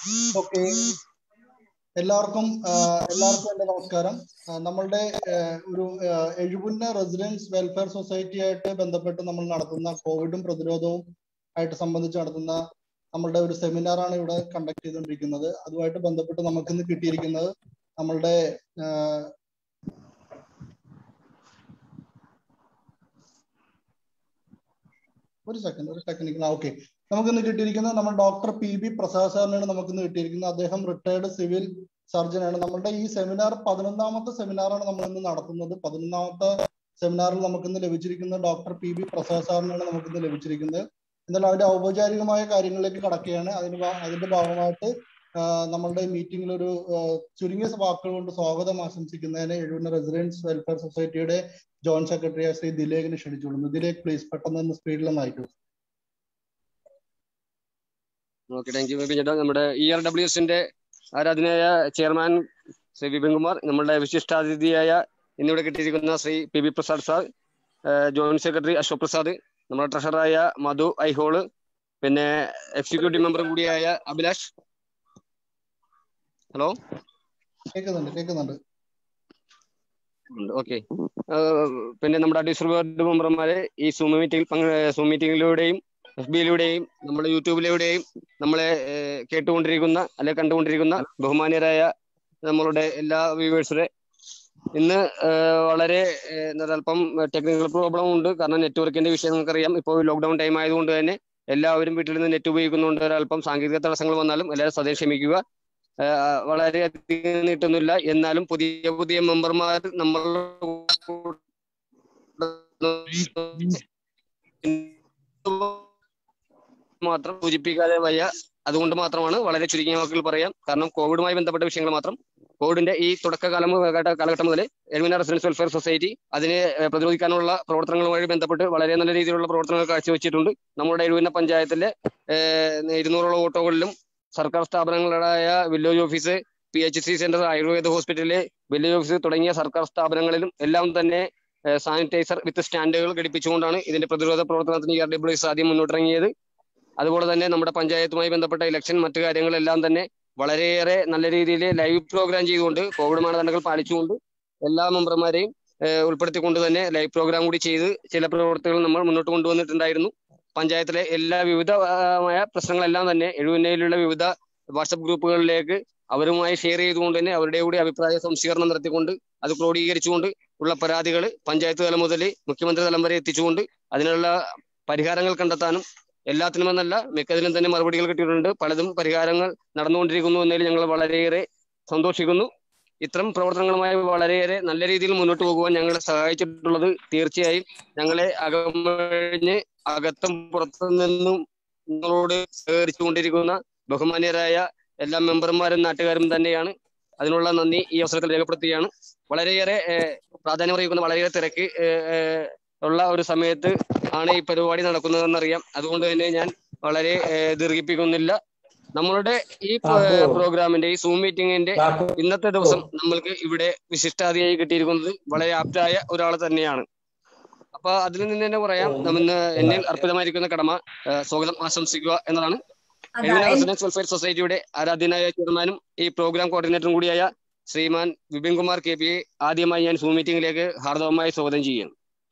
Okay എല്ലാവർക്കും ആ, എല്ലാവർക്കും എന്റെ നമസ്കാരം ആ, നമ്മളുടെ ആ, ഒരു ആ, എഴുപുന്ന റെസിഡൻസ് വെൽഫെയർ സൊസൈറ്റി ആയിട്ട് ബന്ധപ്പെട്ട് നമ്മൾ നടത്തുന്ന കോവിഡും പ്രതിരോധവും ആയിട്ട് സംബന്ധിച്ച് നടത്തുന്ന നമ്മളുടെ ഒരു സെമിനാർ ആണ് ഇവിടെ കണ്ടക്ട് ചെയ്തുകൊണ്ടിരിക്കുന്നത് അതുമായിട്ട് ബന്ധപ്പെട്ട് നമുക്ക് ഇന്ന് കിട്ടിയിരിക്കുന്നത് നമ്മളുടെ ആ, ഒരു സെക്കൻഡ് ഒരു ടെക്നിക്കൽ ഓക്കെ നമുക്ക് ഇന്ന് കിട്ടിയിരിക്കുന്നത് നമ്മൾ ഡോക്ടർ പി ബി പ്രസാദ് സാറിനാണ് നമുക്ക് ഇന്ന് കിട്ടിയിരിക്കുന്നത് അദ്ദേഹം റിട്ടയർഡ് സിവിൽ സർജനാണ് നമ്മളുടെ ഈ സെമിനാർ പതിനൊന്നാമത്തെ സെമിനാറാണ് നമ്മൾ ഇന്ന് നടത്തുന്നത് പതിനൊന്നാമത്തെ സെമിനാറിൽ നമുക്ക് ഇന്ന് ലഭിച്ചിരിക്കുന്നത് ഡോക്ടർ പി ബി പ്രസാദ് സാറിനാണ് നമുക്ക് ഇന്ന് ലഭിച്ചിരിക്കുന്നത് എന്നാൽ അതിന്റെ ഔപചാരികമായ കാര്യങ്ങളിലേക്ക് കടക്കുകയാണ് അതിന് ഭാ- അതിന്റെ ഭാഗമായിട്ട് ആ, നമ്മളുടെ മീറ്റിംഗിൽ ഒരു ആ, ചുരുങ്ങിയ വാക്കുകൾ കൊണ്ട് സ്വാഗതം ആശംസിക്കുന്നതിന് എഴുപുന്ന റെസിഡൻസ് വെൽഫെയർ സൊസൈറ്റിയുടെ ജോയിന്റ് സെക്രട്ടറി ശ്രീ ദിലേഖിനെ ക്ഷണിച്ചുകൊള്ളുന്നു ദിലേഖ് പ്ലീസ് പെട്ടെന്ന് ഒന്ന് സ്പീഡിൽ ഒന്ന് അയക്കൂ ഓക്കെ താങ്ക് യു ചേട്ടാ നമ്മുടെ ഇ ആർ ഡബ്ല്യു എസിന്റെ ആരാധനായ ചെയർമാൻ ശ്രീ വിപിൻ കുമാർ നമ്മുടെ വിശിഷ്ടാതിഥിയായ ഇന്നിവിടെ കിട്ടിയിരിക്കുന്ന Shri P B Prasad sir joint secretary Ashok Prasad നമ്മുടെ ട്രഷററായ മധു ഐഹോള് പിന്നെ എക്സിക്യൂട്ടീവ് മെമ്പർ കൂടിയായ അഭിലാഷ് ഹലോ കേൾക്കുന്നുണ്ട് കേൾക്കുന്നുണ്ട് ഓക്കെ പിന്നെ നമ്മുടെ അഡീഷണൽ ബോർഡ് മെമ്പർമാരെ ഈ സൂം മീറ്റിംഗിൽ പങ്കെ സൂം മീറ്റിംഗിലൂടെയും എഫ് ബിയിലൂടെയും നമ്മുടെ യൂട്യൂബിലൂടെയും നമ്മളെ ഏഹ്, കേട്ടുകൊണ്ടിരിക്കുന്ന അല്ലെ കണ്ടുകൊണ്ടിരിക്കുന്ന ബഹുമാന്യരായ നമ്മളുടെ എല്ലാ വ്യൂവേഴ്സിനെ ഇന്ന് ഏഹ്, വളരെ ഏഹ്, എന്താ പറയുക, അല്പം ടെക്നിക്കൽ പ്രോബ്ലം ഉണ്ട് കാരണം നെറ്റ്വർക്കിന്റെ വിഷയം നമുക്കറിയാം ഇപ്പോൾ ലോക്ക്ഡൌൺ ടൈം ആയതുകൊണ്ട് തന്നെ എല്ലാവരും വീട്ടിൽ നിന്ന് നെറ്റ് ഉപയോഗിക്കുന്നുണ്ട് ഒരല്പം സാങ്കേതിക തടസ്സങ്ങൾ വന്നാലും എല്ലാവരും സദയം ക്ഷമിക്കുക ഏഹ്, വളരെ അധികം നീട്ടുന്നില്ല എന്നാലും പുതിയ പുതിയ മെമ്പർമാർ നമ്മൾ മാത്രം സൂചിപ്പിക്കാതെ വയ്യ അതുകൊണ്ട് മാത്രമാണ് വളരെ ചുരുങ്ങിയ വാക്കുകൾ പറയാം കാരണം കോവിഡുമായി ബന്ധപ്പെട്ട വിഷയങ്ങൾ മാത്രം കോവിഡിന്റെ ഈ തുടക്കകാലം കാലഘട്ട- കാലഘട്ടം മുതൽ എഴുമിന റെസിഡൻസ് വെൽഫെയർ സൊസൈറ്റി അതിനെ ഏഹ്, പ്രതിരോധിക്കാനുള്ള പ്രവർത്തനങ്ങളുമായി ബന്ധപ്പെട്ട് വളരെ നല്ല രീതിയിലുള്ള പ്രവർത്തനങ്ങൾ കാഴ്ചവെച്ചിട്ടുണ്ട് നമ്മുടെ എഴുവിന പഞ്ചായത്തിലെ ഏഹ്, ഇരുന്നൂറോളം ഓട്ടോകളിലും സർക്കാർ സ്ഥാപനങ്ങളായ village office P H C centre Ayurveda hospital village office തുടങ്ങിയ സർക്കാർ സ്ഥാപനങ്ങളിലും എല്ലാം തന്നെ സാനിറ്റൈസർ വിത്ത് സ്റ്റാൻഡുകൾ ഘടിപ്പിച്ചുകൊണ്ടാണ് ഇതിന്റെ പ്രതിരോധ പ്രവർത്തനത്തിന് ഇ ആർ ഡബ്ല്യു എസ് ആദ്യം മുന്നോട്ടിറങ്ങിയത് അതുപോലെ തന്നെ നമ്മുടെ പഞ്ചായത്തുമായി ബന്ധപ്പെട്ട ഇലക്ഷൻ മറ്റു കാര്യങ്ങളെല്ലാം തന്നെ വളരെയേറെ നല്ല രീതിയിൽ ലൈവ് പ്രോഗ്രാം ചെയ്തുകൊണ്ട് കോവിഡ് മാനദണ്ഡങ്ങൾ പാലിച്ചുകൊണ്ട് എല്ലാ മെമ്പർമാരെയും ഏഹ്, ഉൾപ്പെടുത്തിക്കൊണ്ട് തന്നെ ലൈവ് പ്രോഗ്രാം കൂടി ചെയ്ത് ചില പ്രവർത്തികൾ നമ്മൾ മുന്നോട്ട് കൊണ്ടുവന്നിട്ടുണ്ടായിരുന്നു പഞ്ചായത്തിലെ എല്ലാ വിവിധമായ പ്രശ്നങ്ങളെല്ലാം തന്നെ എഴുപതിനുള്ള വിവിധ വാട്സപ്പ് ഗ്രൂപ്പുകളിലേക്ക് അവരുമായി ഷെയർ ചെയ്തുകൊണ്ട് തന്നെ അവരുടെ കൂടി അഭിപ്രായ സംസ്കരണം നടത്തിക്കൊണ്ട് അത് ക്രോഡീകരിച്ചുകൊണ്ട് ഉള്ള പരാതികൾ പഞ്ചായത്ത് തലം മുതൽ മുഖ്യമന്ത്രി തലം വരെ എത്തിച്ചുകൊണ്ട് അതിനുള്ള പരിഹാരങ്ങൾ കണ്ടെത്താനും എല്ലാത്തിനുമെന്നല്ല മിക്കതിനും തന്നെ മറുപടികൾ കിട്ടിയിട്ടുണ്ട് പലതും പരിഹാരങ്ങൾ നടന്നുകൊണ്ടിരിക്കുന്നു എന്നതിൽ ഞങ്ങൾ വളരെയേറെ സന്തോഷിക്കുന്നു ഇത്തരം പ്രവർത്തനങ്ങളുമായി വളരെയേറെ നല്ല രീതിയിൽ മുന്നോട്ട് പോകുവാൻ ഞങ്ങളെ സഹായിച്ചിട്ടുള്ളത് തീർച്ചയായും ഞങ്ങളെ അകമഴിഞ്ഞ് അകത്തും പുറത്തു നിന്നും നിങ്ങളോട് സഹകരിച്ചുകൊണ്ടിരിക്കുന്ന ബഹുമാന്യരായ എല്ലാ മെമ്പർമാരും നാട്ടുകാരും തന്നെയാണ് അതിനുള്ള നന്ദി ഈ അവസരത്തിൽ രേഖപ്പെടുത്തുകയാണ് വളരെയേറെ ഏഹ്, പ്രാധാന്യം അറിയിക്കുന്ന വളരെയേറെ തിരക്ക് ഏഹ്, ഏഹ്, ഉള്ള ഒരു സമയത്ത് ആണ് ഈ പരിപാടി നടക്കുന്നതെന്നറിയാം അതുകൊണ്ട് തന്നെ ഞാൻ വളരെ ഏഹ്, ദീർഘിപ്പിക്കുന്നില്ല നമ്മളുടെ ഈ ഏഹ്, പ്രോഗ്രാമിന്റെ ഈ സൂം മീറ്റിംഗിന്റെ ഇന്നത്തെ ദിവസം നമ്മൾക്ക് ഇവിടെ വിശിഷ്ടാതിയായി കിട്ടിയിരിക്കുന്നത് വളരെ ആപ്റ്റായ ഒരാൾ തന്നെയാണ് അപ്പൊ അതിൽ നിന്ന് തന്നെ പറയാം നമ്മിന്ന് എന്നിൽ അർപ്പിതമായിരിക്കുന്ന കടമ ഏഹ്, സ്വാഗതം ആശംസിക്കുക എന്നതാണ് എഴുപത് റെസിഡൻസ് വെൽഫെയർ സൊസൈറ്റിയുടെ ആരാധ്യനായ ചെയർമാനും ഈ പ്രോഗ്രാം കോർഡിനേറ്ററും കൂടിയായ ശ്രീമാൻ വിപിൻ കുമാർ കെ പി ആദ്യമായി ഞാൻ സൂം മീറ്റിംഗിലേക്ക് ഹാർദവമായി സ്വാഗതം ചെയ്യുന്നു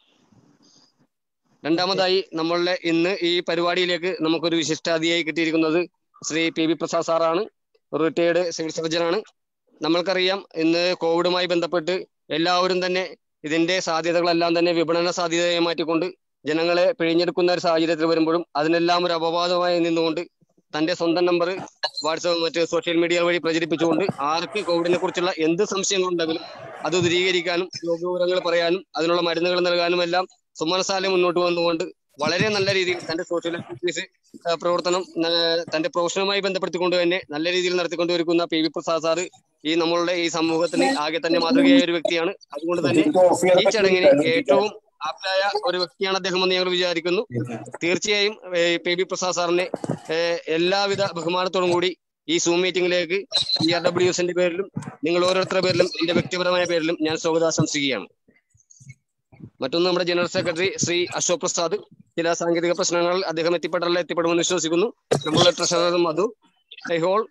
രണ്ടാമതായി നമ്മളുടെ ഇന്ന് ഈ പരിപാടിയിലേക്ക് നമുക്കൊരു വിശിഷ്ടാതിയായി കിട്ടിയിരിക്കുന്നത് ശ്രീ പി ബി പ്രസാദ് സാറാണ് റിട്ടയേർഡ് സിവിൽ സർജനാണ് നമ്മൾക്കറിയാം ഇന്ന് കോവിഡുമായി ബന്ധപ്പെട്ട് എല്ലാവരും തന്നെ ഇതിന്റെ സാധ്യതകളെല്ലാം തന്നെ വിപണന സാധ്യതയെ മാറ്റിക്കൊണ്ട് ജനങ്ങളെ പിഴിഞ്ഞെടുക്കുന്ന ഒരു സാഹചര്യത്തിൽ വരുമ്പോഴും അതിനെല്ലാം ഒരു അപവാദമായി നിന്നുകൊണ്ട് തന്റെ സ്വന്തം നമ്പർ വാട്സപ്പ് മറ്റ് സോഷ്യൽ മീഡിയ വഴി പ്രചരിപ്പിച്ചുകൊണ്ട് ആർക്ക് കോവിഡിനെ കുറിച്ചുള്ള എന്ത് സംശയങ്ങളുണ്ടെങ്കിലും അത് ദൂരീകരിക്കാനും രോഗവിവരങ്ങൾ പറയാനും അതിനുള്ള മരുന്നുകൾ നൽകാനും എല്ലാം സുമനസാലെ മുന്നോട്ട് വന്നുകൊണ്ട് വളരെ നല്ല രീതിയിൽ തന്റെ സോഷ്യൽ ആക്ടിവിറ്റീസ് പ്രവർത്തനം ആ, തന്റെ പ്രൊഫഷനുമായി ബന്ധപ്പെടുത്തിക്കൊണ്ട് തന്നെ നല്ല രീതിയിൽ നടത്തിക്കൊണ്ടിരിക്കുന്ന പി വി പ്രസാദ് സാറ് ഈ നമ്മളുടെ ഈ സമൂഹത്തിന് ആകെ തന്നെ മാതൃകയായ ഒരു വ്യക്തിയാണ് അതുകൊണ്ട് തന്നെ ഈ ചടങ്ങിന് ഏറ്റവും ആപ്റ്റായ ഒരു വ്യക്തിയാണ് അദ്ദേഹം എന്ന് ഞങ്ങൾ വിചാരിക്കുന്നു തീർച്ചയായും ഏഹ്, പി ബി പ്രസാദ് സാറിനെ ഏഹ്, എല്ലാവിധ ബഹുമാനത്തോടും കൂടി ഈ സൂം മീറ്റിംഗിലേക്ക് ഇ ആർ ഡബ്ല്യു എസിന്റെ പേരിലും നിങ്ങൾ ഓരോരുത്തരുടെ പേരിലും എന്റെ വ്യക്തിപരമായ പേരിലും ഞാൻ സ്വാഗതം ആശംസിക്കുകയാണ് മറ്റൊന്ന് നമ്മുടെ ജനറൽ സെക്രട്ടറി ശ്രീ അശോക് പ്രസാദ് ചില സാങ്കേതിക പ്രശ്നങ്ങൾ അദ്ദേഹം എത്തിപ്പെട്ടാൽ എത്തിപ്പെടുമെന്ന് വിശ്വസിക്കുന്നു നമ്മുടെ ട്രഷറർ മധു ഹോൾ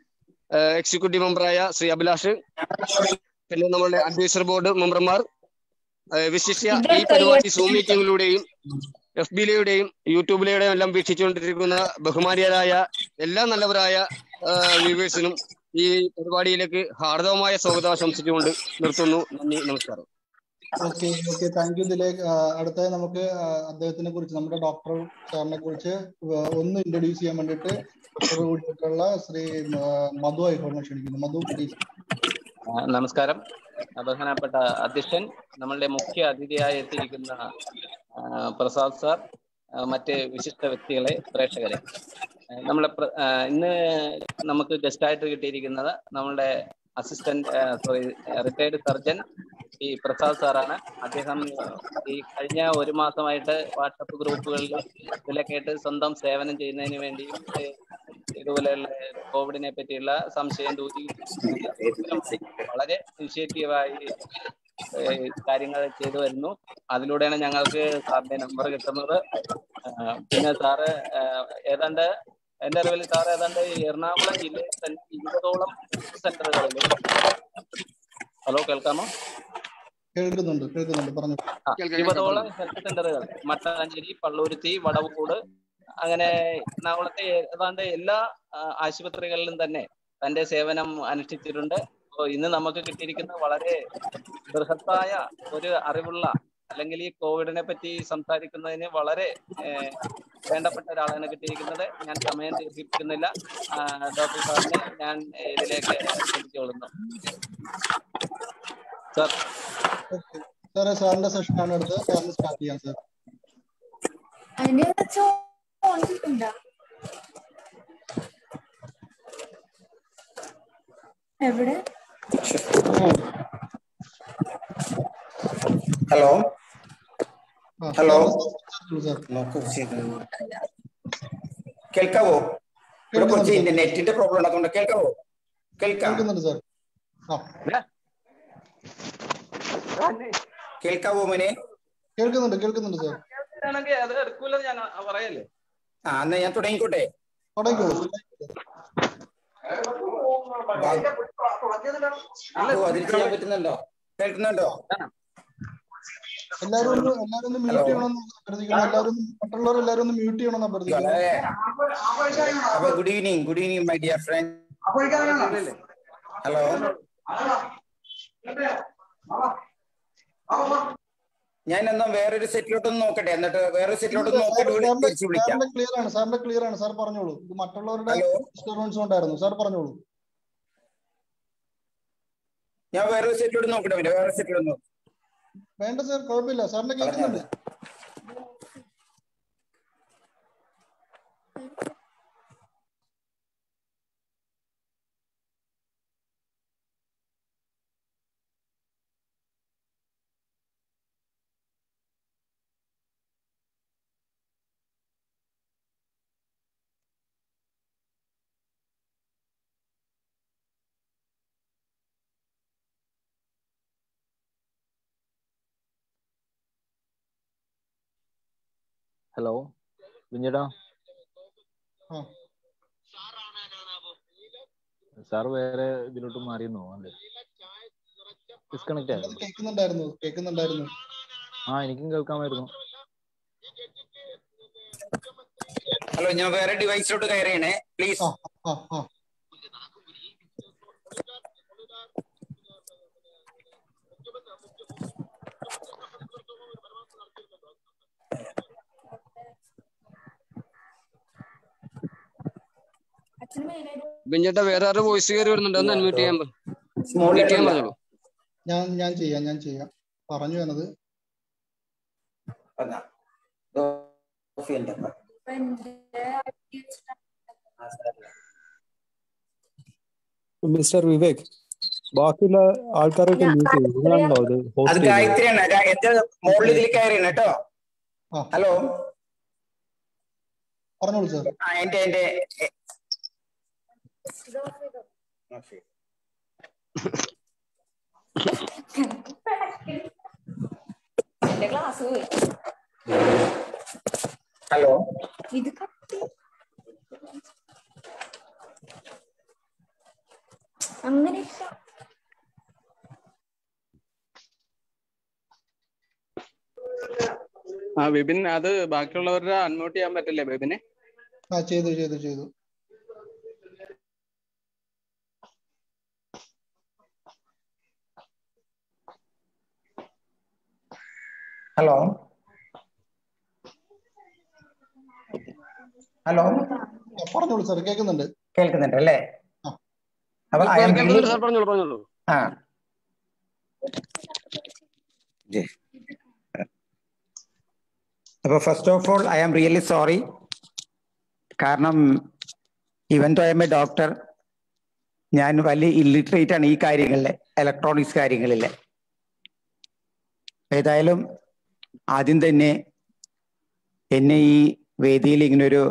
എക്സിക്യൂട്ടീവ് മെമ്പറായ ശ്രീ അഭിലാഷ് പിന്നെ നമ്മളുടെ അഡ്വൈസർ ബോർഡ് മെമ്പർമാർ ഏഹ് വിശിഷ്യ ഈ പരിപാടി സൂം മീറ്റിംഗിലൂടെയും എഫ് ബിയിലൂടെയും യൂട്യൂബിലൂടെയും എല്ലാം വീക്ഷിച്ചുകൊണ്ടിരിക്കുന്ന ബഹുമാനീയരായ എല്ലാ നല്ലവരായ വ്യൂവേഴ്സിനും ഈ പരിപാടിയിലേക്ക് ഹാർദവമായ സ്വാഗതം ആശംസിച്ചുകൊണ്ട് നിർത്തുന്നു നന്ദി നമസ്കാരം okay okay thank you Dilekh അടുത്തായി നമുക്ക് ആ, അദ്ദേഹത്തിനെ കുറിച്ച് നമ്മുടെ ഡോക്ടർ സാറിനെ കുറിച്ച് വ- ഒന്ന് ഇൻട്രൊഡ്യൂസ് ചെയ്യാൻ വേണ്ടിയിട്ട് ഡോക്ടർ കൂടിയിട്ടുള്ള ശ്രീ ആ, മധു ആയിക്കോട്ടെ ക്ഷണിക്കുന്നു മധു പ്ലീസ് ആ, നമസ്കാരം ബഹുമാനപ്പെട്ട അധ്യക്ഷൻ നമ്മളുടെ മുഖ്യ അതിഥിയായി എത്തിയിരിക്കുന്ന ആ, പ്രസാദ് സാർ ആ, മറ്റ് വിശിഷ്ട വ്യക്തികളെ പ്രേക്ഷകരെ ആ, നമ്മളെ പ്ര- ആ, ഇന്ന് നമുക്ക് ഗസ്റ്റായിട്ട് കിട്ടിയിരിക്കുന്നത് നമ്മളുടെ അസിസ്റ്റന്റ് സോറി റിട്ടയർഡ് സർജൻ ഈ പ്രസാദ് സാറാണ് അദ്ദേഹം ഈ കഴിഞ്ഞ ഒരു മാസമായിട്ട് വാട്സപ്പ് ഗ്രൂപ്പുകളിൽ ഇതിലൊക്കെ ആയിട്ട് സ്വന്തം സേവനം ചെയ്യുന്നതിന് വേണ്ടിയും ഏ, ഇതുപോലെയുള്ള കോവിഡിനെ പറ്റിയുള്ള സംശയം ദൂരീ വളരെ ഇനിഷ്യേറ്റീവായി ഏഹ് കാര്യങ്ങൾ ചെയ്തു വരുന്നു അതിലൂടെയാണ് ഞങ്ങൾക്ക് സാറിന്റെ നമ്പർ കിട്ടുന്നത് ആഹ് പിന്നെ സാറ് ആഹ് ഏതാണ്ട് എന്റെ അറിവിൽ സാർ ഏതാണ്ട് ഈ എറണാകുളം ജില്ലയിൽ തന്നെ ഇരുപതോളം സെന്ററുകളിൽ ഹലോ കേൾക്കാമോ കേൾക്കുന്നുണ്ട് കേൾക്കുന്നുണ്ട് പറഞ്ഞു ആ, കേൾക്കാം, ഇരുപതോളം കേൾക്കാം. ഹെൽത്ത് സെന്ററുകൾ മട്ടാഞ്ചേരി പള്ളൂരുത്തി വടവുകൂട് അങ്ങനെ എറണാകുളത്തെ ഏതാണ്ട് എല്ലാ ആ, ആശുപത്രികളിലും തന്നെ തന്റെ സേവനം അനുഷ്ഠിച്ചിട്ടുണ്ട് അപ്പോൾ ഇന്ന് നമുക്ക് കിട്ടിയിരിക്കുന്ന വളരെ ബൃഹത്തായ ഒരു അറിവുള്ള അല്ലെങ്കിൽ ഈ കോവിഡിനെ പറ്റി സംസാരിക്കുന്നതിന് വളരെ ഏഹ്, വേണ്ടപ്പെട്ട ഒരാളാണ് കിട്ടിയിരിക്കുന്നത് ഞാൻ സമയം ദീർഘിപ്പിക്കുന്നില്ല ആ, ഡോക്ടർ സാറിനെ ഞാൻ ഇതിലേക്ക് ക്ഷണിച്ചുകൊള്ളുന്നു സാർ ഓക്കെ സാറേ സാറിന്റെ സെഷനാണ് അടുത്തത് സാറിന് സ്റ്റാർട്ട് ചെയ്യാം സാർ അതിന്റെ ചോദിക്കണ്ട എവിടെ ഹലോ ആ, ഹലോ. സാർ നോക്കൂ ശരി. കേൾക്കാവോ ഇവിടെ കുറച്ച് കേൾക്കുന്നുണ്ട് നെറ്റിന്റെ പ്രോബ്ലം ഉണ്ട് അതുകൊണ്ട് കേൾക്കാവോ കേൾക്കാം കേൾക്കുന്നുണ്ട് സാർ ആ കേൾക്കാവോ മോനെ കേൾക്കുന്നുണ്ട് കേൾക്കുന്നുണ്ട് സാർ ആണെങ്കിൽ അത് എടുക്കൂലെന്ന് ഞാൻ പറയല്ലേ ആ എന്നാ ഞാൻ തുടങ്ങിക്കോട്ടെ തുടങ്ങിക്കോളൂ ഓ അതിൽ ചെയ്യാൻ പറ്റുന്നുണ്ടോ കേൾക്കുന്നുണ്ടോ എല്ലാരും ഒന്ന് എല്ലാരും ഒന്ന് മ്യൂട്ട് ചെയ്യണമെന്ന് അഭ്യർത്ഥിക്കുന്നു എല്ലാരും ഒന്ന് മറ്റുള്ളവർ എല്ലാരും ഒന്ന് മ്യൂട്ട് ചെയ്യണമെന്ന് അഭ്യർത്ഥിക്കുന്നു വളരെ അപ്പൊ good evening good evening my dear friend hello ഞാൻ എന്നാ വേറൊരു സെറ്റിലോട്ടൊന്ന് നോക്കട്ടെ എന്നിട്ട് വേറൊരു സെറ്റിലോട്ടൊന്ന് നോക്കിയിട്ട് ഇവിടെ തിരിച്ചു വിളിക്കാം സാറിന്റെ ക്ലിയർ ആണ് സാറിന്റെ ക്ലിയർ ആണ് സാർ പറഞ്ഞോളൂ ഇത് മറ്റുള്ളവരുടെ ഹലോ ഡിസ്റ്റർബൻസ് ഉണ്ടായിരുന്നു സാർ പറഞ്ഞോളൂ ഞാൻ വേറൊരു സെറ്റിലോട്ട് നോക്കട്ടെ പിന്നെ വേറൊരു സെറ്റിലോട്ട് നോക്കാം വേണ്ട സാർ കുഴപ്പമില്ല സാറിനെ കേൾക്കുന്നുണ്ട് ഹലോ കുഞ്ഞിടാ ആ സാർ വേറെ ഇതിലോട്ട് മാറിയെന്നോ അല്ലേ ഡിസ്കണക്ട് അത് ആയിരുന്നു കേൾക്കുന്നുണ്ടായിരുന്നു കേൾക്കുന്നുണ്ടായിരുന്നു ആ എനിക്കും കേൾക്കാമായിരുന്നു ഹലോ ഞാൻ വേറെ ഡിവൈസിലോട്ട് കയറിയണേ പ്ലീസ് ആ ആ ആ അച്ഛന് മെയിനായിട്ട് ബെഞ്ചേട്ടാ വേറെ ആരുടെ വോയിസ് കയറി വരുന്നുണ്ട് ഒന്ന് അൺമ്യൂട്ട് ചെയ്യാൻ പറ- സ്മോൾ mute ചെയ്യാൻ ലെറ്റർ പറഞ്ഞോളൂ ഞാൻ ഞാൻ ചെയ്യാം ഞാൻ ചെയ്യാം പറഞ്ഞു എന്നത് ഇപ്പൊ എന്റെ ഐഡി വെച്ചിട്ടാണ് മിസ്റ്റർ വിവേക് ബാക്കിയുള്ള ആൾക്കാരൊക്കെ ഞാൻ മ്യൂട്ട് ചെയ്തു നിങ്ങളാണോ അത് അത് ഹോസ്റ്റ് ചെയ്തത് ഗായത്രിയാണ് ഗാ- എന്റെ മുകളിൽ ഇതിൽ കയറിയാണ് കേട്ടോ ആ. ഹലോ പറഞ്ഞോളൂ സാർ ആ എന്റെ എന്റെ എ- ഇത് off ചെയ്തോ. എന്റെ ക്ലാസ് പോയി ഹലോ ഇത് കത്തി അങ്ങനെ ഇഷ്ടം ആ വിപിൻ അത് ബാക്കിയുള്ളവരുടെ അൺമ്യൂട്ട് ചെയ്യാൻ പറ്റില്ലേ ബിപിനെ ആ ചെയ്തു ചെയ്തു ചെയ്തു ഹലോ ഹലോ ആ, പറഞ്ഞോളൂ സാർ കേൾക്കുന്നുണ്ട് കേൾക്കുന്നുണ്ട് അല്ലേ അപ്പൊ I am കേൾക്കുന്നുണ്ട് really- സാർ പറഞ്ഞോളൂ പറഞ്ഞോളൂ ആ ജെ. അപ്പൊ first of all I am really sorry കാരണം even though I am a doctor ഞാൻ വലിയ ഇല്ലിറ്ററേറ്റ് ആണ് ഈ കാര്യങ്ങളിലെ ഇലക്ട്രോണിക്സ് കാര്യങ്ങളിലെ ഏതായാലും ആദ്യം തന്നെ എന്നെ ഈ വേദിയിൽ ഇങ്ങനൊരു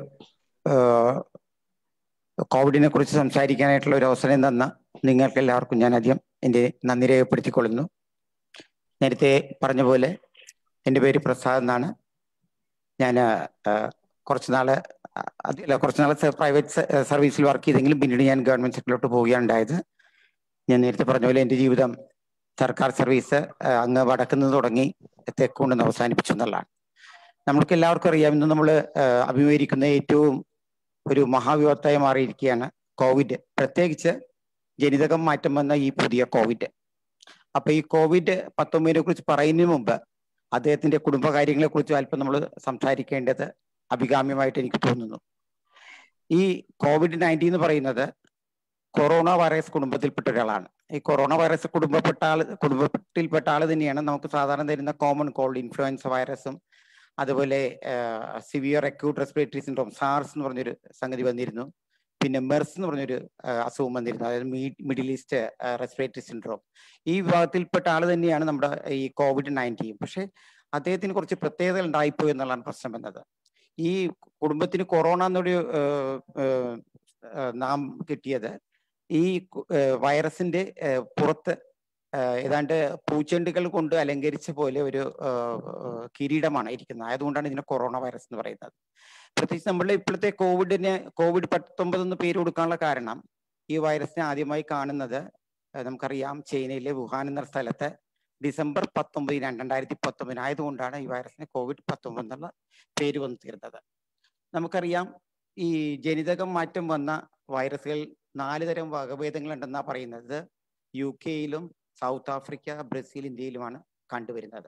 കോവിഡിനെ കുറിച്ച് സംസാരിക്കാനായിട്ടുള്ള ഒരു അവസരം തന്ന നിങ്ങൾക്ക് എല്ലാവർക്കും ഞാൻ ആദ്യം എൻ്റെ നന്ദി രേഖപ്പെടുത്തിക്കൊള്ളുന്നു നേരത്തെ പറഞ്ഞ പോലെ എൻ്റെ പേര് പ്രസാദ് എന്നാണ് ഞാൻ കുറച്ച് നാള് ആ, അതില്ല കുറച്ച് നാള് പ്രൈവറ്റ് സർവീസിൽ വർക്ക് ചെയ്തെങ്കിലും പിന്നീട് ഞാൻ ഗവൺമെന്റ് സെക്ടറിലോട്ട് പോവുകയാണ് ഉണ്ടായത് ഞാൻ നേരത്തെ പറഞ്ഞ പോലെ എൻ്റെ ജീവിതം സർക്കാർ സർവീസ് ആ, അങ്ങ് വടക്കുനിന്ന് തുടങ്ങി തെക്കുകൊണ്ടെന്ന് അവസാനിപ്പിച്ചു എന്നുള്ളതാണ് നമ്മൾക്ക് എല്ലാവർക്കും അറിയാം ഇന്ന് നമ്മൾ അഭിമുഖീകരിക്കുന്ന ഏറ്റവും ഒരു മഹാവിപത്തായി മാറിയിരിക്കുകയാണ് കോവിഡ് പ്രത്യേകിച്ച് ജനിതകം മാറ്റം വന്ന ഈ പുതിയ കോവിഡ് അപ്പൊ ഈ കോവിഡ് പത്തൊമ്പതിനെ കുറിച്ച് പറയുന്നതിന് മുമ്പ് അദ്ദേഹത്തിന്റെ കുടുംബകാര്യങ്ങളെ കുറിച്ച് അല്പം നമ്മൾ സംസാരിക്കേണ്ടത് അഭികാമ്യമായിട്ട് എനിക്ക് തോന്നുന്നു ഈ കോവിഡ് നയൻറ്റീൻ എന്ന് പറയുന്നത് കൊറോണ വൈറസ് കുടുംബത്തിൽപ്പെട്ട ഒരാളാണ് ഈ കൊറോണ വൈറസ് കുടുംബപ്പെട്ട ആള് കുടുംബത്തിൽപ്പെട്ട ആള് തന്നെയാണ് നമുക്ക് സാധാരണ തരുന്ന കോമൺ കോൾഡ് ഇൻഫ്ലുവൻസ വൈറസും അതുപോലെ severe acute respiratory syndrome SARS എന്ന് പറഞ്ഞൊരു സംഗതി വന്നിരുന്നു പിന്നെ മെർസ് എന്ന് പറഞ്ഞൊരു ആ, അസുഖം വന്നിരുന്നു അതായത് മിഡിൽ ഈസ്റ്റ് റെസ്പിറേറ്ററി സിൻഡ്രോം ഈ വിഭാഗത്തിൽപ്പെട്ട ആൾ തന്നെയാണ് നമ്മുടെ ഈ കോവിഡ് നയൻറ്റീൻ പക്ഷെ അദ്ദേഹത്തിന് കുറച്ച് പ്രത്യേകതകൾ ഉണ്ടായിപ്പോയി എന്നുള്ളതാണ് പ്രശ്നം വന്നത് ഈ കുടുംബത്തിന് കൊറോണ എന്നൊരു ആ, ആ, ആ, നാം കിട്ടിയത് ഈ കു- ആ, വൈറസിന്റെ ആ, പുറത്ത് ആ, ഏതാണ്ട് പൂച്ചെണ്ടുകൾ കൊണ്ട് അലങ്കരിച്ച പോലെ ഒരു ആ, ആ, കിരീടമാണ് ഇരിക്കുന്നത് ആയതുകൊണ്ടാണ് ഇതിനെ കൊറോണ വൈറസ് എന്ന് പറയുന്നത് പ്രത്യേകിച്ച് നമ്മളുടെ ഇപ്പോഴത്തെ കോവിഡിന് കോവിഡ് പത്തൊമ്പത് എന്ന് പേര് കൊടുക്കാനുള്ള കാരണം ഈ വൈറസിനെ ആദ്യമായി കാണുന്നത് ആ, നമുക്കറിയാം ചൈനയിലെ വുഹാൻ എന്ന സ്ഥലത്ത് ഡിസംബർ പത്തൊമ്പതിനാണ് രണ്ടായിരത്തി പത്തൊമ്പതിന് ആയതുകൊണ്ടാണ് ഈ വൈറസിന് കോവിഡ് പത്തൊമ്പത് എന്നുള്ള പേര് വന്നു തീർന്നത് നമുക്കറിയാം ഈ ജനിതകം മാറ്റം വന്ന വൈറസുകൾ നാല് തരം വകഭേദങ്ങൾ ഉണ്ടെന്നാണ് പറയുന്നത് യു കെയിലും സൗത്ത് ആഫ്രിക്ക ബ്രസീൽ ഇന്ത്യയിലുമാണ് കണ്ടുവരുന്നത്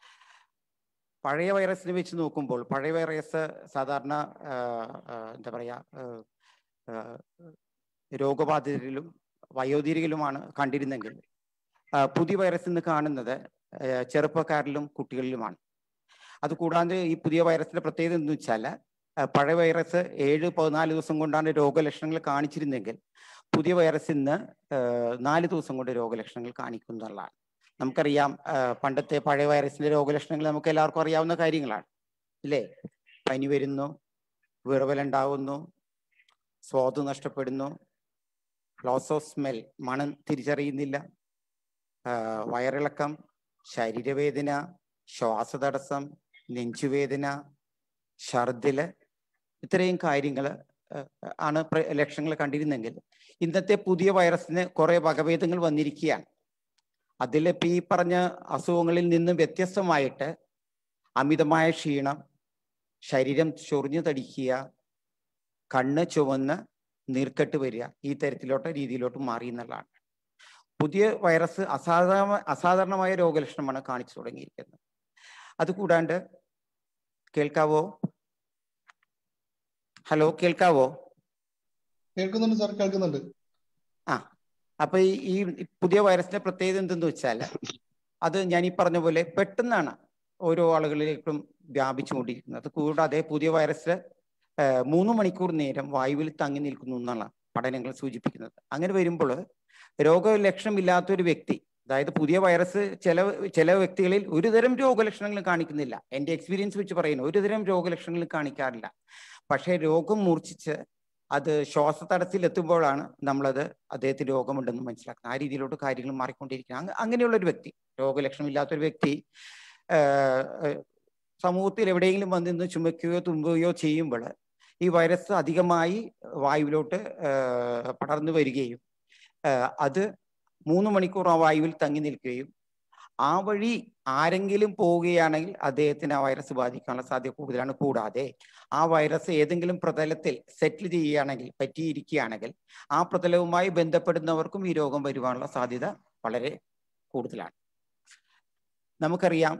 പഴയ വൈറസിനെ വെച്ച് നോക്കുമ്പോൾ പഴയ വൈറസ് സാധാരണ ആ, ആ, എന്താ പറയാ ആ, ആ, രോഗബാധിതരിലും വയോധികരിലുമാണ് കണ്ടിരുന്നെങ്കിൽ ആ, പുതിയ വൈറസ് ഇന്ന് കാണുന്നത് ആ, ചെറുപ്പക്കാരിലും കുട്ടികളിലുമാണ് അതുകൂടാതെ ഈ പുതിയ വൈറസിന്റെ പ്രത്യേകത എന്ന് വെച്ചാൽ ആ, പഴയ വൈറസ് ഏഴ് പതിനാല് ദിവസം കൊണ്ടാണ് രോഗലക്ഷണങ്ങൾ കാണിച്ചിരുന്നെങ്കിൽ പുതിയ വൈറസ് ഇന്ന് ആ, നാല് ദിവസം കൊണ്ട് രോഗലക്ഷണങ്ങൾ കാണിക്കുന്നുള്ളതാണ് നമുക്കറിയാം ആ, പണ്ടത്തെ പഴയ വൈറസിന്റെ രോഗലക്ഷണങ്ങൾ നമുക്ക് എല്ലാവർക്കും അറിയാവുന്ന കാര്യങ്ങളാണ് ഇല്ലേ പനി വരുന്നു വിറവലുണ്ടാവുന്നു സ്വാദ് നഷ്ടപ്പെടുന്നു ലോസ് ഓഫ് സ്മെൽ മണം തിരിച്ചറിയുന്നില്ല ആ, വയറിളക്കം ശരീരവേദന ശ്വാസതടസ്സം നെഞ്ചുവേദന ഛർദില് ഇത്രയും കാര്യങ്ങൾ ആണ് പ്ര- ലക്ഷണങ്ങൾ കണ്ടിരുന്നെങ്കിൽ ഇന്നത്തെ പുതിയ വൈറസിന് കുറെ വകഭേദങ്ങൾ വന്നിരിക്കുകയാണ് അതിൽ ഇപ്പൊ ഈ പറഞ്ഞ അസുഖങ്ങളിൽ നിന്നും വ്യത്യസ്തമായിട്ട് അമിതമായ ക്ഷീണം ശരീരം ചൊറിഞ്ഞു തടിക്കുക കണ്ണ് ചുവന്ന് നീർക്കെട്ട് വരിക ഈ തരത്തിലോട്ട് രീതിയിലോട്ട് മാറി എന്നുള്ളതാണ് പുതിയ വൈറസ് അസാധാരണ അസാധാരണമായ രോഗലക്ഷണമാണ് കാണിച്ചു തുടങ്ങിയിരിക്കുന്നത് അതുകൂടാണ്ട് കേൾക്കാവോ ഹലോ കേൾക്കാവോ കേൾക്കുന്നുണ്ട് സാർ കേൾക്കുന്നുണ്ട് ആ അപ്പൊ ഈ ഈ പുതിയ വൈറസിന്റെ പ്രത്യേകത എന്തെന്ന് വെച്ചാൽ അത് ഞാൻ ഈ പറഞ്ഞ പോലെ പെട്ടെന്നാണ് ഓരോ ആളുകളിലേക്കും വ്യാപിച്ചുകൊണ്ടിരിക്കുന്നത് അത് കൂടാതെ പുതിയ വൈറസ് ഏഹ്, മൂന്ന് മണിക്കൂർ നേരം വായുവിൽ തങ്ങി നിൽക്കുന്നു എന്നാണ് പഠനങ്ങൾ സൂചിപ്പിക്കുന്നത് അങ്ങനെ വരുമ്പോൾ രോഗലക്ഷണമില്ലാത്ത ഒരു വ്യക്തി അതായത് പുതിയ വൈറസ് ചില ചില വ്യക്തികളിൽ ഒരുതരം രോഗലക്ഷണങ്ങൾ കാണിക്കുന്നില്ല എൻ്റെ എക്സ്പീരിയൻസ് വെച്ച് പറയുന്നു ഒരുതരം രോഗലക്ഷണങ്ങൾ കാണിക്കാറില്ല പക്ഷേ രോഗം മൂർച്ഛിച്ച് അത് ശ്വാസതടസ്സത്തിൽ എത്തുമ്പോഴാണ് നമ്മളത് അദ്ദേഹത്തിന് രോഗമുണ്ടെന്ന് മനസ്സിലാക്കുന്നത് ആ രീതിയിലോട്ട് കാര്യങ്ങൾ മാറിക്കൊണ്ടിരിക്കുന്നത് അങ്ങ- അങ്ങനെയുള്ള ഒരു വ്യക്തി രോഗലക്ഷണമില്ലാത്ത ഒരു വ്യക്തി ആഹ്, ആഹ്, സമൂഹത്തിൽ എവിടെയെങ്കിലും വന്ന് നിന്ന് ചുമക്കുകയോ തുമ്പുകയോ ചെയ്യുമ്പോൾ ഈ വൈറസ് അധികമായി വായുവിലോട്ട് ആഹ്, പടർന്നു വരികയും ആഹ് അത് മൂന്ന് മണിക്കൂർ ആ വായുവിൽ തങ്ങി നിൽക്കുകയും ആ വഴി ആരെങ്കിലും പോവുകയാണെങ്കിൽ അദ്ദേഹത്തിന് ആ വൈറസ് ബാധിക്കാനുള്ള സാധ്യത കൂടുതലാണ് കൂടാതെ ആ വൈറസ് ഏതെങ്കിലും പ്രതലത്തിൽ സെറ്റിൽ ചെയ്യുകയാണെങ്കിൽ പറ്റിയിരിക്കുകയാണെങ്കിൽ ആ പ്രതലവുമായി ബന്ധപ്പെടുന്നവർക്കും ഈ രോഗം വരുവാനുള്ള സാധ്യത വളരെ കൂടുതലാണ് നമുക്കറിയാം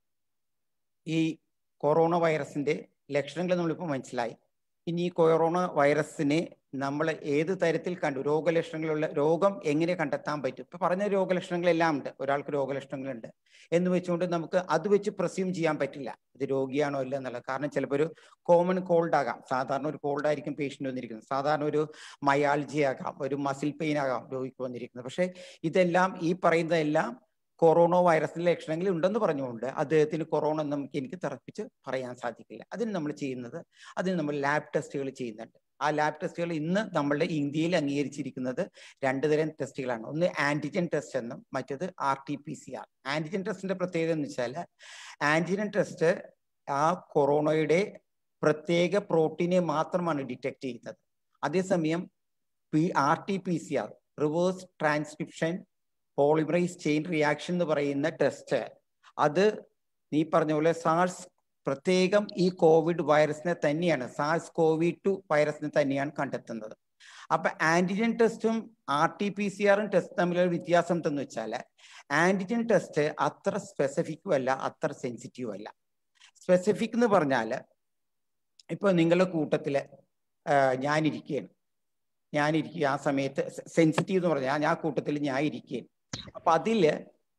ഈ കൊറോണ വൈറസിന്റെ ലക്ഷണങ്ങൾ നമ്മളിപ്പോൾ മനസ്സിലായി ഇനി ഈ കൊറോണ വൈറസിനെ നമ്മൾ ഏത് തരത്തിൽ കണ്ടു രോഗലക്ഷണങ്ങളുള്ള രോഗം എങ്ങനെ കണ്ടെത്താൻ പറ്റും ഇപ്പൊ പറഞ്ഞ രോഗലക്ഷണങ്ങളെല്ലാം ഉണ്ട് ഒരാൾക്ക് രോഗലക്ഷണങ്ങളുണ്ട് എന്ന് വെച്ചുകൊണ്ട് നമുക്ക് അത് വെച്ച് പ്രസ്യൂം ചെയ്യാൻ പറ്റില്ല ഇത് രോഗിയാണോ അല്ല എന്നുള്ളത് കാരണം ചിലപ്പോൾ ഒരു കോമൺ കോൾഡ് ആകാം സാധാരണ ഒരു കോൾഡ് ആയിരിക്കും പേഷ്യന്റ് വന്നിരിക്കുന്നത് സാധാരണ ഒരു മയാൾജി ആകാം ഒരു മസിൽ പെയിൻ ആകാം രോഗിക്ക് വന്നിരിക്കുന്നത് പക്ഷെ ഇതെല്ലാം ഈ പറയുന്നതെല്ലാം കൊറോണ വൈറസിന്റെ ലക്ഷണങ്ങൾ ഉണ്ടെന്ന് പറഞ്ഞുകൊണ്ട് അദ്ദേഹത്തിന് കൊറോണ എന്ന് നമുക്ക് എനിക്ക് തറപ്പിച്ച് പറയാൻ സാധിക്കില്ല അതിന് നമ്മൾ ചെയ്യുന്നത് അതിന് നമ്മൾ ലാബ് ടെസ്റ്റുകൾ ചെയ്യുന്നുണ്ട് ആ ലാബ് ടെസ്റ്റുകൾ ഇന്ന് നമ്മളുടെ ഇന്ത്യയിൽ അംഗീകരിച്ചിരിക്കുന്നത് രണ്ട് തരം ടെസ്റ്റുകളാണ് ഒന്ന് ആന്റിജൻ ടെസ്റ്റ് എന്നും മറ്റത് R T P C R antigen ടെസ്റ്റിന്റെ പ്രത്യേകത എന്ന് വെച്ചാൽ ആന്റിജൻ ടെസ്റ്റ് ആ കൊറോണയുടെ പ്രത്യേക പ്രോട്ടീനെ മാത്രമാണ് ഡിറ്റക്ട് ചെയ്യുന്നത് അതേസമയം P R T P C R reverse transcription polymerase chain reaction എന്ന് പറയുന്ന ടെസ്റ്റ് അത് നീ പറഞ്ഞ പോലെ സാൾസ് പ്രത്യേകം ഈ കോവിഡ് വൈറസിനെ തന്നെയാണ് സാൾസ് കോവിഡ് ടു വൈറസിനെ തന്നെയാണ് കണ്ടെത്തുന്നത് അപ്പൊ ആന്റിജൻ ടെസ്റ്റും ആർ ടി പി സി ആറും ടെസ്റ്റ് തമ്മിലുള്ള വ്യത്യാസം എന്തെന്ന് വെച്ചാൽ ആന്റിജൻ ടെസ്റ്റ് അത്ര സ്പെസിഫിക്കും അല്ല അത്ര സെൻസിറ്റീവും അല്ല സ്പെസിഫിക് എന്ന് പറഞ്ഞാൽ ഇപ്പൊ നിങ്ങളുടെ കൂട്ടത്തില് ഞാനിരിക്കുകയാണ് ഞാനിരിക്കുക ആ സമയത്ത് സെൻസിറ്റീവ് എന്ന് പറഞ്ഞാൽ ഞാൻ ആ കൂട്ടത്തിൽ ഞാൻ ഇരിക്കുകയാണ് അപ്പൊ അതില്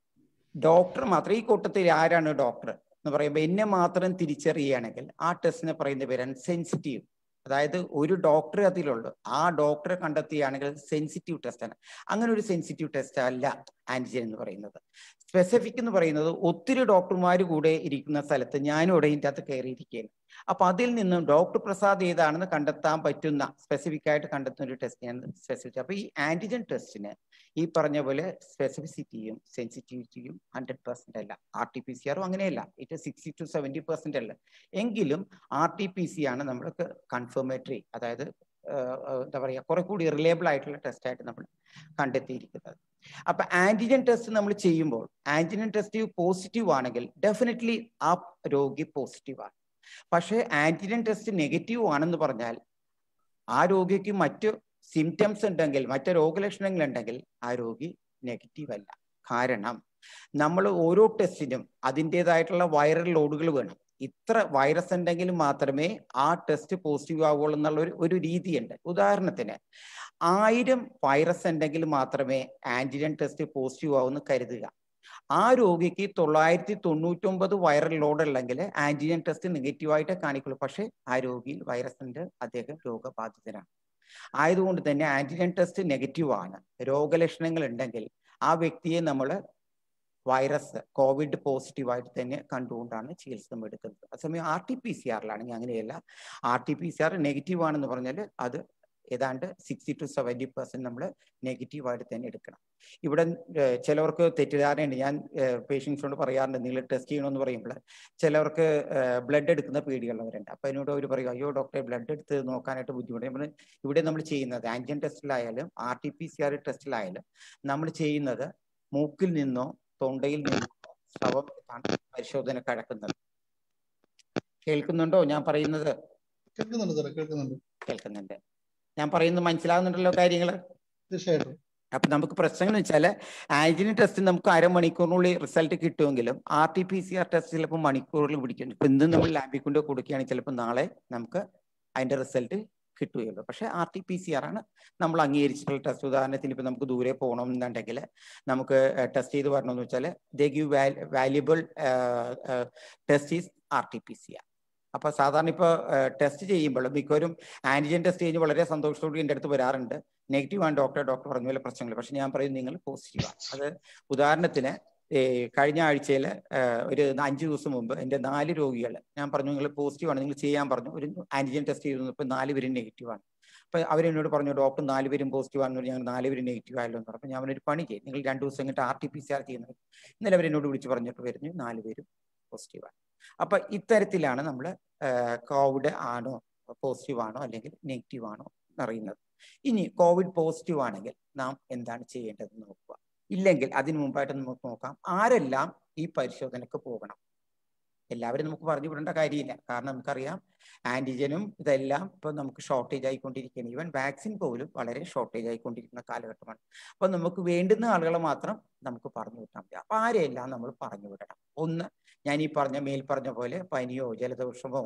ഡോക്ടർ മാത്രം ഈ കൂട്ടത്തിൽ ആരാണ് ഡോക്ടർ എന്ന് പറയുമ്പോൾ എന്നെ മാത്രം തിരിച്ചറിയുകയാണെങ്കിൽ ആ ടെസ്റ്റിനെ പറയുന്ന പേരാണ് സെൻസിറ്റീവ് അതായത് ഒരു ഡോക്ടർ അതിലുള്ളൂ ആ ഡോക്ടറെ കണ്ടെത്തുകയാണെങ്കിൽ സെൻസിറ്റീവ് ടെസ്റ്റ് ആണ് അങ്ങനെ ഒരു സെൻസിറ്റീവ് ടെസ്റ്റ് അല്ല ആന്റിജൻ എന്ന് പറയുന്നത് സ്പെസിഫിക് എന്ന് പറയുന്നത് ഒത്തിരി ഡോക്ടർമാർ കൂടെ ഇരിക്കുന്ന സ്ഥലത്ത് ഞാനും ഇവിടെ ഇതിൻ്റെ അകത്ത് കയറിയിരിക്കുകയാണ് അപ്പൊ അതിൽ നിന്നും ഡോക്ടർ പ്രസാദ് ഏതാണെന്ന് കണ്ടെത്താൻ പറ്റുന്ന സ്പെസിഫിക് ആയിട്ട് കണ്ടെത്തുന്ന ഒരു ടെസ്റ്റിനാണ് സ്പെസിഫിക് അപ്പൊ ഈ ആന്റിജൻ ടെസ്റ്റിന് ഈ പറഞ്ഞ പോലെ സ്പെസിഫിസിറ്റിയും സെൻസിറ്റിവിറ്റിയും ഹൺഡ്രഡ് പെർസെന്റ് അല്ല ആർ ടി പി സി ആറും അങ്ങനെയല്ല it sixty to seventy percent അല്ല എങ്കിലും ആർ ടി പി സി ആണ് നമ്മൾക്ക് കൺഫർമേറ്ററി അതായത് എന്താ പറയുക കുറെ കൂടി റിലയബിൾ ആയിട്ടുള്ള ടെസ്റ്റ് ആയിട്ട് നമ്മൾ കണ്ടെത്തിയിരിക്കുന്നത് അപ്പൊ ആന്റിജൻ ടെസ്റ്റ് നമ്മൾ ചെയ്യുമ്പോൾ ആന്റിജൻ ടെസ്റ്റ് പോസിറ്റീവ് ആണെങ്കിൽ ഡെഫിനറ്റ്ലി ആ രോഗി പോസിറ്റീവ് ആണ് പക്ഷേ ആന്റിജൻ ടെസ്റ്റ് നെഗറ്റീവ് ആണെന്ന് പറഞ്ഞാൽ ആ രോഗിക്ക് മറ്റു സിംറ്റംസ് ഉണ്ടെങ്കിൽ മറ്റു രോഗലക്ഷണങ്ങൾ ഉണ്ടെങ്കിൽ ആ രോഗി നെഗറ്റീവ് അല്ല കാരണം നമ്മൾ ഓരോ ടെസ്റ്റിനും അതിൻ്റെതായിട്ടുള്ള വൈറൽ ലോഡുകൾ വേണം ഇത്ര വൈറസ് ഉണ്ടെങ്കിൽ മാത്രമേ ആ ടെസ്റ്റ് പോസിറ്റീവ് ആവുള്ളൂ എന്നുള്ള ഒരു ഒരു രീതിയുണ്ട് ഉദാഹരണത്തിന് ആയിരം വൈറസ് ഉണ്ടെങ്കിൽ മാത്രമേ ആന്റിജൻ ടെസ്റ്റ് പോസിറ്റീവ് ആവുമെന്ന് കരുതുക ആ രോഗിക്ക് തൊള്ളായിരത്തി തൊണ്ണൂറ്റൊമ്പത് വൈറൽ ലോഡ് ഉണ്ടെങ്കിൽ ആന്റിജൻ ടെസ്റ്റ് നെഗറ്റീവായിട്ട് കാണിക്കുള്ളൂ പക്ഷേ ആ രോഗിയിൽ വൈറസ് ഉണ്ട് അദ്ദേഹം രോഗബാധിതനാണ് ആയതുകൊണ്ട് തന്നെ ആന്റിജൻ ടെസ്റ്റ് നെഗറ്റീവ് ആണ് രോഗലക്ഷണങ്ങൾ ഉണ്ടെങ്കിൽ ആ വ്യക്തിയെ നമ്മൾ വൈറസ് കോവിഡ് പോസിറ്റീവായിട്ട് തന്നെ കണ്ടുകൊണ്ടാണ് ചികിത്സ നമ്മൾ എടുക്കുന്നത് അതേസമയം ആർ ടി പി സി ആറിലാണെങ്കിൽ അങ്ങനെയല്ല R T P C R negative ആണെന്ന് പറഞ്ഞാൽ അത് ഏതാണ്ട് സിക്സ്റ്റി ടു സെവൻറ്റി പെർസെന്റ് നമ്മൾ നെഗറ്റീവായിട്ട് തന്നെ എടുക്കണം ഇവിടെ ചിലവർക്ക് തെറ്റിദ്ധാരണയുണ്ട് ഞാൻ പേഷ്യൻസിനോട് പറയാറുണ്ട് നിങ്ങൾ ടെസ്റ്റ് ചെയ്യണമെന്ന് പറയുമ്പോൾ ചിലവർക്ക് ബ്ലഡ് എടുക്കുന്ന പേടിയുള്ളവരുണ്ട് അപ്പൊ എന്നോട് അവർ പറയും അയ്യോ ഡോക്ടറെ ബ്ലഡ് എടുത്ത് നോക്കാനായിട്ട് ബുദ്ധിമുട്ട് നമ്മൾ ഇവിടെ നമ്മൾ ചെയ്യുന്നത് ആന്റിജൻ ടെസ്റ്റിലായാലും R T P C R ടെസ്റ്റിലായാലും നമ്മൾ ചെയ്യുന്നത് മൂക്കിൽ നിന്നോ തൊണ്ടയിൽ നിന്നോ സ്രവം എടുത്താണ് പരിശോധന കടക്കുന്നത് കേൾക്കുന്നുണ്ടോ ഞാൻ പറയുന്നത് കേൾക്കുന്നുണ്ട് സാറേ കേൾക്കുന്നുണ്ട് കേൾക്കുന്നുണ്ട് ഞാൻ പറയുന്നത് മനസ്സിലാകുന്നുണ്ടല്ലോ കാര്യങ്ങൾ തീർച്ചയായിട്ടും അപ്പൊ നമുക്ക് പ്രശ്നങ്ങൾ വെച്ചാൽ ആന്റിജൻ ടെസ്റ്റ് നമുക്ക് അരമണിക്കൂറിനുള്ളിൽ റിസൾട്ട് കിട്ടുമെങ്കിലും R T P C R test ചിലപ്പോൾ മണിക്കൂറുകൾ പിടിക്കും ഇപ്പൊ ഇന്ന് നമ്മൾ ലാബിൽ കൊണ്ട് കൊടുക്കുകയാണെങ്കിൽ ചിലപ്പോൾ നാളെ നമുക്ക് അതിന്റെ റിസൾട്ട് കിട്ടുകയുള്ളൂ പക്ഷെ R T P C R ആണ് നമ്മൾ അംഗീകരിച്ചിട്ടുള്ള ടെസ്റ്റ് ഉദാഹരണത്തിന് ഇപ്പൊ നമുക്ക് ദൂരെ പോകണം എന്നുണ്ടെങ്കിൽ നമുക്ക് ടെസ്റ്റ് ചെയ്ത് വരണമെന്ന് വെച്ചാൽ they give valuable test is R T P C R അപ്പൊ സാധാരണ ഇപ്പൊ ടെസ്റ്റ് ചെയ്യുമ്പോൾ മിക്കവരും ആന്റിജൻ ടെസ്റ്റ് കഴിഞ്ഞ് വളരെ സന്തോഷത്തോടെ എൻ്റെ അടുത്ത് വരാറുണ്ട് നെഗറ്റീവ് ആണ് ഡോക്ടർ ഡോക്ടർ പറഞ്ഞ പോലെ പ്രശ്നങ്ങൾ പക്ഷെ ഞാൻ പറയും നിങ്ങൾ പോസിറ്റീവ് ആണ് അത് ഉദാഹരണത്തിന് കഴിഞ്ഞ ആഴ്ചയിൽ ഒരു അഞ്ച് ദിവസം മുമ്പ് എൻ്റെ നാല് രോഗികൾ ഞാൻ പറഞ്ഞു നിങ്ങൾ പോസിറ്റീവ് ആണ് നിങ്ങൾ ചെയ്യാൻ പറഞ്ഞു ഒരു ആന്റിജൻ ടെസ്റ്റ് ചെയ്തു ഇപ്പൊ നാല് പേരും നെഗറ്റീവ് ആണ് അപ്പൊ അവരെന്നോട് പറഞ്ഞു ഡോക്ടർ നാല് പേരും പോസിറ്റീവ് ആണെന്ന് ഞങ്ങൾ നാല് പേരും നെഗറ്റീവ് ആയല്ലോ എന്ന് പറഞ്ഞു ഞാൻ അവനൊരു പണി ചെയ്യും നിങ്ങൾ രണ്ടു ദിവസം കഴിഞ്ഞിട്ട് R T P C R ചെയ്യുന്നത് ഇന്നലെ അവരെന്നോട് വിളിച്ച് പറഞ്ഞിട്ട് വരുന്നു നാല് പേരും പോസിറ്റീവ് ആണ് അപ്പൊ ഇത്തരത്തിലാണ് നമ്മൾ കോവിഡ് ആണോ പോസിറ്റീവ് ആണോ അല്ലെങ്കിൽ നെഗറ്റീവ് ആണോ എന്നറിയുന്നത് ഇനി കോവിഡ് പോസിറ്റീവ് ആണെങ്കിൽ നാം എന്താണ് ചെയ്യേണ്ടതെന്ന് നോക്കുക ഇല്ലെങ്കിൽ അതിനു മുമ്പായിട്ട് നമുക്ക് നോക്കാം ആരെല്ലാം ഈ പരിശോധനക്ക് പോകണം എല്ലാവരും നമുക്ക് പറഞ്ഞു വിടേണ്ട കാര്യമില്ല കാരണം നമുക്കറിയാം ആന്റിജനും ഇതെല്ലാം ഇപ്പൊ നമുക്ക് ഷോർട്ടേജ് ആയിക്കൊണ്ടിരിക്കുകയാണ് ഈവൻ വാക്സിൻ പോലും വളരെ ഷോർട്ടേജ് ആയിക്കൊണ്ടിരിക്കുന്ന കാലഘട്ടമാണ് അപ്പൊ നമുക്ക് വേണ്ടുന്ന ആളുകളെ മാത്രം നമുക്ക് പറഞ്ഞു വിട്ടാൽ മതി അപ്പൊ ആരെയെല്ലാം നമ്മൾ പറഞ്ഞു വിടണം ഒന്ന് ഞാൻ ഈ പറഞ്ഞ മേൽ പറഞ്ഞ പോലെ പനിയോ ജലദോഷമോ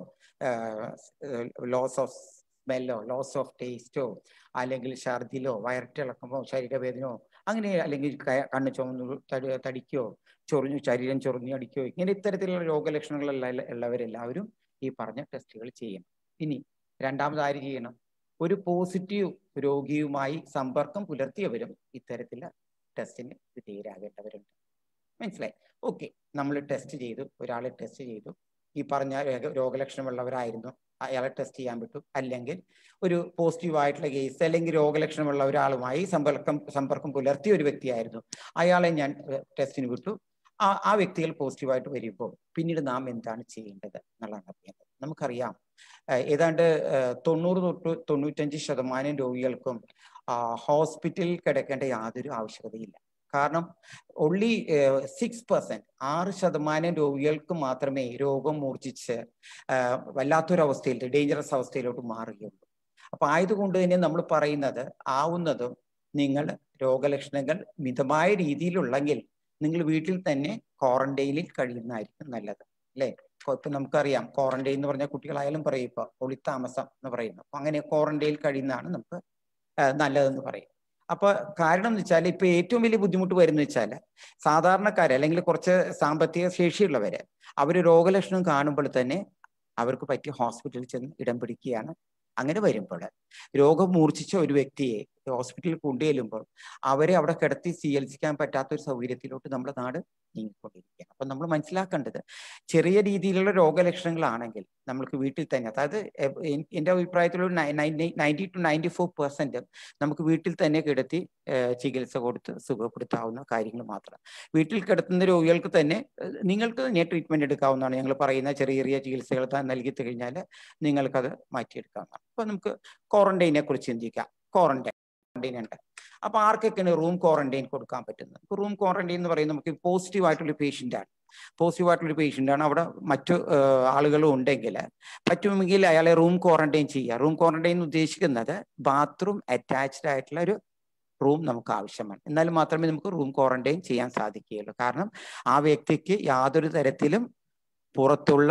ലോസ് ഓഫ് സ്മെല്ലോ ലോസ് ഓഫ് ടേസ്റ്റോ അല്ലെങ്കിൽ ഛർദിലോ വയറ്റിളക്കമോ ശരീരവേദനയോ അങ്ങനെ അല്ലെങ്കിൽ ക- കണ്ണ് ചുമന്നു തടി തടിക്കോ ചൊറിഞ്ഞു ശരീരം ചൊറിഞ്ഞു അടിക്കോ ഇങ്ങനെ ഇത്തരത്തിലുള്ള രോഗലക്ഷണങ്ങളുള്ള ഉള്ളവരെല്ലാവരും ഈ പറഞ്ഞ ടെസ്റ്റുകൾ ചെയ്യണം ഇനി രണ്ടാമത് ആര് ചെയ്യണം ഒരു പോസിറ്റീവ് രോഗിയുമായി സമ്പർക്കം പുലർത്തിയവരും ഇത്തരത്തിലുള്ള ടെസ്റ്റിന് വിധേയരാകേണ്ടവരുണ്ട് മനസ്സിലായി ഓക്കെ നമ്മൾ ടെസ്റ്റ് ചെയ്തു ഒരാളെ ടെസ്റ്റ് ചെയ്തു ഈ പറഞ്ഞ രോഗ- രോഗലക്ഷണമുള്ളവരായിരുന്നു അയാളെ ടെസ്റ്റ് ചെയ്യാൻ പറ്റും അല്ലെങ്കിൽ ഒരു പോസിറ്റീവ് ആയിട്ടുള്ള കേസ് അല്ലെങ്കിൽ രോഗലക്ഷണമുള്ള ഒരാളുമായി സമ്പർക്കം സമ്പർക്കം പുലർത്തിയ ഒരു വ്യക്തിയായിരുന്നു അയാളെ ഞാൻ ടെസ്റ്റിന് വിട്ടു ആ ആ വ്യക്തികൾ പോസിറ്റീവായിട്ട് വരുമ്പോൾ പിന്നീട് നാം എന്താണ് ചെയ്യേണ്ടത് എന്നുള്ളതാണ് അറിയേണ്ടത് നമുക്കറിയാം ഏഹ് ഏതാണ്ട് ഏഹ് തൊണ്ണൂറ് തൊട്ട് തൊണ്ണൂറ്റഞ്ച് ശതമാനം രോഗികൾക്കും ഹോസ്പിറ്റലിൽ കിടക്കേണ്ട യാതൊരു ആവശ്യകതയില്ല കാരണം ഒൺലി സിക്സ് പെർസെന്റ് ആറ് ശതമാനം രോഗികൾക്ക് മാത്രമേ രോഗം മൂർച്ഛിച്ച് ആഹ് വല്ലാത്തൊരവസ്ഥയിൽ ഡേഞ്ചറസ് അവസ്ഥയിലോട്ട് മാറുകയുള്ളൂ അപ്പൊ ആയതുകൊണ്ട് തന്നെ നമ്മൾ പറയുന്നത് ആവുന്നതും നിങ്ങൾ രോഗലക്ഷണങ്ങൾ മിതമായ രീതിയിലുള്ളെങ്കിൽ നിങ്ങൾ വീട്ടിൽ തന്നെ ക്വാറന്റൈനിൽ കഴിയുന്നതായിരിക്കും നല്ലത് അല്ലേ ഇപ്പൊ നമുക്കറിയാം ക്വാറന്റൈൻ എന്ന് പറഞ്ഞാൽ കുട്ടികളായാലും പറയും ഇപ്പൊ ഒളിത്താമസം എന്ന് പറയുന്നു അപ്പൊ അങ്ങനെ ക്വാറന്റൈനിൽ കഴിയുന്നതാണ് നമുക്ക് ആഹ് നല്ലതെന്ന് പറയും അപ്പൊ കാരണം എന്ന് വെച്ചാൽ ഇപ്പൊ ഏറ്റവും വലിയ ബുദ്ധിമുട്ട് വരുന്ന വെച്ചാൽ സാധാരണക്കാര് അല്ലെങ്കിൽ കുറച്ച് സാമ്പത്തിക ശേഷിയുള്ളവര് അവര് രോഗലക്ഷണം കാണുമ്പോൾ തന്നെ അവർക്ക് പറ്റിയ ഹോസ്പിറ്റലിൽ ചെന്ന് ഇടം പിടിക്കുകയാണ് അങ്ങനെ വരുമ്പോൾ രോഗം മൂർച്ഛിച്ച ഒരു വ്യക്തിയെ ഹോസ്പിറ്റലിൽ കൊണ്ടുചെല്ലുമ്പോൾ അവരെ അവിടെ കിടത്തി ചികിത്സിക്കാൻ പറ്റാത്ത ഒരു സൗകര്യത്തിലോട്ട് നമ്മുടെ നാട് നീങ്ങിക്കൊണ്ടിരിക്കുകയാണ് അപ്പൊ നമ്മൾ മനസ്സിലാക്കേണ്ടത് ചെറിയ രീതിയിലുള്ള രോഗലക്ഷണങ്ങളാണെങ്കിൽ നമ്മൾക്ക് വീട്ടിൽ തന്നെ അതായത് എ- എൻ- എൻ്റെ അഭിപ്രായത്തിൽ ഒരു ninety to ninety four percent നമുക്ക് വീട്ടിൽ തന്നെ കിടത്തി ഏഹ് ചികിത്സ കൊടുത്ത് സുഖപ്പെടുത്താവുന്ന കാര്യങ്ങൾ മാത്രം വീട്ടിൽ കിടത്തുന്ന രോഗികൾക്ക് തന്നെ ഏഹ് നിങ്ങൾക്ക് തന്നെ ട്രീറ്റ്മെന്റ് എടുക്കാവുന്നതാണ് ഞങ്ങൾ പറയുന്ന ചെറിയ ചെറിയ ചികിത്സകൾ താൻ നൽകി കഴിഞ്ഞാൽ നിങ്ങൾക്കത് മാറ്റിയെടുക്കാവുന്നതാണ് അപ്പൊ നമുക്ക് ക്വാറന്റൈനെ കുറിച്ച് ചിന്തിക്കാം ക്വാറന്റൈൻ ക്വാറന്റൈൻ ഉണ്ട് അപ്പൊ ആർക്കൊക്കെയാണ് റൂം ക്വാറന്റൈൻ കൊടുക്കാൻ പറ്റുന്നത് ഇപ്പൊ റൂം ക്വാറന്റൈൻ എന്ന് പറയുന്നത് നമുക്ക് പോസിറ്റീവ് ആയിട്ടുള്ള പേഷ്യന്റ് ആണ് പോസിറ്റീവ് ആയിട്ടുള്ള പേഷ്യന്റ് ആണ് അവിടെ മറ്റു ഏഹ്, ആളുകളും ഉണ്ടെങ്കിൽ പറ്റുമെങ്കിൽ അയാളെ റൂം ക്വാറന്റൈൻ ചെയ്യുക റൂം ക്വാറന്റൈൻ ഉദ്ദേശിക്കുന്നത് ബാത്റൂം അറ്റാച്ച്ഡ് ആയിട്ടുള്ള ഒരു റൂം നമുക്ക് ആവശ്യമാണ് എന്നാൽ മാത്രമേ നമുക്ക് റൂം ക്വാറന്റൈൻ ചെയ്യാൻ സാധിക്കുകയുള്ളൂ കാരണം ആ വ്യക്തിക്ക് യാതൊരു തരത്തിലും പുറത്തുള്ള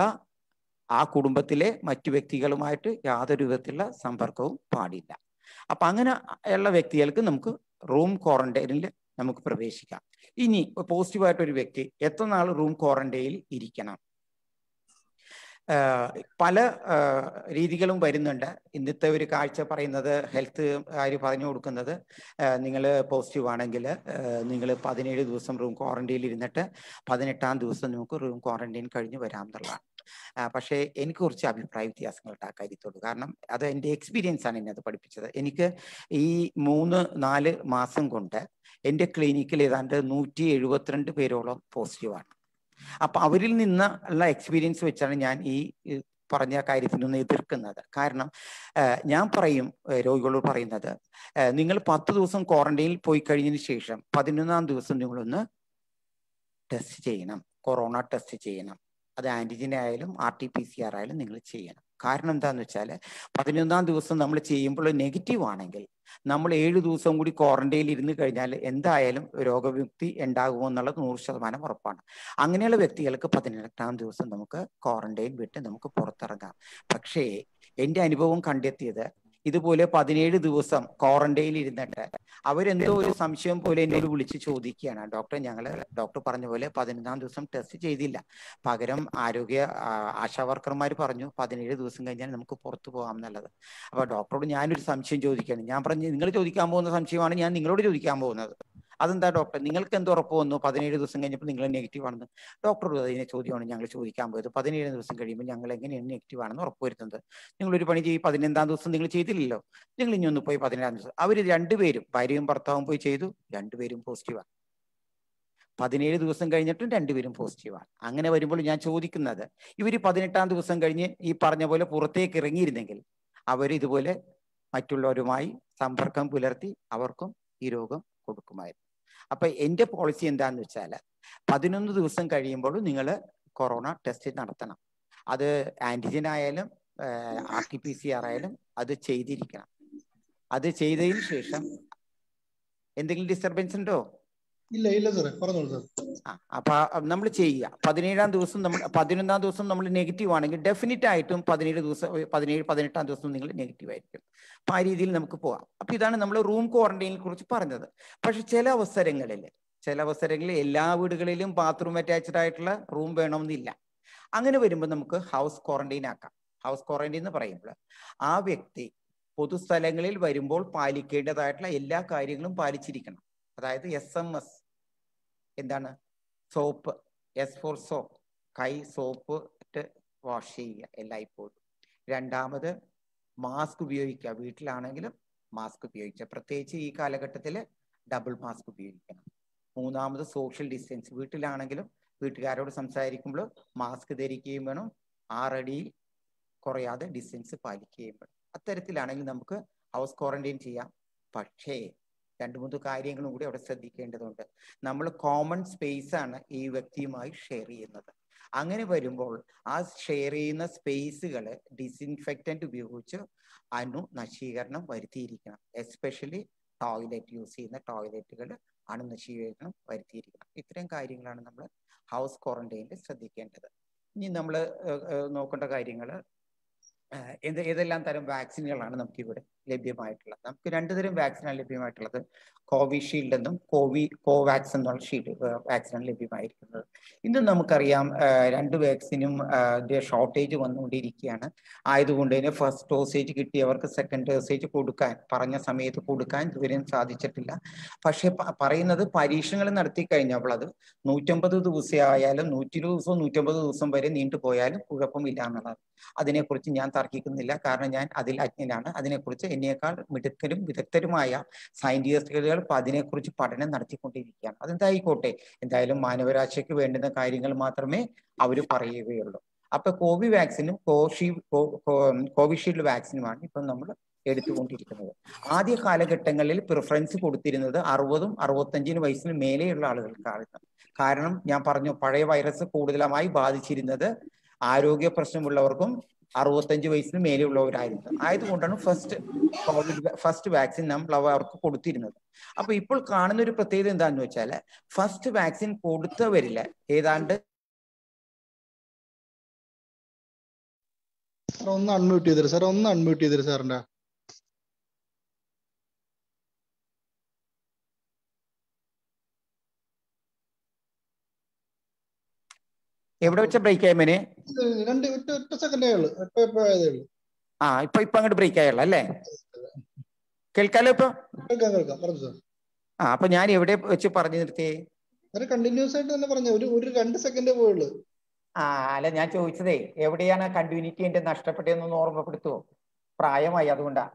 ആ കുടുംബത്തിലെ മറ്റു വ്യക്തികളുമായിട്ട് യാതൊരു വിധത്തിലുള്ള സമ്പർക്കവും പാടില്ല അപ്പൊ അങ്ങനെ ഉള്ള വ്യക്തികൾക്ക് നമുക്ക് റൂം ക്വാറന്റൈനിൽ നമുക്ക് പ്രവേശിക്കാം ഇനി പോസിറ്റീവായിട്ട് ഒരു വ്യക്തി എത്ര നാൾ റൂം ക്വാറന്റൈനിൽ ഇരിക്കണം ആഹ് പല ആഹ് രീതികളും വരുന്നുണ്ട് ഇന്നത്തെ ഒരു കാഴ്ച പറയുന്നത് ഹെൽത്ത് കാര് പറഞ്ഞു കൊടുക്കുന്നത് നിങ്ങൾ പോസിറ്റീവ് ആണെങ്കിൽ നിങ്ങൾ പതിനേഴ് ദിവസം റൂം ക്വാറന്റൈനിൽ ഇരുന്നിട്ട് പതിനെട്ടാം ദിവസം നമുക്ക് റൂം ക്വാറന്റൈൻ കഴിഞ്ഞ് വരാം എന്നുള്ളതാണ് ആ, പക്ഷേ എനിക്ക് കുറച്ച് അഭിപ്രായ വ്യത്യാസങ്ങളുണ്ട് ആ കാര്യത്തോട് കാരണം അത് എൻ്റെ എക്സ്പീരിയൻസ് ആണ് എന്നെ അത് പഠിപ്പിച്ചത് എനിക്ക് ഈ മൂന്ന് നാല് മാസം കൊണ്ട് എൻ്റെ ക്ലിനിക്കിൽ ഏതാണ്ട് നൂറ്റി എഴുപത്തിരണ്ട് പേരോളം പോസിറ്റീവാണ് അപ്പൊ അവരിൽ നിന്ന് ഉള്ള എക്സ്പീരിയൻസ് വെച്ചാണ് ഞാൻ ഈ ഈ പറഞ്ഞ കാര്യത്തിനൊന്ന് എതിർക്കുന്നത് കാരണം ആ, ഞാൻ പറയും ആ, രോഗികളോട് പറയുന്നത് ആ, നിങ്ങൾ പത്ത് ദിവസം ക്വാറന്റൈനിൽ പോയി കഴിഞ്ഞതിന് ശേഷം പതിനൊന്നാം ദിവസം നിങ്ങളൊന്ന് ടെസ്റ്റ് ചെയ്യണം കൊറോണ ടെസ്റ്റ് ചെയ്യണം അത് ആന്റിജൻ ആയാലും R T P C R ആയാലും നിങ്ങൾ ചെയ്യണം കാരണം എന്താന്ന് വെച്ചാൽ പതിനൊന്നാം ദിവസം നമ്മൾ ചെയ്യുമ്പോൾ നെഗറ്റീവ് ആണെങ്കിൽ നമ്മൾ ഏഴ് ദിവസം കൂടി ക്വാറന്റൈനിൽ ഇരുന്ന് കഴിഞ്ഞാൽ എന്തായാലും രോഗവിമുക്തി ഉണ്ടാകുമോ എന്നുള്ളത് നൂറ് ശതമാനം ഉറപ്പാണ് അങ്ങനെയുള്ള വ്യക്തികൾക്ക് പതിനെട്ടാം ദിവസം നമുക്ക് ക്വാറന്റൈൻ വിട്ട് നമുക്ക് പുറത്തിറങ്ങാം പക്ഷേ എൻ്റെ അനുഭവം കണ്ടെത്തിയത് ഇതുപോലെ പതിനേഴ് ദിവസം ക്വാറന്റൈനിൽ ഇരുന്നിട്ട് അവരെന്തോ ഒരു സംശയം പോലെ എന്നോട് വിളിച്ച് ചോദിക്കുകയാണ് ഡോക്ടർ ഞങ്ങൾ ഡോക്ടർ പറഞ്ഞ പോലെ പതിനൊന്നാം ദിവസം ടെസ്റ്റ് ചെയ്തില്ല പകരം ആരോഗ്യ ആ, ആശാ വർക്കർമാർ പറഞ്ഞു പതിനേഴ് ദിവസം കഴിഞ്ഞാൽ നമുക്ക് പുറത്തു പോകാം എന്നുള്ളത് അപ്പൊ ഡോക്ടറോട് ഞാനൊരു സംശയം ചോദിക്കുകയാണ് ഞാൻ പറഞ്ഞു നിങ്ങൾ ചോദിക്കാൻ പോകുന്ന സംശയമാണ് ഞാൻ നിങ്ങളോട് ചോദിക്കാൻ പോകുന്നത് അതെന്താ ഡോക്ടർ നിങ്ങൾക്ക് എന്ത് ഉറപ്പ് വന്നു പതിനേഴ് ദിവസം കഴിഞ്ഞപ്പോൾ നിങ്ങൾ നെഗറ്റീവ് ആണെന്ന് ഡോക്ടറോട് അതിനെ ചോദ്യമാണ് ഞങ്ങൾ ചോദിക്കാൻ പോയത് പതിനേഴ് ദിവസം കഴിയുമ്പോൾ ഞങ്ങൾ എങ്ങനെയാണ് നെഗറ്റീവ് ആണെന്ന് ഉറപ്പ് വരുത്തുന്നത് നിങ്ങൾ ഒരു പണി ചെയ്യും പതിനഞ്ചാം ദിവസം നിങ്ങൾ ചെയ്തില്ലല്ലോ നിങ്ങൾ ഇനി ഒന്ന് പോയി പതിനേഴാം ദിവസം അവർ രണ്ടുപേരും ഭാര്യയും ഭർത്താവും പോയി ചെയ്തു രണ്ടുപേരും പോസിറ്റീവാണ് പതിനേഴ് ദിവസം കഴിഞ്ഞിട്ടും രണ്ടുപേരും പോസിറ്റീവാണ് അങ്ങനെ വരുമ്പോൾ ഞാൻ ചോദിക്കുന്നത് ഇവർ പതിനെട്ടാം ദിവസം കഴിഞ്ഞ് ഈ പറഞ്ഞ പോലെ പുറത്തേക്ക് ഇറങ്ങിയിരുന്നെങ്കിൽ അവർ ഇതുപോലെ മറ്റുള്ളവരുമായി സമ്പർക്കം പുലർത്തി അവർക്കും ഈ രോഗം കൊടുക്കുമായിരുന്നു അപ്പൊ എന്റെ പോളിസി എന്താന്ന് വെച്ചാൽ പതിനൊന്ന് ദിവസം കഴിയുമ്പോൾ നിങ്ങൾ കൊറോണ ടെസ്റ്റ് നടത്തണം അത് ആന്റിജൻ ആയാലും R T P C R ആയാലും അത് ചെയ്തിരിക്കണം അത് ചെയ്തതിന് ശേഷം എന്തെങ്കിലും ഡിസ്റ്റർബൻസ് ഉണ്ടോ ഇല്ല ഇല്ല സാറേ പറഞ്ഞോളൂ സാർ ആ അപ്പൊ നമ്മൾ ചെയ്യുക പതിനേഴാം ദിവസം നമ്മൾ പതിനൊന്നാം ദിവസം നമ്മൾ നെഗറ്റീവ് ആണെങ്കിൽ ഡെഫിനറ്റ് ആയിട്ടും പതിനേഴ് ദിവസം പതിനേഴ് പതിനെട്ടാം ദിവസം നിങ്ങൾ നെഗറ്റീവ് ആയിരിക്കും അപ്പൊ ആ രീതിയിൽ നമുക്ക് പോവാം അപ്പൊ ഇതാണ് നമ്മൾ റൂം ക്വാറന്റൈനെ കുറിച്ച് പറഞ്ഞത് പക്ഷെ ചില അവസരങ്ങളിൽ ചില അവസരങ്ങളിൽ എല്ലാ വീടുകളിലും ബാത്റൂം അറ്റാച്ച്ഡ് ആയിട്ടുള്ള റൂം വേണമെന്നില്ല അങ്ങനെ വരുമ്പോൾ നമുക്ക് ഹൗസ് ക്വാറന്റൈൻ ആക്കാം ഹൗസ് ക്വാറന്റൈൻ എന്ന് പറയുമ്പോൾ ആ വ്യക്തി പൊതുസ്ഥലങ്ങളിൽ വരുമ്പോൾ പാലിക്കേണ്ടതായിട്ടുള്ള എല്ലാ കാര്യങ്ങളും പാലിച്ചിരിക്കണം അതായത് എസ് എം എസ് എന്താണ് സോപ്പ് എസ് ഫോർ സോപ്പ് കൈ സോപ്പ് ഇട്ട് വാഷ് ചെയ്യുക എല്ലായ്പ്പോഴും രണ്ടാമത് മാസ്ക് ഉപയോഗിക്കുക വീട്ടിലാണെങ്കിലും മാസ്ക് ഉപയോഗിക്കുക പ്രത്യേകിച്ച് ഈ കാലഘട്ടത്തിൽ ഡബിൾ മാസ്ക് ഉപയോഗിക്കണം മൂന്നാമത് സോഷ്യൽ ഡിസ്റ്റൻസ് വീട്ടിലാണെങ്കിലും വീട്ടുകാരോട് സംസാരിക്കുമ്പോൾ മാസ്ക് ധരിക്കുകയും വേണം ആറടിയിൽ കുറയാതെ ഡിസ്റ്റൻസ് പാലിക്കുകയും വേണം അത്തരത്തിലാണെങ്കിൽ നമുക്ക് ഹൗസ് ക്വാറന്റൈൻ ചെയ്യാം പക്ഷേ രണ്ട് മൂന്ന് കാര്യങ്ങളും കൂടി അവിടെ ശ്രദ്ധിക്കേണ്ടതുണ്ട് നമ്മൾ കോമൺ സ്പേസ് ആണ് ഈ വ്യക്തിയുമായി ഷെയർ ചെയ്യുന്നത് അങ്ങനെ വരുമ്പോൾ ആ ഷെയർ ചെയ്യുന്ന സ്പേസുകൾ ഡിസിൻഫെക്റ്റന്റ് ഉപയോഗിച്ച് അണു നശീകരണം വരുത്തിയിരിക്കണം എസ്പെഷ്യലി ടോയ്ലറ്റ് യൂസ് ചെയ്യുന്ന ടോയ്ലറ്റുകൾ അണുനശീകരണം വരുത്തിയിരിക്കണം ഇത്രയും കാര്യങ്ങളാണ് നമ്മൾ ഹൗസ് ക്വാറന്റൈനിൽ ശ്രദ്ധിക്കേണ്ടത് ഇനി നമ്മൾ നോക്കേണ്ട കാര്യങ്ങൾ എന്ത് ഏതെല്ലാം തരം വാക്സിനുകളാണ് നമുക്ക് ഇവിടെ ലഭ്യമായിട്ടുള്ളത് നമുക്ക് രണ്ട് തരം വാക്സിനാണ് ലഭ്യമായിട്ടുള്ളത് കോവിഷീൽഡ് എന്നും കോവി കോവാക്സ് എന്നുള്ള ഷീൽഡ് വാക്സിനാണ് ലഭ്യമായിരിക്കുന്നത് ഇന്ന് നമുക്കറിയാം രണ്ട് വാക്സിനും ഷോർട്ടേജ് വന്നുകൊണ്ടിരിക്കുകയാണ് ആയതുകൊണ്ട് തന്നെ ഫസ്റ്റ് ഡോസേജ് കിട്ടിയവർക്ക് സെക്കൻഡ് ഡോസേജ് കൊടുക്കാൻ പറഞ്ഞ സമയത്ത് കൊടുക്കാൻ ഇതുവരെയും സാധിച്ചിട്ടില്ല പക്ഷെ പറയുന്നത് പരീക്ഷണങ്ങൾ നടത്തി കഴിഞ്ഞപ്പോൾ അത് നൂറ്റമ്പത് ദിവസം ആയാലും നൂറ്റി ഇരുപത് ദിവസവും നൂറ്റമ്പത് ദിവസം വരെ നീണ്ടുപോയാലും കുഴപ്പമില്ല എന്നുള്ളത് അതിനെക്കുറിച്ച് ഞാൻ തർക്കിക്കുന്നില്ല കാരണം ഞാൻ അതിൽ അജ്ഞനാണ് അതിനെക്കുറിച്ച് എന്നേക്കാൾ മിടുക്കരും വിദഗ്ധരുമായ സയന്റിസ്റ്റുകൾ അതിനെക്കുറിച്ച് പഠനം നടത്തിക്കൊണ്ടിരിക്കുകയാണ് അതെന്തായിക്കോട്ടെ എന്തായാലും മാനവരാശിക്ക് വേണ്ടുന്ന കാര്യങ്ങൾ മാത്രമേ അവർ പറയുകയുള്ളൂ അപ്പൊ കോവി വാക്സിനും കോഷി കോവിഷീൽഡ് വാക്സിനുമാണ് ഇപ്പം നമ്മൾ എടുത്തുകൊണ്ടിരിക്കുന്നത് ആദ്യ കാലഘട്ടങ്ങളിൽ പ്രിഫറൻസ് കൊടുത്തിരുന്നത് അറുപതും അറുപത്തഞ്ചിനും വയസ്സിന് മേലെയുള്ള ആളുകൾക്കായിരുന്നു കാരണം ഞാൻ പറഞ്ഞു പഴയ വൈറസ് കൂടുതലായി ബാധിച്ചിരുന്നത് ആരോഗ്യ പ്രശ്നമുള്ളവർക്കും അറുപത്തഞ്ച് വയസ്സിന് മേലെയുള്ളവരായിരുന്നു ആയതുകൊണ്ടാണ് ഫസ്റ്റ് കോവിഡ് ഫസ്റ്റ് വാക്സിൻ നമ്മൾ അവർക്ക് കൊടുത്തിരുന്നത് അപ്പൊ ഇപ്പോൾ കാണുന്ന ഒരു പ്രത്യേകത എന്താണെന്ന് വെച്ചാൽ ഫസ്റ്റ് വാക്സിൻ കൊടുത്തവരില് ഏതാണ്ട് സാർ ഒന്ന് അൺമ്യൂട്ട് ചെയ്തരും സാർ ഒന്ന് അൺമ്യൂട്ട് ചെയ്തരും സാറിന്റെ എവിടെ വെച്ച ബ്രേക്ക് ആയമേനെ രണ്ട് ഒറ്റ ഒറ്റ സെക്കൻഡേ ഉള്ളു ഒറ്റ ഇപ്പൊ ആയതേ ഉള്ളു ആ ഇപ്പൊ ഇപ്പൊ അങ്ങോട്ട് ബ്രേക്ക് ആയുള്ള അല്ലേ കേൾക്കാലോ ഇപ്പൊ കേൾക്കാം കേൾക്കാം പറഞ്ഞു സാർ ആ അപ്പൊ ഞാൻ എവിടെ വെച്ച് പറഞ്ഞു നിർത്തിയേ സാറ് കണ്ടിന്യൂസ് ആയിട്ട് തന്നെ പറഞ്ഞു ഒരു ഒരു രണ്ട് സെക്കൻഡേ പോയുള്ളൂ ആ അല്ല ഞാൻ ചോദിച്ചതേ എവിടെയാണ് കണ്ടിന്യൂറ്റി എന്റെ നഷ്ടപ്പെട്ടതെന്നൊന്ന് ഓർമ്മപ്പെടുത്തുവോ പ്രായമായി അതുകൊണ്ടാ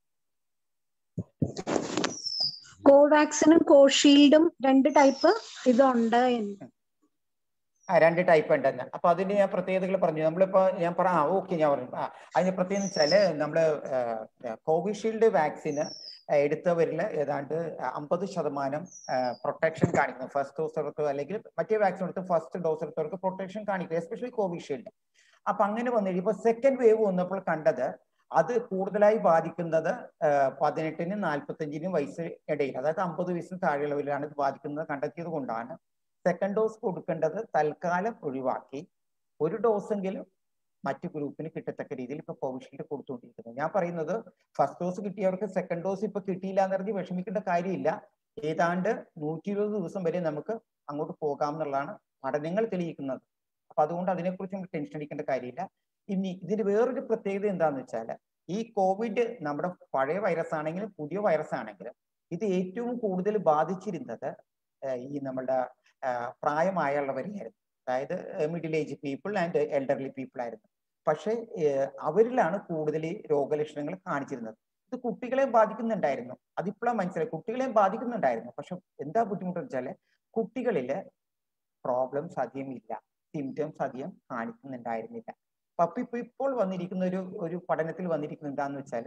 കോവാക്സിനും കോഷീൽഡും രണ്ട് ടൈപ്പ് ഇതുണ്ട് എന്ന് ആ രണ്ട് ടൈപ്പ് ഉണ്ടെന്ന് അപ്പൊ അതിന്റെ ഞാൻ പ്രത്യേകതകൾ പറഞ്ഞു നമ്മളിപ്പോ ഞാൻ പറ ആ ഓക്കെ ഞാൻ പറഞ്ഞു ആ അതിന് പ്രത്യേകം വെച്ചാല് നമ്മള് കോവിഷീൽഡ് വാക്സിന് എടുത്തവരിൽ ഏതാണ്ട് അമ്പത് ശതമാനം പ്രൊട്ടക്ഷൻ കാണിക്കുന്നു ഫസ്റ്റ് ഡോസ് എടുത്ത് അല്ലെങ്കിൽ മറ്റേ വാക്സിൻ എടുത്ത് ഫസ്റ്റ് ഡോസ് എടുത്തവർക്ക് പ്രൊട്ടക്ഷൻ കാണിക്കും എസ്പെഷ്യലി കോവിഷീൽഡ് അപ്പൊ അങ്ങനെ വന്നു ഇപ്പൊ സെക്കൻഡ് വേവ് വന്നപ്പോൾ കണ്ടത് അത് കൂടുതലായി ബാധിക്കുന്നത് പതിനെട്ടിനും നാൽപ്പത്തഞ്ചിനും വയസ്സ് ഇടയിൽ അതായത് അമ്പത് വയസ്സിന് താഴെയുള്ളവരിലാണ് ഇത് ബാധിക്കുന്നത് കണ്ടെത്തിയത് കൊണ്ടാണ് സെക്കൻഡ് ഡോസ് കൊടുക്കേണ്ടത് തൽക്കാലം ഒഴിവാക്കി ഒരു ഡോസെങ്കിലും മറ്റു ഗ്രൂപ്പിന് കിട്ടത്തക്ക രീതിയിൽ ഇപ്പൊ കോവിഷീൽഡ് കൊടുത്തുകൊണ്ടിരിക്കുന്നത് ഞാൻ പറയുന്നത് ഫസ്റ്റ് ഡോസ് കിട്ടിയവർക്ക് സെക്കൻഡ് ഡോസ് ഇപ്പൊ കിട്ടിയില്ല എന്ന് പറഞ്ഞ് വിഷമിക്കേണ്ട കാര്യമില്ല ഏതാണ്ട് നൂറ്റി ഇരുപത് ദിവസം വരെ നമുക്ക് അങ്ങോട്ട് പോകാം എന്നുള്ളതാണ് പഠനങ്ങൾ തെളിയിക്കുന്നത് അപ്പൊ അതുകൊണ്ട് അതിനെക്കുറിച്ച് നമുക്ക് ടെൻഷൻ അടിക്കേണ്ട കാര്യമില്ല ഇനി ഇതിന് വേറൊരു പ്രത്യേകത എന്താന്ന് വെച്ചാൽ ഈ കോവിഡ് നമ്മുടെ പഴയ വൈറസ് ആണെങ്കിലും പുതിയ വൈറസ് ആണെങ്കിലും ഇത് ഏറ്റവും കൂടുതൽ ബാധിച്ചിരുന്നത് ഈ നമ്മുടെ പ്രായമായുള്ളവരെയായിരുന്നു അതായത് middle age people and elderly people ആയിരുന്നു പക്ഷേ അവരിലാണ് കൂടുതൽ രോഗലക്ഷണങ്ങൾ കാണിച്ചിരുന്നത് ഇത് കുട്ടികളെ ബാധിക്കുന്നുണ്ടായിരുന്നു അതിപ്പോഴാണ് മനസ്സിലായി കുട്ടികളെയും ബാധിക്കുന്നുണ്ടായിരുന്നു പക്ഷെ എന്താ ബുദ്ധിമുട്ടെന്ന് വെച്ചാല് കുട്ടികളില് പ്രോബ്ലംസ് അധികം ഇല്ല സിംറ്റംസ് അധികം കാണിക്കുന്നുണ്ടായിരുന്നില്ല അപ്പൊ ഇപ്പൊ ഇപ്പോൾ വന്നിരിക്കുന്ന ഒരു ഒരു പഠനത്തിൽ വന്നിരിക്കുന്നത് എന്താന്ന് വെച്ചാൽ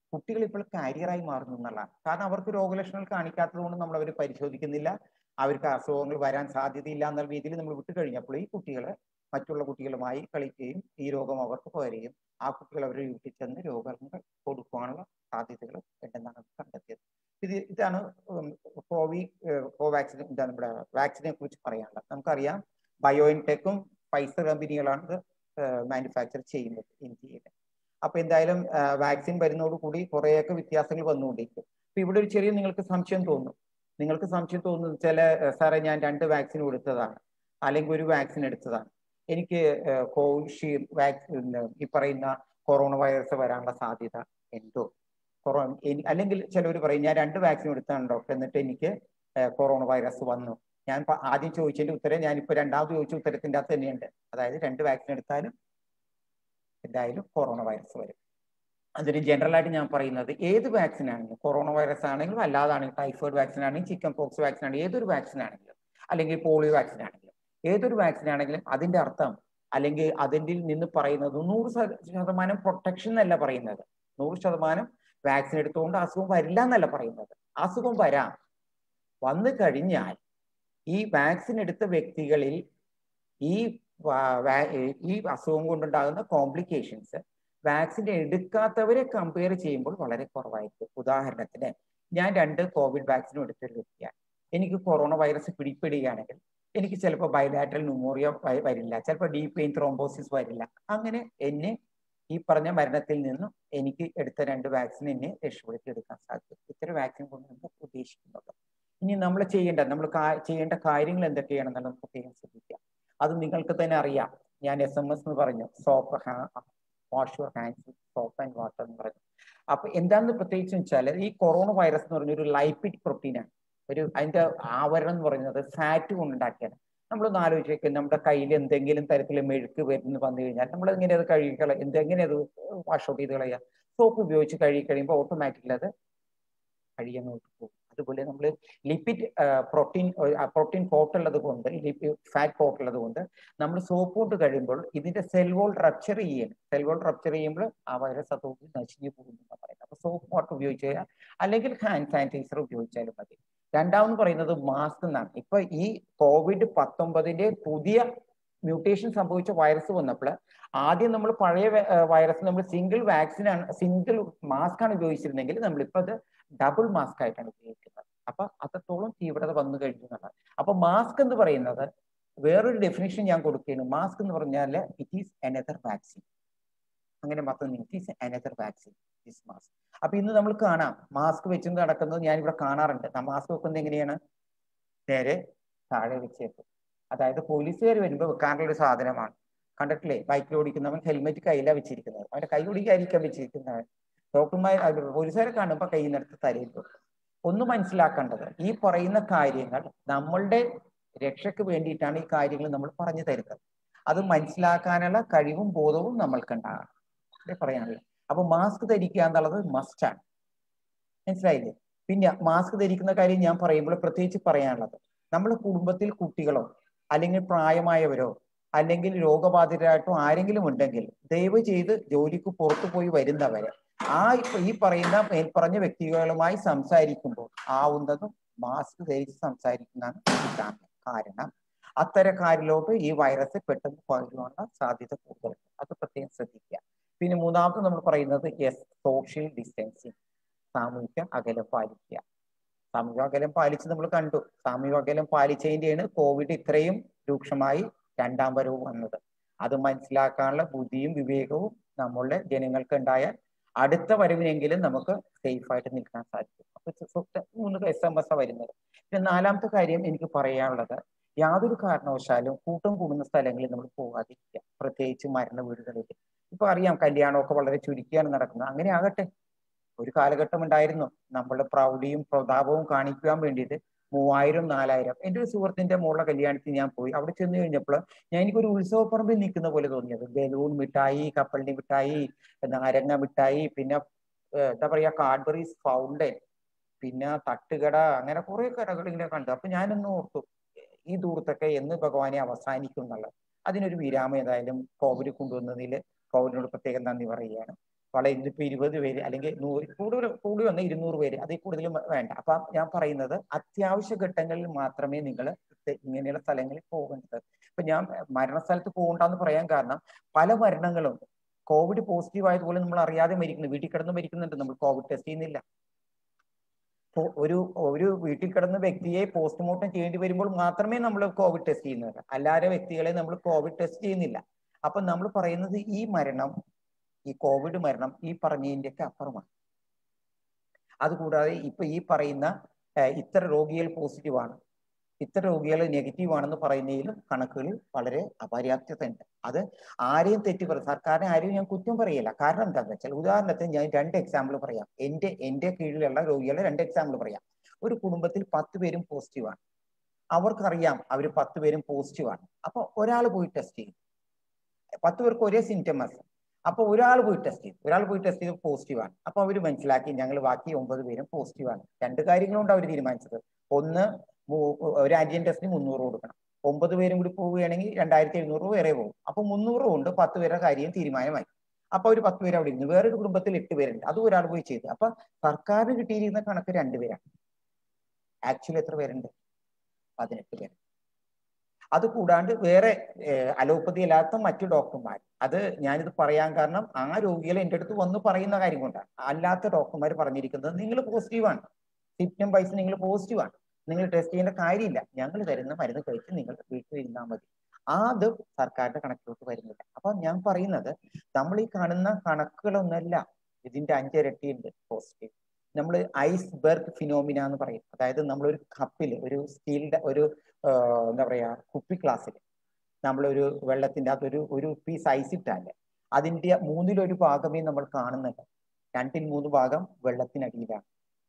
കുട്ടികൾ ഇപ്പോൾ കാരിയറായി മാറുന്നു എന്നുള്ളതാണ് കാരണം അവർക്ക് രോഗലക്ഷണങ്ങൾ കാണിക്കാത്തത് കൊണ്ട് നമ്മൾ അവർ പരിശോധിക്കുന്നില്ല അവർക്ക് അസുഖങ്ങൾ വരാൻ സാധ്യതയില്ല എന്നുള്ള രീതിയിൽ നമ്മൾ വിട്ടു കഴിഞ്ഞപ്പോൾ ഈ കുട്ടികൾ മറ്റുള്ള കുട്ടികളുമായി കളിക്കുകയും ഈ രോഗം അവർക്ക് പകരുകയും ആ കുട്ടികൾ അവരുടെ വീട്ടിൽ ചെന്ന് രോഗങ്ങൾ കൊടുക്കുവാനുള്ള സാധ്യതകൾ ഉണ്ടെന്നാണ് കണ്ടെത്തിയത് ഇത് ഇതാണ് കോവി കോവാക്സിൻ എന്താണ് നമ്മുടെ വാക്സിനെ കുറിച്ച് പറയാനുള്ളത് നമുക്കറിയാം ബയോഇൻടെക്കും ഫൈസർ കമ്പനികളാണ് ഇത് മാനുഫാക്ചർ ചെയ്യുന്നത് ഇന്ത്യയിൽ അപ്പൊ എന്തായാലും വാക്സിൻ വരുന്നതോടുകൂടി കുറേയൊക്കെ വ്യത്യാസങ്ങൾ വന്നുകൊണ്ടിരിക്കും അപ്പൊ ഇവിടെ ഒരു ചെറിയ നിങ്ങൾക്ക് സംശയം തോന്നും നിങ്ങൾക്ക് സംശയം തോന്നുന്നത് ചില സാറേ ഞാൻ രണ്ട് വാക്സിൻ കൊടുത്തതാണ് അല്ലെങ്കിൽ ഒരു വാക്സിൻ എടുത്തതാണ് എനിക്ക് കോവിഷീൽഡ് വാക്സിൻ ഈ പറയുന്ന കൊറോണ വൈറസ് വരാനുള്ള സാധ്യത ഉണ്ടോ കൊറോണ അല്ലെങ്കിൽ ചിലവർ പറയും ഞാൻ രണ്ട് വാക്സിൻ എടുത്താണ് ഡോക്ടർ എന്നിട്ട് എനിക്ക് കൊറോണ വൈറസ് വന്നു ഞാൻ ആദ്യം ചോദിച്ചതിന്റെ ഉത്തരം ഞാനിപ്പോ രണ്ടാമത് ചോദിച്ച ഉത്തരത്തിന്റെ അകത്ത് തന്നെയുണ്ട് അതായത് രണ്ട് വാക്സിൻ എടുത്താലും എന്തായാലും കൊറോണ വൈറസ് വരും അതിന് ജനറൽ ആയിട്ട് ഞാൻ പറയുന്നത് ഏത് വാക്സിൻ ആണെങ്കിലും കൊറോണ വൈറസ് ആണെങ്കിലും അല്ലാതാണെങ്കിലും ടൈഫോയിഡ് വാക്സിൻ ആണെങ്കിലും ചിക്കൻ പോക്സ് വാക്സിൻ ആണെങ്കിലും ഏതൊരു വാക്സിൻ ആണെങ്കിലും അല്ലെങ്കിൽ പോളിയോ വാക്സിൻ ആണെങ്കിലും ഏതൊരു വാക്സിൻ ആണെങ്കിലും അതിന്റെ അർത്ഥം അല്ലെങ്കിൽ അതിൻ്റെ നിന്ന് പറയുന്നത് നൂറ് ശതമാനം പ്രൊട്ടക്ഷൻ എന്നല്ല പറയുന്നത് നൂറ് ശതമാനം വാക്സിൻ എടുത്തുകൊണ്ട് അസുഖം വരില്ല എന്നല്ല പറയുന്നത് അസുഖം വരാം വന്നു കഴിഞ്ഞാൽ ഈ വാക്സിൻ എടുത്ത വ്യക്തികളിൽ ഈ ഈ അസുഖം കൊണ്ടുണ്ടാകുന്ന കോംപ്ലിക്കേഷൻസ് വാക്സിൻ എടുക്കാത്തവരെ കമ്പയർ ചെയ്യുമ്പോൾ വളരെ കുറവായിരിക്കും ഉദാഹരണത്തിന് ഞാൻ രണ്ട് കോവിഡ് വാക്സിനും എടുത്തൊരു വ്യക്തിയാണ് എനിക്ക് കൊറോണ വൈറസ് പിടിപ്പെടുകയാണെങ്കിൽ എനിക്ക് ചിലപ്പോൾ ബയലാറ്ററൽ ന്യൂമോറിയ വരില്ല ചിലപ്പോൾ ഡീപ് പെയിൻ ത്രോംബോസിസ് വരില്ല അങ്ങനെ എന്നെ ഈ പറഞ്ഞ മരണത്തിൽ നിന്നും എനിക്ക് എടുത്ത രണ്ട് വാക്സിൻ എന്നെ രക്ഷപ്പെടുത്തി എടുക്കാൻ സാധിക്കും ഇത്തരം വാക്സിൻ കൊണ്ട് നമ്മൾ ഉദ്ദേശിക്കുന്നത് ഇനി നമ്മൾ ചെയ്യേണ്ട നമ്മൾ ചെയ്യേണ്ട കാര്യങ്ങൾ എന്തൊക്കെയാണെന്നുള്ള പ്രത്യേകം ശ്രദ്ധിക്കാം അത് നിങ്ങൾക്ക് തന്നെ അറിയാം ഞാൻ എസ് എം എസ് എന്ന് പറഞ്ഞു soap wash your hands soap and water എന്ന് പറഞ്ഞു അപ്പൊ എന്താണെന്ന് പ്രത്യേകിച്ച് വെച്ചാൽ ഈ കൊറോണ വൈറസ് എന്ന് പറഞ്ഞ ഒരു ലൈപ്പിഡ് പ്രോട്ടീനാണ് ഒരു അതിന്റെ ആവരണം എന്ന് പറയുന്നത് ഫാറ്റ് കൊണ്ടുണ്ടാക്കിയാണ് നമ്മളൊന്ന് ആലോചിച്ച് നമ്മുടെ കയ്യിൽ എന്തെങ്കിലും തരത്തിൽ മെഴുക്ക് വരുന്നു വന്നു കഴിഞ്ഞാൽ നമ്മൾ എങ്ങനെ അത് കഴുകിക്കള എന്തെങ്ങനെ അത് വാഷ് ഔട്ട് ചെയ്ത് കളയുക സോപ്പ് ഉപയോഗിച്ച് കഴുകി കഴിയുമ്പോൾ ഓട്ടോമാറ്റിക്കലി അത് കഴുകാൻ പോകും അതുപോലെ നമ്മൾ ലിപ്പിഡ് പ്രോട്ടീൻ പ്രോട്ടീൻ പോട്ടുള്ളത് കൊണ്ട് ഫാറ്റ് പോട്ടുള്ളത് കൊണ്ട് നമ്മൾ സോപ്പ് കൊണ്ട് കഴിയുമ്പോൾ ഇതിന്റെ സെൽ വോൾ റപ്ചർ ചെയ്യണം സെൽ വോൾ റപ്ചർ ചെയ്യുമ്പോൾ ആ വൈറസ് അതോട് നശിഞ്ഞു പോകുന്നു പറയുന്നത് അപ്പൊ സോപ്പ് വാട്ടർ ഉപയോഗിച്ച് കഴിഞ്ഞാൽ അല്ലെങ്കിൽ ഹാൻഡ് സാനിറ്റൈസർ ഉപയോഗിച്ചാലും മതി രണ്ടാമെന്ന് പറയുന്നത് മാസ്ക് എന്നാണ് ഇപ്പൊ ഈ കോവിഡ് പത്തൊമ്പതിന്റെ പുതിയ മ്യൂട്ടേഷൻ സംഭവിച്ച വൈറസ് വന്നപ്പോൾ ആദ്യം നമ്മൾ പഴയ വൈറസ് നമ്മൾ സിംഗിൾ വാക്സിൻ ആണ് സിംഗിൾ മാസ്ക് ആണ് ഉപയോഗിച്ചിരുന്നെങ്കിൽ നമ്മളിപ്പോൾ അത് ഡബിൾ മാസ്ക് ആയിട്ടാണ് ഉപയോഗിക്കുന്നത് അപ്പൊ അത്രത്തോളം തീവ്രത വന്നു കഴിഞ്ഞു എന്നുള്ളത് അപ്പൊ മാസ്ക് എന്ന് പറയുന്നത് വേറൊരു ഡെഫിനേഷൻ ഞാൻ കൊടുക്കുകയാണ് മാസ്ക് എന്ന് പറഞ്ഞാൽ ഇറ്റ് ഈസ് അനദർ വാക്സിൻ അങ്ങനെ മാത്രം it is another vaccine this mask അപ്പൊ ഇന്ന് നമ്മൾ കാണാം മാസ്ക് വെച്ച് നടക്കുന്നത് ഞാൻ ഇവിടെ കാണാറുണ്ട് മാസ്ക് വെക്കുന്നത് എങ്ങനെയാണ് നേരെ താഴെ വെച്ചേക്കും അതായത് പോലീസുകാർ വരുമ്പോൾ വെക്കാനുള്ള ഒരു സാധനമാണ് കണ്ടിട്ടില്ലേ ബൈക്കിൽ ഓടിക്കുന്നവൻ ഹെൽമെറ്റ് കയ്യിലാണ് വെച്ചിരിക്കുന്നത് അവന്റെ കൈ ഓടിക്കായിരിക്കാൻ വെച്ചിരിക്കുന്നത് ഡോക്ടർമാർ പോലീസുകാരെ കാണുമ്പോൾ കയ്യിൽ നിന്നെടുത്ത് തലയിൽ വെക്കും ഒന്ന് മനസ്സിലാക്കേണ്ടത് ഈ പറയുന്ന കാര്യങ്ങൾ നമ്മളുടെ രക്ഷയ്ക്ക് വേണ്ടിയിട്ടാണ് ഈ കാര്യങ്ങൾ നമ്മൾ പറഞ്ഞു തരുന്നത് അത് മനസ്സിലാക്കാനുള്ള കഴിവും ബോധവും നമ്മൾക്കുണ്ടാകണം അതെ പറയാനുള്ളത് അപ്പൊ മാസ്ക് ധരിക്കുക എന്നുള്ളത് മസ്റ്റാണ് മനസ്സിലായില്ലേ പിന്നെ മാസ്ക് ധരിക്കുന്ന കാര്യം ഞാൻ പറയുമ്പോൾ പ്രത്യേകിച്ച് പറയാനുള്ളത് നമ്മുടെ കുടുംബത്തിൽ കുട്ടികളോ അല്ലെങ്കിൽ പ്രായമായവരോ അല്ലെങ്കിൽ രോഗബാധിതരായിട്ടോ ആരെങ്കിലും ഉണ്ടെങ്കിൽ ദയവ് ചെയ്ത് ജോലിക്ക് പുറത്തു പോയി വരുന്നവരെ ആ ഈ പറയുന്ന മേൽപ്പറഞ്ഞ വ്യക്തികളുമായി സംസാരിക്കുമ്പോൾ ആവുന്നതും മാസ്ക് ധരിച്ച് സംസാരിക്കുന്നതാണ് ഉദാഹരണം കാരണം അത്തരക്കാരിലോട്ട് ഈ വൈറസ് പെട്ടെന്ന് പകരുവാനുള്ള സാധ്യത കൂടുതലുണ്ട് അത് പ്രത്യേകം ശ്രദ്ധിക്കുക പിന്നെ മൂന്നാമത് നമ്മൾ പറയുന്നത് യെസ് സോഷ്യൽ ഡിസ്റ്റൻസിങ് സാമൂഹിക അകലം പാലിക്കുക സാമൂഹിക അകലം പാലിച്ച് നമ്മൾ കണ്ടു സാമൂഹിക അകലം പാലിച്ചതിന്റെയാണ് കോവിഡ് ഇത്രയും രൂക്ഷമായി രണ്ടാം വരവ് വന്നത് അത് മനസ്സിലാക്കാനുള്ള ബുദ്ധിയും വിവേകവും നമ്മളുടെ ജനങ്ങൾക്ക് ഉണ്ടായാൽ അടുത്ത വരവിനെങ്കിലും നമുക്ക് സേഫ് ആയിട്ട് നിൽക്കാൻ സാധിക്കും അപ്പൊ മൂന്ന് എസ് എം എസ് വരുന്നത് പിന്നെ നാലാമത്തെ കാര്യം എനിക്ക് പറയാനുള്ളത് യാതൊരു കാരണവശാലും കൂട്ടം കൂടുന്ന സ്ഥലങ്ങളിൽ നമ്മൾ പോകാതിരിക്കുക പ്രത്യേകിച്ച് മരണ വീടുകളിൽ ഇപ്പൊ അറിയാം കല്യാണമൊക്കെ വളരെ ചുരുക്കിയാണ് നടക്കുന്നത് അങ്ങനെ ആകട്ടെ ഒരു കാലഘട്ടം ഉണ്ടായിരുന്നു നമ്മളുടെ പ്രൗഢിയും പ്രതാപവും കാണിക്കാൻ വേണ്ടിയിട്ട് മൂവായിരം നാലായിരം എൻ്റെ ഒരു സുഹൃത്തിന്റെ മോളുടെ കല്യാണത്തിന് ഞാൻ പോയി അവിടെ ചെന്ന് കഴിഞ്ഞപ്പോൾ ഞാൻ എനിക്കൊരു ഉത്സവപ്പറമ്പിൽ നിൽക്കുന്ന പോലെ തോന്നിയത് ബലൂൺ മിഠായി കപ്പലിന്റെ മിഠായി നാരങ്ങ മിഠായി പിന്നെ എന്താ പറയാ കാഡ്ബറീസ് ഫൗണ്ടൻ പിന്നെ തട്ടുകട അങ്ങനെ കുറെ കടകൾ ഇങ്ങനെ കണ്ടു അപ്പൊ ഞാനൊന്ന് ഓർത്തു ഈ ദൂരത്തൊക്കെ എന്ന് ഭഗവാനെ അവസാനിക്കും എന്നുള്ളത് അതിനൊരു വിരാമം ഏതായാലും കോവിഡ് കൊണ്ടുവന്നതിൽ കോവിഡിനോട് പ്രത്യേകം നന്ദി പറയുകയാണ് വളരെ ഇന്നിപ്പോ ഇരുപത് പേര് അല്ലെങ്കിൽ നൂറ് കൂടുതൽ കൂടി വന്ന ഇരുന്നൂറ് പേര് അതിൽ കൂടുതലും വേണ്ട അപ്പൊ ഞാൻ പറയുന്നത് അത്യാവശ്യ ഘട്ടങ്ങളിൽ മാത്രമേ നിങ്ങൾ ഇങ്ങനെയുള്ള സ്ഥലങ്ങളിൽ പോകേണ്ടത് ഇപ്പൊ ഞാൻ മരണസ്ഥലത്ത് പോകണ്ടെന്ന് പറയാൻ കാരണം പല മരണങ്ങളുണ്ട് കോവിഡ് പോസിറ്റീവ് ആയതുപോലെ നമ്മൾ അറിയാതെ മരിക്കുന്നു വീട്ടിൽ കിടന്ന് മരിക്കുന്നുണ്ട് നമ്മൾ കോവിഡ് ടെസ്റ്റ് ചെയ്യുന്നില്ല ഇപ്പോ ഒരു ഒരു വീട്ടിൽ കിടന്ന വ്യക്തിയെ പോസ്റ്റ്മോർട്ടം ചെയ്യേണ്ടി വരുമ്പോൾ മാത്രമേ നമ്മൾ കോവിഡ് ടെസ്റ്റ് ചെയ്യുന്നത് അല്ലാതെ വ്യക്തികളെ നമ്മൾ കോവിഡ് ടെസ്റ്റ് ചെയ്യുന്നില്ല അപ്പൊ നമ്മൾ പറയുന്നത് ഈ മരണം ഈ കോവിഡ് മരണം ഈ പറഞ്ഞതിന്റെ ഒക്കെ അപ്പുറമാണ് അതുകൂടാതെ ഇപ്പൊ ഈ പറയുന്ന ഏഹ്, ഇത്ര രോഗികൾ പോസിറ്റീവ് ആണ് ഇത്ര രോഗികൾ നെഗറ്റീവ് ആണെന്ന് പറയുന്നതിലും കണക്കുകളിൽ വളരെ അപര്യാപ്തത ഉണ്ട് അത് ആരെയും തെറ്റി പറയും സർക്കാരിനെ ആരെയും ഞാൻ കുറ്റം പറയില്ല കാരണം എന്താണെന്ന് വെച്ചാൽ ഉദാഹരണത്തിന് ഞാൻ രണ്ട് എക്സാമ്പിൾ പറയാം എന്റെ എന്റെ കീഴിലുള്ള രോഗികളെ രണ്ട് എക്സാമ്പിൾ പറയാം ഒരു കുടുംബത്തിൽ പത്ത് പേരും പോസിറ്റീവ് ആണ് അവർക്കറിയാം അവർ പത്ത് പേരും പോസിറ്റീവ് ആണ് അപ്പൊ ഒരാൾ പോയി ടെസ്റ്റ് ചെയ്യും പത്ത് പേർക്ക് ഒരേ സിംറ്റംസ് അപ്പൊ ഒരാൾ പോയി ടെസ്റ്റ് ചെയ്തു ഒരാൾ പോയി ടെസ്റ്റ് ചെയ്ത് പോസിറ്റീവ് ആണ് അപ്പൊ അവർ മനസ്സിലാക്കി ഞങ്ങൾ ബാക്കി ഒമ്പത് പേരും പോസിറ്റീവ് ആണ് രണ്ട് കാര്യങ്ങളുണ്ട് അവർ തീരുമാനിച്ചത് ഒന്ന് മൂ- ഒരു ആന്റിജൻ ടെസ്റ്റിന് മുന്നൂറ് കൊടുക്കണം ഒമ്പത് പേരും കൂടി പോവുകയാണെങ്കിൽ രണ്ടായിരത്തി എഴുന്നൂറ് വേറെ പോകും അപ്പൊ മുന്നൂറ് കൊണ്ട് പത്ത് പേരുടെ കാര്യം തീരുമാനമായി അപ്പൊ ഒരു പത്ത് പേര് അവിടെ ഇരുന്നു വേറൊരു കുടുംബത്തിൽ എട്ട് പേരുണ്ട് അതും ഒരാൾ പോയി ചെയ്തു അപ്പൊ സർക്കാരിന് കിട്ടിയിരിക്കുന്ന കണക്ക് രണ്ടുപേരാണ് ആക്ച്വലി എത്ര പേരുണ്ട് പതിനെട്ട് പേര് അത് കൂടാണ്ട് വേറെ അലോപ്പതി അല്ലാത്ത മറ്റു ഡോക്ടർമാർ അത് ഞാനിത് പറയാൻ കാരണം ആ രോഗികൾ എൻ്റെ അടുത്ത് വന്ന് പറയുന്ന കാര്യം കൊണ്ടാണ് അല്ലാത്ത ഡോക്ടർമാർ പറഞ്ഞിരിക്കുന്നത് നിങ്ങൾ പോസിറ്റീവാണ് സിംറ്റം വൈസ് നിങ്ങൾ പോസിറ്റീവാണ് നിങ്ങൾ ടെസ്റ്റ് ചെയ്യേണ്ട കാര്യമില്ല ഞങ്ങൾ തരുന്ന മരുന്ന് കഴിച്ച് നിങ്ങൾ വീട്ടിൽ ഇരുന്നാൽ മതി അത് സർക്കാരിന്റെ കണക്കിലോട്ട് വരുന്നില്ല അപ്പൊ ഞാൻ പറയുന്നത് നമ്മൾ ഈ കാണുന്ന കണക്കുകളൊന്നല്ല ഇതിന്റെ അഞ്ചിരട്ടി ഉണ്ട് പോസിറ്റീവ് നമ്മൾ ഐസ്ബർഗ് ഫിനോമിന എന്ന് പറയും അതായത് നമ്മളൊരു കപ്പിൽ ഒരു സ്റ്റീലിന്റെ ഒരു ആ, എന്താ പറയാ കുപ്പി ഗ്ലാസ്സിൽ നമ്മളൊരു വെള്ളത്തിന്റെ അകത്തൊരു ഒരു പീസ് ഐസ് ഇട്ടാല് അതിന്റെ മൂന്നിലൊരു ഭാഗമേ നമ്മൾ കാണുന്നുണ്ട് രണ്ടിൽ മൂന്ന് ഭാഗം വെള്ളത്തിനടിയിലാണ്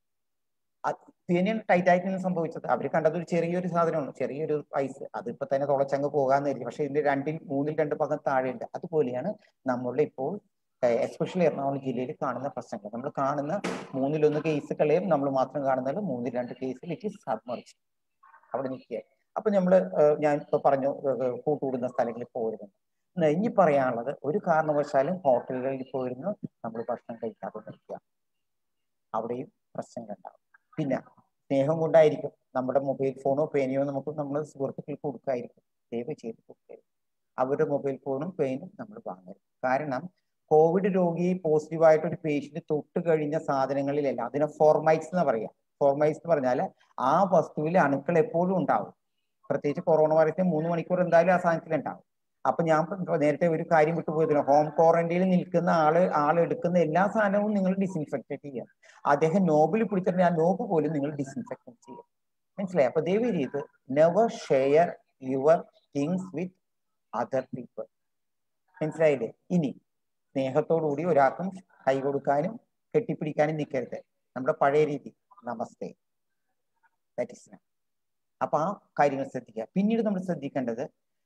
തേനിയാണ് ടൈറ്റാനിക്കിന് സംഭവിച്ചത് അവർ കണ്ടത് ഒരു ചെറിയൊരു സാധനമാണ് ചെറിയൊരു ഐസ് അതിപ്പോ തന്നെ തുളച്ചങ്ങ് പോകാന്ന് കരുതി പക്ഷെ ഇതിന്റെ രണ്ടിൽ മൂന്നിൽ രണ്ട് ഭാഗം താഴെയുണ്ട് അതുപോലെയാണ് നമ്മളുടെ ഇപ്പോൾ എസ്പെഷ്യലി എറണാകുളം ജില്ലയിൽ കാണുന്ന പ്രശ്നങ്ങൾ നമ്മൾ കാണുന്ന മൂന്നിലൊന്ന് കേസുകളെയും നമ്മൾ മാത്രം കാണുന്നത് മൂന്നിൽ രണ്ട് കേസിൽ ഇറ്റ് ഈസ് സബ്മർജ് അവിടെ നിൽക്കുക അപ്പൊ നമ്മള് ഏഹ് ഞാൻ ഇപ്പൊ പറഞ്ഞു ഏഹ് കൂട്ടുകൂടുന്ന സ്ഥലങ്ങളിൽ പോയിരുന്നു എന്നാ ഇനി പറയാനുള്ളത് ഒരു കാരണവശാലും ഹോട്ടലുകളിൽ പോയിരുന്നു നമ്മൾ ഭക്ഷണം കഴിക്കാതെ നിൽക്കുക അവിടെയും പ്രശ്നങ്ങൾ ഉണ്ടാവും പിന്നെ സ്നേഹം കൊണ്ടായിരിക്കും നമ്മുടെ മൊബൈൽ ഫോണോ പേനയോ നമുക്ക് നമ്മൾ സുഹൃത്തുക്കൾക്ക് കൊടുക്കായിരിക്കും ദയവ് ചെയ്ത് കൊടുക്കരുത് അവരുടെ മൊബൈൽ ഫോണും പേനും നമ്മൾ വാങ്ങരുത് കാരണം കോവിഡ് രോഗി പോസിറ്റീവായിട്ട് ഒരു പേഷ്യന്റ് തൊട്ട് കഴിഞ്ഞ സാധനങ്ങളിലല്ല അതിനെ ഫോർമൈറ്റ്സ് എന്ന് പറയാം ഫോർമൈറ്റ്സ് എന്ന് പറഞ്ഞാൽ ആ വസ്തുവിൽ അണുക്കൾ എപ്പോഴും ഉണ്ടാവും പ്രത്യേകിച്ച് കൊറോണ വൈറസിന് മൂന്ന് മണിക്കൂർ എന്തായാലും ആ സാധനത്തിൽ ഉണ്ടാവും അപ്പൊ ഞാൻ ഇപ്പൊ നേരത്തെ ഒരു കാര്യം വിട്ടുപോയതില്ല ഹോം ക്വാറന്റൈനിൽ നിൽക്കുന്ന ആള് ആൾ എടുക്കുന്ന എല്ലാ സാധനവും നിങ്ങൾ ഡിസിൻഫെക്ട് ചെയ്യുക അദ്ദേഹം നോബിൽ പിടിച്ചിട്ട് ആ നോബ് പോലും നിങ്ങൾ ഡിസിൻഫെക്ട് ചെയ്യുക മനസ്സിലായി അപ്പൊ ദയവ് ചെയ്ത് never share your things with other people മനസ്സിലായില്ലേ ഇനി സ്നേഹത്തോടുകൂടി ഒരാൾക്കും കൈ കൊടുക്കാനും കെട്ടിപ്പിടിക്കാനും നിൽക്കരുത് നമ്മുടെ പഴയ രീതി നമസ്തേ ദാറ്റ് ഇസ് അപ്പൊ ആ കാര്യങ്ങൾ ശ്രദ്ധിക്കുക പിന്നീട് നമ്മൾ ശ്രദ്ധിക്കേണ്ടത്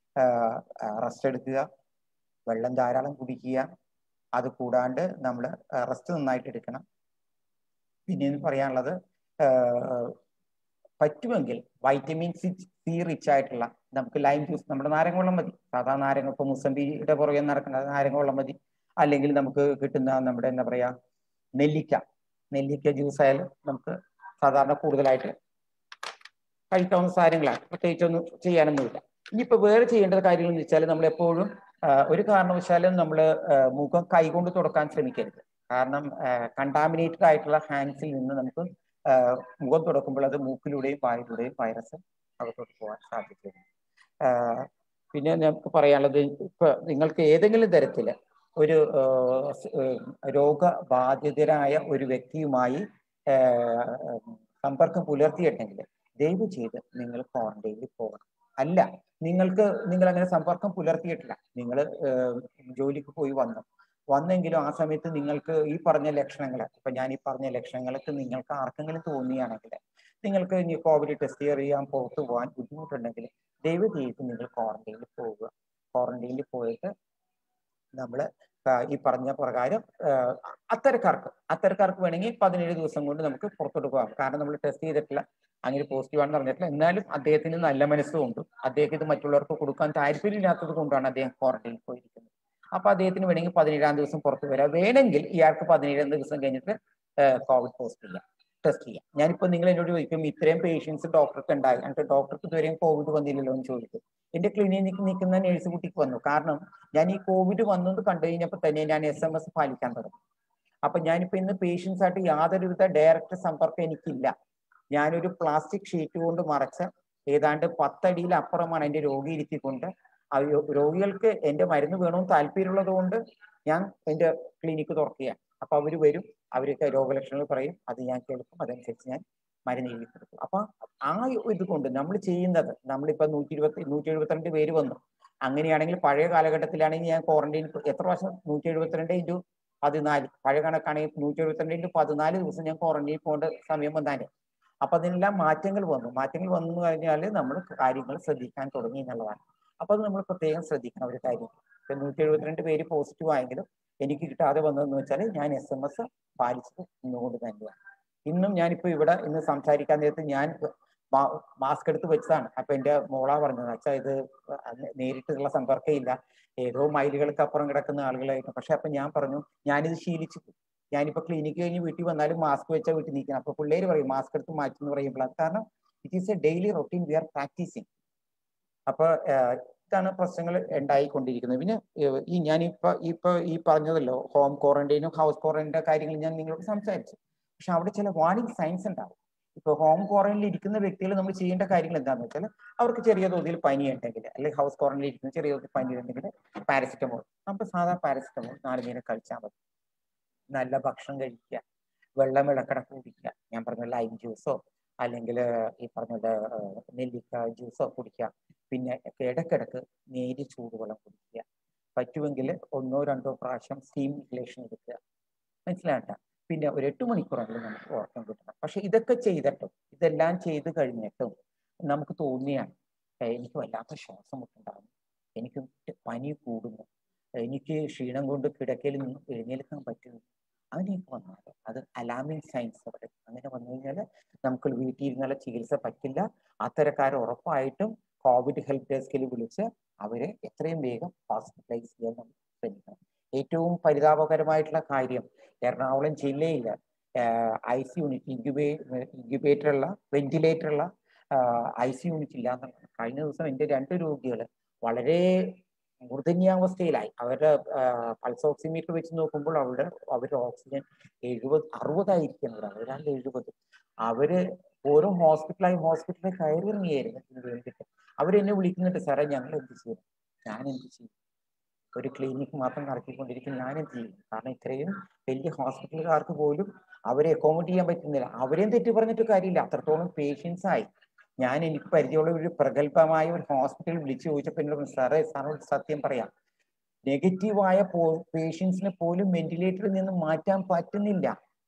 റെസ്റ്റ് എടുക്കുക വെള്ളം ധാരാളം കുടിക്കുക അത് കൂടാണ്ട് നമ്മൾ റെസ്റ്റ് നന്നായിട്ട് എടുക്കണം പിന്നെ പറയാനുള്ളത് ആഹ് പറ്റുമെങ്കിൽ വൈറ്റമിൻ സി സി റിച്ച് ആയിട്ടുള്ള നമുക്ക് ലൈം ജ്യൂസ് നമ്മുടെ നാരങ്ങ വെള്ളം മതി സാധാ നാരങ്ങ ഇപ്പൊ മുസംബിയുടെ പുറകെ നടക്കുന്ന നാരങ്ങ വെള്ളം മതി അല്ലെങ്കിൽ നമുക്ക് കിട്ടുന്ന നമ്മുടെ എന്താ പറയാ നെല്ലിക്ക നെല്ലിക്ക ജ്യൂസ് ആയാലും നമുക്ക് സാധാരണ കൂടുതലായിട്ട് കഴിക്കാവുന്ന സാധനങ്ങളാണ് പ്രത്യേകിച്ചൊന്നും ചെയ്യാനൊന്നുമില്ല ഇനിയിപ്പോ വേറെ ചെയ്യേണ്ട കാര്യങ്ങൾ എന്ന് വെച്ചാൽ നമ്മൾ എപ്പോഴും ഒരു കാരണവശാലും നമ്മൾ മുഖം കൈകൊണ്ട് തുടക്കാൻ ശ്രമിക്കരുത് കാരണം കണ്ടാമിനേറ്റഡ് ആയിട്ടുള്ള ഹാൻഡ്സിൽ നിന്ന് നമുക്ക് മുഖം തുടക്കുമ്പോൾ അത് മൂക്കിലൂടെയും വായിലൂടെയും വൈറസ് അകത്തോട്ട് പോകാൻ സാധ്യതയുണ്ട് പിന്നെ നമുക്ക് പറയാനുള്ളത് ഇപ്പൊ നിങ്ങൾക്ക് ഏതെങ്കിലും തരത്തില് ഒരു രോഗബാധിതരായ ഒരു വ്യക്തിയുമായി സമ്പർക്കം പുലർത്തിയിട്ടുണ്ടെങ്കിൽ ദയവ് ചെയ്ത് നിങ്ങൾ ക്വാറന്റൈനിൽ പോകണം അല്ല നിങ്ങൾക്ക് നിങ്ങൾ അങ്ങനെ സമ്പർക്കം പുലർത്തിയിട്ടില്ല നിങ്ങൾ ജോലിക്ക് പോയി വന്നു വന്നെങ്കിലും ആ സമയത്ത് നിങ്ങൾക്ക് ഈ പറഞ്ഞ ലക്ഷണങ്ങൾ ഇപ്പൊ ഞാൻ ഈ പറഞ്ഞ ലക്ഷണങ്ങളൊക്കെ നിങ്ങൾക്ക് ആർക്കെങ്കിലും തോന്നിയാണെങ്കിൽ നിങ്ങൾക്ക് ഇനി കോവിഡ് ടെസ്റ്റ് ചെയ്യാൻ പുറത്തു പോകാൻ ബുദ്ധിമുട്ടുണ്ടെങ്കിൽ ദയവ് ചെയ്ത് നിങ്ങൾ ക്വാറന്റൈനിൽ പോവുക ക്വാറന്റൈനിൽ പോയിട്ട് നമ്മൾ ഈ പറഞ്ഞ പ്രകാരം അത്തരക്കാർക്ക് അത്തരക്കാർക്ക് വേണമെങ്കിൽ പതിനേഴ് ദിവസം കൊണ്ട് നമുക്ക് പുറത്തോട്ട് പോകാം കാരണം നമ്മൾ ടെസ്റ്റ് ചെയ്തിട്ടില്ല അങ്ങനെ പോസിറ്റീവ് ആണെന്ന് പറഞ്ഞിട്ടില്ല എന്നാലും അദ്ദേഹത്തിന് നല്ല മനസ്സുകൊണ്ട് അദ്ദേഹം ഇത് മറ്റുള്ളവർക്ക് കൊടുക്കാൻ താല്പര്യമില്ലാത്തത് കൊണ്ടാണ് അദ്ദേഹം ക്വാറന്റൈനിൽ പോയിരിക്കുന്നത് അപ്പൊ അദ്ദേഹത്തിന് വേണമെങ്കിൽ പതിനേഴാം ദിവസം പുറത്ത് വരാം വേണമെങ്കിൽ ഇയാൾക്ക് പതിനേഴാം ദിവസം കഴിഞ്ഞിട്ട് കോവിഡ് പോസ്റ്റ് ചെയ്യാം ടെസ്റ്റ് ചെയ്യാം ഞാനിപ്പോ നിങ്ങൾ എന്നോട് ചോദിക്കും ഇത്രയും പേഷ്യൻസ് ഡോക്ടർക്ക് ഉണ്ടായി എന്നിട്ട് ഡോക്ടർക്ക് ഇതുവരെയും കോവിഡ് വന്നില്ലല്ലോ എന്ന് ചോദിക്കും എന്റെ ക്ലിനിക്കിൽ നിൽക്കുന്ന നേഴ്സ് കുട്ടിക്ക് വന്നു കാരണം ഞാൻ ഈ കോവിഡ് വന്നത് കണ്ടു കഴിഞ്ഞപ്പോൾ തന്നെ ഞാൻ എസ് എം എസ് പാലിക്കാൻ തുടങ്ങി അപ്പൊ ഞാനിപ്പോ ഇന്ന് പേഷ്യൻസ് ആയിട്ട് യാതൊരുവിധ ഡയറക്റ്റ് സമ്പർക്കം എനിക്കില്ല ഞാനൊരു പ്ലാസ്റ്റിക് ഷീറ്റ് കൊണ്ട് മറച്ച ഏതാണ്ട് പത്തടിയിൽ അപ്പുറമാണ് എന്റെ രോഗി ഇരുത്തിക്കൊണ്ട് ആ യോ- രോഗികൾക്ക് എന്റെ മരുന്ന് വേണമെന്ന് താല്പര്യമുള്ളത് കൊണ്ട് ഞാൻ എന്റെ ക്ലിനിക്ക് തുറക്കുകയാണ് അപ്പൊ അവര് വരും അവർക്ക് രോഗലക്ഷണങ്ങൾ പറയും അത് ഞാൻ കേൾക്കും അതനുസരിച്ച് ഞാൻ മരുന്ന് എഴുതി കൊടുക്കും അപ്പൊ ആ ഇത് കൊണ്ട് നമ്മൾ ചെയ്യുന്നത് നമ്മളിപ്പോ നൂറ്റി ഇരുപത്തി നൂറ്റി എഴുപത്തിരണ്ട് പേര് വന്നു അങ്ങനെയാണെങ്കിൽ പഴയ കാലഘട്ടത്തിലാണെങ്കിൽ ഞാൻ ക്വാറന്റൈൻ എത്ര വർഷം നൂറ്റി എഴുപത്തിരണ്ട് ഇൻറ്റു പതിനാല് പഴയ കണക്കാണെങ്കിൽ നൂറ്റി എഴുപത്തിരണ്ട് ഇൻറ്റു പതിനാല് ദിവസം ഞാൻ ക്വാറന്റൈൻ പോകേണ്ട സമയം വന്നാല് അപ്പൊ അതിനെല്ലാം മാറ്റങ്ങൾ വന്നു മാറ്റങ്ങൾ വന്നു എന്ന് കഴിഞ്ഞാൽ നമ്മൾ കാര്യങ്ങൾ ശ്രദ്ധിക്കാൻ തുടങ്ങി എന്നുള്ളതാണ് അപ്പൊ അത് നമ്മൾ പ്രത്യേകം ശ്രദ്ധിക്കണം ഒരു കാര്യം ഇപ്പൊ നൂറ്റി എഴുപത്തിരണ്ട് പേര് പോസിറ്റീവ് ആയെങ്കിലും എനിക്ക് കിട്ടാതെ വന്നതെന്ന് വെച്ചാൽ ഞാൻ എസ് എം എസ് പാലിച്ചത് ഇന്നുകൊണ്ട് തന്നെയാണ് ഇന്നും ഞാനിപ്പോ ഇവിടെ ഇന്ന് സംസാരിക്കാൻ നേരത്ത് ഞാൻ മാസ്ക് എടുത്ത് വെച്ചതാണ് അപ്പൊ എന്റെ മോളാ പറഞ്ഞത് അച്ഛാ ഇത് നേരിട്ടുള്ള സമ്പർക്കം ഇല്ല ഏതോ മൈലുകൾക്ക് അപ്പുറം കിടക്കുന്ന ആളുകളായിരുന്നു പക്ഷെ അപ്പൊ ഞാൻ പറഞ്ഞു ഞാനിത് ശീലിച്ചു ഞാനിപ്പോ ക്ലിനിക്ക് കഴിഞ്ഞ് വീട്ടിൽ വന്നാലും മാസ്ക് വെച്ചാൽ വീട്ടിൽ നിൽക്കണം അപ്പൊ പിള്ളേര് പറയും മാസ്ക് എടുത്ത് മാറ്റുന്നു പറയുമ്പോൾ കാരണം it is a daily routine we are practising അപ്പൊ ഏഹ്, ഇതാണ് പ്രശ്നങ്ങൾ ഉണ്ടായിക്കൊണ്ടിരിക്കുന്നത് പിന്നെ ഏഹ്, ഈ ഞാനിപ്പോ ഇപ്പൊ ഈ പറഞ്ഞതല്ലോ ഹോം ക്വാറന്റൈനും ഹൗസ് ക്വാറന്റൈൻ്റെ കാര്യങ്ങൾ ഞാൻ നിങ്ങളോട് സംസാരിച്ചു പക്ഷെ അവിടെ ചില വാർണിംഗ് സൈൻസ് ഉണ്ടാവും ഇപ്പൊ ഹോം ക്വാറന്റൈനിൽ ഇരിക്കുന്ന വ്യക്തികൾ നമ്മൾ ചെയ്യേണ്ട കാര്യങ്ങൾ എന്താണെന്ന് വെച്ചാൽ അവർക്ക് ചെറിയ തോതിൽ പനി ഉണ്ടെങ്കിൽ അല്ലെങ്കിൽ ഹൗസ് ക്വാറന്റൈനിൽ ഇരിക്കുന്ന ചെറിയ തോതിൽ പനി ഉണ്ടെങ്കിൽ പാരസിറ്റമോൾ നമുക്ക് സാധാ പാരസിറ്റമോൾ നാല് നേരം കഴിച്ചാൽ മതി നല്ല ഭക്ഷണം കഴിക്കുക വെള്ളം ഇടക്കിടക്ക് കുടിക്കുക ഞാൻ പറഞ്ഞ ലൈം ജ്യൂസോ അല്ലെങ്കിൽ ഈ പറഞ്ഞ പോലെ, ഏഹ്, നെല്ലിക്ക ജ്യൂസോ കുടിക്കുക പിന്നെ ഇടക്കിടക്ക് നേരി ചൂടുവെള്ളം കുടിക്കുക പറ്റുമെങ്കിൽ ഒന്നോ രണ്ടോ പ്രാവശ്യം സ്റ്റീം ഇൻഹലേഷൻ എടുക്കുക മനസ്സിലാകണ്ട പിന്നെ ഒരു എട്ട് മണിക്കൂറെങ്കിലും നമുക്ക് ഉറക്കം കിട്ടണം പക്ഷെ ഇതൊക്കെ ചെയ്തിട്ടും ഇതെല്ലാം ചെയ്ത് കഴിഞ്ഞിട്ടും നമുക്ക് തോന്നിയാണ് "ഏഹ്, എനിക്ക് വല്ലാത്ത ശ്വാസം മുട്ടുണ്ടാകുന്നു എനിക്ക് പനി കൂടുന്നു എനിക്ക് ക്ഷീണം കൊണ്ട് കിടക്കയിൽ നിന്ന് എഴുന്നേൽക്കാൻ പറ്റുന്നു അങ്ങനെയൊക്കെ വന്നാൽ അത് അലാമിങ് സയൻസ് പറയും അങ്ങനെ വന്നു കഴിഞ്ഞാൽ നമുക്ക് വീട്ടിൽ ഇരുന്നുള്ള ചികിത്സ പറ്റില്ല അത്തരക്കാർ ഉറപ്പായിട്ടും കോവിഡ് ഹെൽപ്പ് ഡെസ്കിൽ വിളിച്ച് അവരെ എത്രയും വേഗം ഹോസ്പിറ്റലൈസ് ചെയ്യാൻ നമ്മൾ ശ്രമിക്കണം ഏറ്റവും പരിതാപകരമായിട്ടുള്ള കാര്യം എറണാകുളം ജില്ലയിൽ ഐ സി യൂണിറ്റ് ഇൻക്യുബേ ഇൻക്യുബേറ്ററുള്ള വെന്റിലേറ്ററുള്ള ഐ സി യൂണിറ്റ് ഇല്ല എന്നുള്ളതാണ് കഴിഞ്ഞ ദിവസം എൻ്റെ രണ്ട് രോഗികൾ വളരെ മൂർധന്യാവസ്ഥയിലായി അവരുടെ പൾസ് ഓക്സിമീറ്റർ വെച്ച് നോക്കുമ്പോൾ അവരുടെ അവരുടെ ഓക്സിജൻ എഴുപത് അറുപതായിരിക്കുന്നവരാണ് ഒരാണ്ട് എഴുപത് അവര് ഓരോ ഹോസ്പിറ്റലായി ഹോസ്പിറ്റലിൽ കയറി ഇറങ്ങിയായിരുന്നു ഇതിന് വേണ്ടിയിട്ട് അവരെന്നെ വിളിക്കുന്നുണ്ട് സാറേ ഞങ്ങൾ എന്ത് ചെയ്യും ഞാൻ എന്ത് ചെയ്യും ഒരു ക്ലിനിക്ക് മാത്രം നടത്തിക്കൊണ്ടിരിക്കും ഞാൻ എന്ത് ചെയ്യും കാരണം ഇത്രയും വലിയ ഹോസ്പിറ്റലുകാർക്ക് പോലും അവരെ അക്കോമഡേറ്റ് ചെയ്യാൻ പറ്റുന്നില്ല അവരെയും തെറ്റ് പറഞ്ഞിട്ട് കാര്യമില്ല അത്രത്തോളം പേഷ്യൻസ് ആയി ഞാൻ എനിക്ക് പരിചയമുള്ള ഒരു പ്രഗത്ഭമായ ഒരു ഹോസ്പിറ്റലിൽ വിളിച്ചു ചോദിച്ചപ്പോൾ എന്നോട് പറഞ്ഞു, സാറേ സാറിനോട് സത്യം പറയാം നെഗറ്റീവായ പേഷ്യൻസിനെ പോലും വെന്റിലേറ്ററിൽ നിന്ന് മാറ്റാൻ പറ്റുന്നില്ല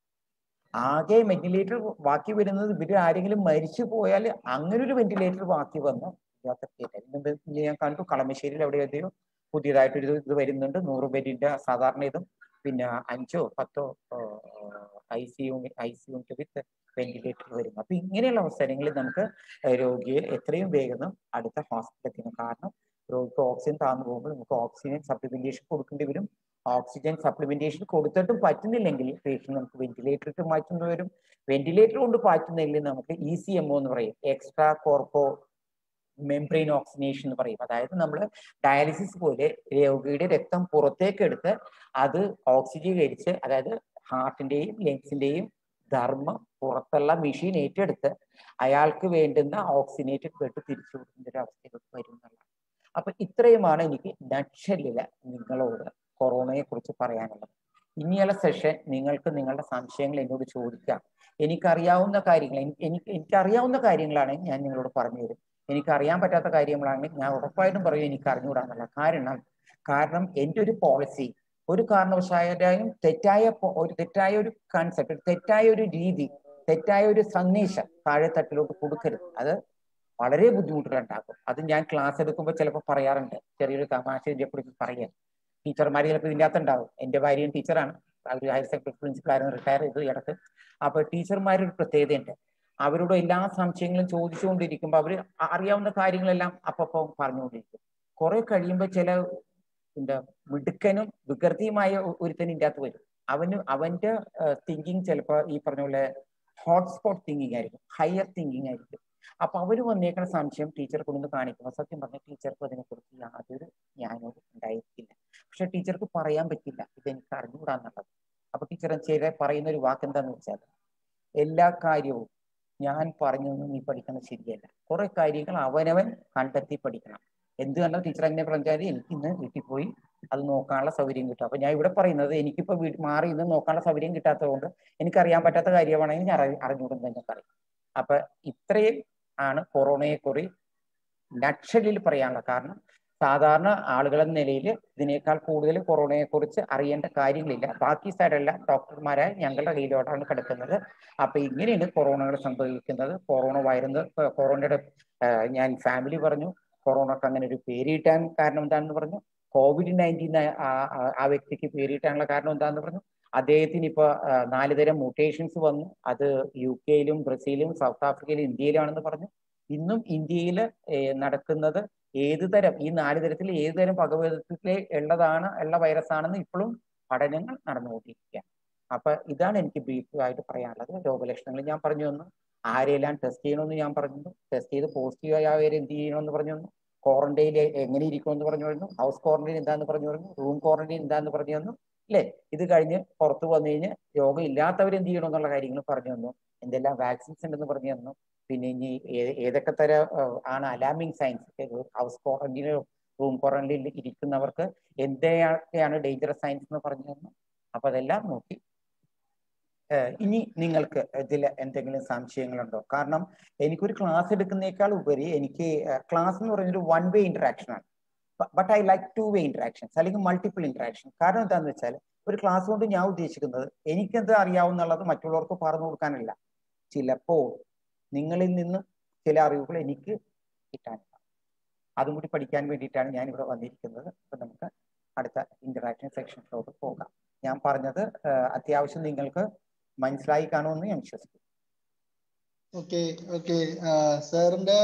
ആകെ വെന്റിലേറ്റർ ബാക്കി വരുന്നത് ഇവര് ആരെങ്കിലും മരിച്ചു പോയാൽ അങ്ങനെ ഒരു വെന്റിലേറ്റർ ബാക്കി വന്നു ഇല്ലാത്ത കേസ്. ഇതിന് മുമ്പ് ഞാൻ കണ്ടു കളമശ്ശേരിയിൽ എവിടെ എവിടെയോ പുതിയതായിട്ടൊരു ഇത് വരുന്നുണ്ട് നൂറ് ബെഡിന്റെ സാധാരണ ഇതും പിന്നെ അഞ്ചോ പത്തോ I C unit I C unit with ventilator വരും അപ്പൊ ഇങ്ങനെയുള്ള അവസരങ്ങളിൽ നമുക്ക് രോഗിയെ എത്രയും വേഗം അടുത്ത ഹോസ്പിറ്റലിൽ എത്തിക്കണം കാരണം രോഗിക്ക് ഓക്സിജൻ താഴ്ന്നു പോകുമ്പോൾ നമുക്ക് ഓക്സിജൻ സപ്ലിമെന്റേഷൻ കൊടുക്കേണ്ടി വരും ഓക്സിജൻ സപ്ലിമെന്റേഷൻ കൊടുത്തിട്ടും പറ്റുന്നില്ലെങ്കിൽ പേഷ്യന്റ് നമുക്ക് വെന്റിലേറ്ററിട്ട് മാറ്റേണ്ടി വരും വെന്റിലേറ്റർ കൊണ്ട് പാറ്റുന്നില്ലെങ്കിൽ നമുക്ക് ഇ സി എം ഒ എന്ന് പറയും എക്സ്ട്രാ കോർപ്പോ മെംബ്രെയിൻ ഓക്സിനേഷൻ എന്ന് പറയും അതായത് നമ്മൾ ഡയാലിസിസ് പോലെ രോഗിയുടെ രക്തം പുറത്തേക്ക് എടുത്ത് അത് ഓക്സിജീകരിച്ച് അതായത് ഹാർട്ടിന്റെയും ലങ്സിന്റെയും ധർമ്മം പുറത്തുള്ള മെഷീൻ ഏറ്റെടുത്ത് അയാൾക്ക് വേണ്ടുന്ന ഓക്സിനേറ്റഡ് ബ്ലഡ് തിരിച്ചു കൊടുക്കുന്ന ഒരു അവസ്ഥയിലോട്ട് വരും എന്നുള്ളതാണ് അപ്പൊ ഇത്രയുമാണ് എനിക്ക് നക്ഷലില് നിങ്ങളോട് കൊറോണയെ കുറിച്ച് പറയാനുള്ളത് ഇനിയുള്ള സെഷൻ നിങ്ങൾക്ക് നിങ്ങളുടെ സംശയങ്ങൾ എന്നോട് ചോദിക്കാം എനിക്കറിയാവുന്ന കാര്യങ്ങൾ എനി- എനിക്ക് എനിക്കറിയാവുന്ന കാര്യങ്ങളാണ് ഞാൻ നിങ്ങളോട് പറഞ്ഞു തരും എനിക്ക് അറിയാൻ പറ്റാത്ത കാര്യങ്ങളാണെങ്കിൽ ഞാൻ ഉറപ്പായിട്ടും പറയും എനിക്ക് അറിഞ്ഞുകൂടാന്നുള്ള കാരണം കാരണം എൻ്റെ ഒരു പോളിസി ഒരു കാരണവശാലും തെറ്റായ പോ- ഒരു തെറ്റായ ഒരു കൺസെപ്റ്റ് തെറ്റായ ഒരു രീതി തെറ്റായ ഒരു സന്ദേശം താഴെ തട്ടിലോട്ട് കൊടുക്കരുത് അത് വളരെ ബുദ്ധിമുട്ടുകൾ ഉണ്ടാക്കും അത് ഞാൻ ക്ലാസ് എടുക്കുമ്പോൾ ചിലപ്പോൾ പറയാറുണ്ട് ചെറിയൊരു തമാശ ഇതിനെക്കുറിച്ച് പറയാൻ ടീച്ചർമാർ ചിലപ്പോൾ ഇതിൻ്റെ അകത്ത് ഉണ്ടാവും എൻ്റെ ഭാര്യയും ടീച്ചറാണ് അവർ ഹയർ സെക്കൻഡറി പ്രിൻസിപ്പൾ ആയിരുന്നു റിട്ടയർ ചെയ്തു ഇടക്ക് അപ്പൊ ടീച്ചർമാരൊരു പ്രത്യേകതയുണ്ട് അവരോട് എല്ലാ സംശയങ്ങളും ചോദിച്ചുകൊണ്ടിരിക്കുമ്പോൾ അവർ അറിയാവുന്ന കാര്യങ്ങളെല്ലാം അപ്പം പറഞ്ഞുകൊണ്ടിരിക്കും കുറെ കഴിയുമ്പോൾ ചില എന്താ മിടുക്കനും വികൃതിയുമായ ഒ- ഒരുത്തൻ ഇതിൻ്റെ അകത്ത് വരും അവന് അവന്റെ തിങ്കിങ് ചിലപ്പോൾ ഈ പറഞ്ഞ പോലെ ഹോട്ട്സ്പോട്ട് തിങ്കിങ് ആയിരിക്കും ഹയർ തിങ്കിങ് ആയിരിക്കും അപ്പൊ അവര് വന്നേക്കുന്ന സംശയം ടീച്ചറെ കൊണ്ടൊന്ന് കാണിക്കുമ്പോൾ സത്യം പറഞ്ഞ ടീച്ചർക്ക് അതിനെക്കുറിച്ച് യാതൊരു ജ്ഞാനവും ഉണ്ടായിരിക്കില്ല പക്ഷെ ടീച്ചർക്ക് പറയാൻ പറ്റില്ല ഇതെനിക്ക് അറിഞ്ഞുകൂടാന്നുള്ളത് അപ്പൊ ടീച്ചർ ചില പറയുന്ന ഒരു വാക്ക് എന്താന്ന് വെച്ചാൽ എല്ലാ കാര്യവും ഞാൻ പറഞ്ഞൊന്നും നീ പഠിക്കുന്നത് ശരിയല്ല കുറെ കാര്യങ്ങൾ അവനവൻ കണ്ടെത്തി പഠിക്കണം എന്ത് കണ്ടാൽ ടീച്ചർ അങ്ങനെ പറഞ്ഞാൽ എനിക്ക് ഇന്ന് വീട്ടിൽ പോയി അത് നോക്കാനുള്ള സൗകര്യം കിട്ടും അപ്പൊ ഞാൻ ഇവിടെ പറയുന്നത് എനിക്കിപ്പോ വീട്ടിൽ മാറി ഇന്ന് നോക്കാനുള്ള സൗകര്യം കിട്ടാത്തത് കൊണ്ട് എനിക്ക് അറിയാൻ പറ്റാത്ത കാര്യമാണെങ്കിൽ ഞാൻ അറി- അറിഞ്ഞുകൂടെന്ന് തന്നെ പറയും അപ്പൊ ഇത്രയും ആണ് കൊറോണയെ കുറി നക്ഷലിൽ പറയാനുള്ള കാരണം സാധാരണ ആളുകളെന്ന നിലയിൽ ഇതിനേക്കാൾ കൂടുതൽ കൊറോണയെ കുറിച്ച് അറിയേണ്ട കാര്യങ്ങളില്ല ബാക്കി സൈഡെല്ലാം ഡോക്ടർമാരായ ഞങ്ങളുടെ കയ്യിലോട്ടാണ് കിടക്കുന്നത് അപ്പൊ ഇങ്ങനെയാണ് കൊറോണകൾ സംഭവിക്കുന്നത് കൊറോണ വൈറസ് കൊറോണയുടെ ആ, ഞാൻ ഫാമിലി പറഞ്ഞു കൊറോണക്ക് അങ്ങനെ ഒരു പേര് കിട്ടാൻ കാരണം എന്താണെന്ന് പറഞ്ഞു കോവിഡ് നയൻറ്റീൻ ആ വ്യക്തിക്ക് പേര് കിട്ടാനുള്ള കാരണം എന്താണെന്ന് പറഞ്ഞു അദ്ദേഹത്തിന് ഇപ്പൊ ആ, നാല് തരം മ്യൂട്ടേഷൻസ് വന്നു അത് യു കെയിലും ബ്രസീലും സൗത്ത് ആഫ്രിക്കയിലും ഇന്ത്യയിലാണെന്ന് പറഞ്ഞു ഇന്നും ഇന്ത്യയിൽ നടക്കുന്നത് ഏത് തരം ഈ നാല് തരത്തിൽ ഏത് തരം പകവത്തിലെ ഉള്ളതാണ് ഉള്ള വൈറസ് ആണെന്ന് ഇപ്പോഴും പഠനങ്ങൾ നടന്നുകൊണ്ടിരിക്കുകയാണ് അപ്പൊ ഇതാണ് എനിക്ക് ബ്രീഫ് ആയിട്ട് പറയാനുള്ളത് രോഗലക്ഷണങ്ങൾ ഞാൻ പറഞ്ഞു തന്നു ആരെയെല്ലാം ടെസ്റ്റ് ചെയ്യണമെന്ന് ഞാൻ പറഞ്ഞു ടെസ്റ്റ് ചെയ്ത് പോസിറ്റീവ് ആയവരെ എന്ത് ചെയ്യണമെന്ന് പറഞ്ഞു തന്നു ക്വാറന്റൈനിൽ എങ്ങനെ ഇരിക്കുമെന്ന് പറഞ്ഞു തന്നു ഹൗസ് ക്വാറന്റൈൻ എന്താന്ന് പറഞ്ഞു തന്നു റൂം ക്വാറന്റൈൻ എന്താന്ന് പറഞ്ഞു തന്നു അല്ലേ ഇത് കഴിഞ്ഞ് പുറത്ത് വന്നു കഴിഞ്ഞ് രോഗം ഇല്ലാത്തവർ എന്ത് ചെയ്യണം എന്നുള്ള കാര്യങ്ങൾ പറഞ്ഞു തന്നു എന്തെല്ലാം വാക്സിൻസ് ഉണ്ടെന്ന് പറഞ്ഞു തന്നു പിന്നെ ഇനി ഏ- ഏതൊക്കെ തരം ഏഹ്, ആണ് അലാമിങ് സയൻസ് ഹൗസ് ക്വാറന്റൈനിലോ റൂം ക്വാറന്റൈനിൽ ഇരിക്കുന്നവർക്ക് എന്തൊക്കെയാണ് ഡേഞ്ചറസ് സയൻസ് എന്ന് പറഞ്ഞു തന്നു അപ്പൊ അതെല്ലാം നോക്കി ഏഹ്, ഇനി നിങ്ങൾക്ക് ഇതിൽ എന്തെങ്കിലും സംശയങ്ങളുണ്ടോ കാരണം എനിക്കൊരു ക്ലാസ് എടുക്കുന്നേക്കാൾ ഉപരി എനിക്ക് ക്ലാസ് എന്ന് പറയുന്നത് വൺ വേ ഇന്ററാക്ഷൻ ആണ് but I like two way interactions അല്ലെങ്കിൽ മൾട്ടിപ്പിൾ ഇന്ററാക്ഷൻ കാരണം എന്താണെന്ന് വെച്ചാൽ ഒരു ക്ലാസ് കൊണ്ട് ഞാൻ ഉദ്ദേശിക്കുന്നത് എനിക്കെന്ത് അറിയാവുന്നുള്ളത് മറ്റുള്ളവർക്ക് പറഞ്ഞു കൊടുക്കാനല്ല ചിലപ്പോൾ നിങ്ങളിൽ നിന്ന് ചില അറിവുകൾ എനിക്ക് കിട്ടാനില്ല അതും കൂടി പഠിക്കാൻ വേണ്ടിയിട്ടാണ് ഞാൻ ഇവിടെ വന്നിരിക്കുന്നത് അപ്പൊ നമുക്ക് അടുത്ത ഇന്ററാക്ഷൻ സെക്ഷനിലോട്ട് പോകാം ഞാൻ പറഞ്ഞത് ഏഹ്, അത്യാവശ്യം നിങ്ങൾക്ക് മനസ്സിലായി കാണുമെന്ന് ഞാൻ വിശ്വസിക്കുന്നു ഓക്കെ ഓക്കെ സാറിന്റെ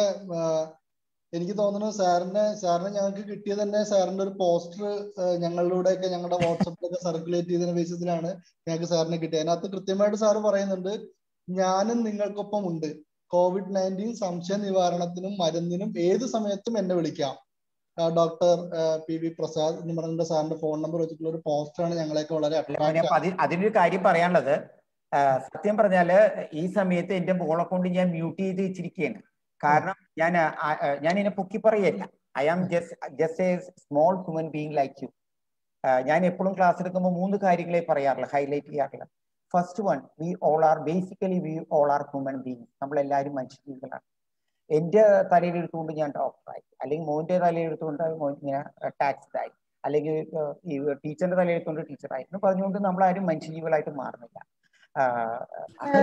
എനിക്ക് തോന്നുന്നു സാറിന് സാറിന് ഞങ്ങൾക്ക് കിട്ടിയത് തന്നെ സാറിന്റെ ഒരു പോസ്റ്റർ ഞങ്ങളിലൂടെയൊക്കെ ഞങ്ങളുടെ വാട്സപ്പിലൊക്കെ സർക്കുലേറ്റ് ചെയ്തതിന്റെ ബേസിസിലാണ് ഞങ്ങൾക്ക് സാറിന് കിട്ടിയത് അതിനകത്ത് കൃത്യമായിട്ട് സാറ് പറയുന്നുണ്ട് ഞാനും നിങ്ങൾക്കൊപ്പം ഉണ്ട് കോവിഡ് നയൻറ്റീൻ സംശയ നിവാരണത്തിനും മരുന്നിനും ഏത് സമയത്തും എന്നെ വിളിക്കാം ഡോക്ടർ പി വി പ്രസാദ് എന്ന് പറഞ്ഞ സാറിന്റെ ഫോൺ നമ്പർ വെച്ചിട്ടുള്ള ഒരു പോസ്റ്ററാണ് ഞങ്ങളെയൊക്കെ വളരെ അല്ല, മോനെ, അട്രാക്ട് അപ്പൊ അതി അതിനൊരു കാര്യം പറയാനുള്ളത് ആ, സത്യം പറഞ്ഞാല് ഈ സമയത്ത് എന്റെ മോളെ കൊണ്ട് ഞാൻ മ്യൂട്ട് ചെയ്ത് വെച്ചിരിക്കുകയാണ് കാരണം ഞാൻ ആ, ആ, ഞാൻ ഇതിനെ പൊക്കി പറയല്ല I am just just a small human being like you ഞാൻ എപ്പോഴും ക്ലാസ് എടുക്കുമ്പോൾ മൂന്ന് കാര്യങ്ങളെ പറയാറുള്ളൂ ഹൈലൈറ്റ് ചെയ്യാറുള്ളൂ first one we all are basically we all are human being നമ്മളെല്ലാവരും മനുഷ്യജീവികളാണ് എന്റെ തലയിൽ എടുത്തുകൊണ്ട് ഞാൻ ഡോക്ടറായി അല്ലെങ്കിൽ മോന്റെ തലയിൽ എടുത്തുകൊണ്ട് മോൻ ഇങ്ങനെ ടാക്സ്ഡ് ആയി അല്ലെങ്കിൽ ഏഹ്, ഈ ടീച്ചറിന്റെ തലയിൽ എടുത്തുകൊണ്ട് ടീച്ചറായി എന്ന് പറഞ്ഞുകൊണ്ട് നമ്മളാരും മനുഷ്യജീവികളായിട്ട് മാറുന്നില്ല ആഹ് അത്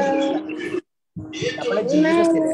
നമ്മളെ ജീവിതത്തില്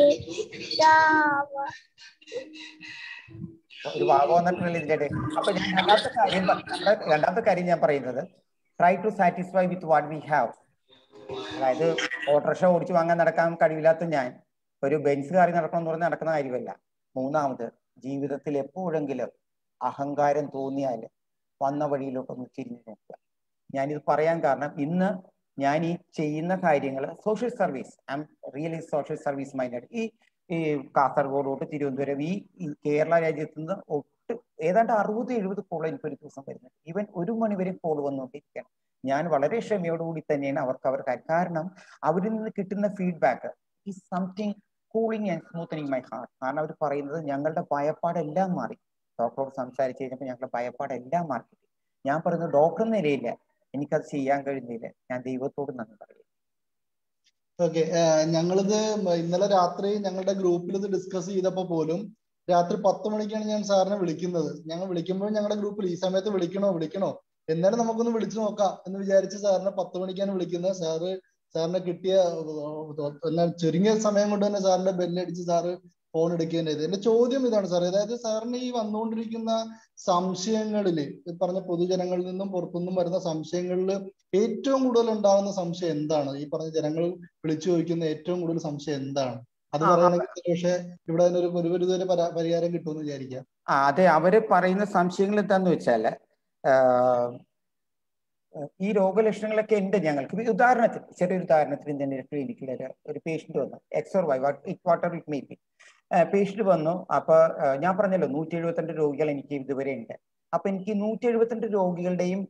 ഒരു ഭാഗം വന്നിട്ടുണ്ടല്ലോ ഇതിന്റെ ഇടയിൽ. അപ്പൊ ഞാൻ രണ്ടാമത്തെ കാര്യം പ- നമ്മുടെ രണ്ടാമത്തെ കാര്യം ഞാൻ പറയുന്നത് try to satisfy with what we have അതായത് ഓട്ടോറിക്ഷ ഓടിച്ചു വാങ്ങാൻ നടക്കാൻ കഴിവില്ലാത്ത ഞാൻ ഒരു ബെൻസ് കാറി നടക്കണം എന്ന് പറഞ്ഞാൽ നടക്കുന്ന കാര്യമല്ല മൂന്നാമത് ജീവിതത്തിൽ എപ്പോഴെങ്കിലും അഹങ്കാരം തോന്നിയാൽ വന്ന വഴിയിലോട്ടൊന്ന് തിരിഞ്ഞു നോക്കുക ഞാനിത് പറയാൻ കാരണം ഇന്ന് ഞാൻ ഈ ചെയ്യുന്ന കാര്യങ്ങൾ social service I'm really social service minded ഈ ഈ കാസർഗോഡ് തൊട്ട് തിരുവനന്തപുരം ഈ ഈ കേരള രാജ്യത്ത് നിന്ന് ഒട്ട് ഏതാണ്ട് അറുപത് എഴുപത് കോൾ എനിക്ക് ഒരു ദിവസം വരുന്നുണ്ട് ഈവൻ ഒരു മണി വരെ കോൾ വന്നുകൊണ്ടിരിക്കുകയാണ് ഞാൻ വളരെ ക്ഷമയോടുകൂടി തന്നെയാണ് അവർക്ക് അവർ കാര്യം കാരണം അവരിൽ നിന്ന് കിട്ടുന്ന ഫീഡ്ബാക്ക് ഈ something cooling and smoothening my heart കാരണം അവർ പറയുന്നത് ഞങ്ങളുടെ ഭയപ്പാടെല്ലാം മാറി ഡോക്ടറോട് സംസാരിച്ച് കഴിഞ്ഞപ്പോൾ ഞങ്ങളുടെ ഭയപ്പാടെല്ലാം മാറി ഞാൻ പറയുന്നത് ഡോക്ടർ എന്ന നിലയില്ല എനിക്കത് ചെയ്യാൻ കഴിയുന്നില്ല ഞാൻ ദൈവത്തോട് നന്ദി പറയും ഓക്കെ ഞങ്ങളിത് ഇന്നലെ രാത്രി ഞങ്ങളുടെ ഗ്രൂപ്പിൽ ഇത് ഡിസ്കസ് ചെയ്തപ്പോ പോലും രാത്രി പത്ത് മണിക്കാണ് ഞാൻ സാറിനെ വിളിക്കുന്നത് ഞങ്ങൾ വിളിക്കുമ്പോൾ ഞങ്ങളുടെ ഗ്രൂപ്പിൽ ഈ സമയത്ത് വിളിക്കണോ വിളിക്കണോ എന്നാലും നമുക്കൊന്ന് വിളിച്ചു നോക്കാം എന്ന് വിചാരിച്ച് സാറിനെ പത്ത് മണിക്കാണ് വിളിക്കുന്നത് സാറ് സാറിനെ കിട്ടിയ ഏർ, എന്നാ ചുരുങ്ങിയ സമയം കൊണ്ട് തന്നെ സാറിന്റെ ബെല്ലടിച്ച് സാറ് ഫോൺ എടുക്കുകയും ചെയ്തു എന്റെ ചോദ്യം ഇതാണ് സാർ അതായത് സാറിന് ഈ വന്നുകൊണ്ടിരിക്കുന്ന സംശയങ്ങളില് ഈ പറഞ്ഞ പൊതുജനങ്ങളിൽ നിന്നും പുറത്തുനിന്നും വരുന്ന സംശയങ്ങളിൽ ഏറ്റവും കൂടുതൽ ഉണ്ടാകുന്ന സംശയം എന്താണ് ഈ പറഞ്ഞ ജനങ്ങൾ വിളിച്ചു ചോദിക്കുന്ന ഏറ്റവും കൂടുതൽ സംശയം എന്താണ് അത് ആ, അപ്പ- പറയുകയാണെങ്കിൽ പക്ഷേ ഇവിടെ അതിനൊരു ഒരു പരിധിവരെ പരാ- പരിഹാരം കിട്ടുമെന്ന് വിചാരിക്കാം ആ അതെ അവര് പറയുന്ന സംശയങ്ങൾ എന്താന്ന് വെച്ചാല് ആഹ്, ഈ രോഗലക്ഷണങ്ങളൊക്കെ ഉണ്ട് ഞങ്ങൾക്ക് ഇപ്പൊ ഉദാഹരണത്തിന് ചെറിയൊരു ഉദാഹരണത്തിന് തന്നെ ക്ലിനിക്കിൽ ഒരു ഒരു പേഷ്യന്റ് വന്നു X or Y water it may be patient വന്നു അപ്പൊ ആഹ്, ഞാൻ പറഞ്ഞല്ലോ നൂറ്റി എഴുപത്തിരണ്ട് രോഗികൾ എനിക്ക് ഇതുവരെ ഉണ്ട് അപ്പൊ എനിക്ക് നൂറ്റി എഴുപത്തിരണ്ട് രോഗികളുടെയും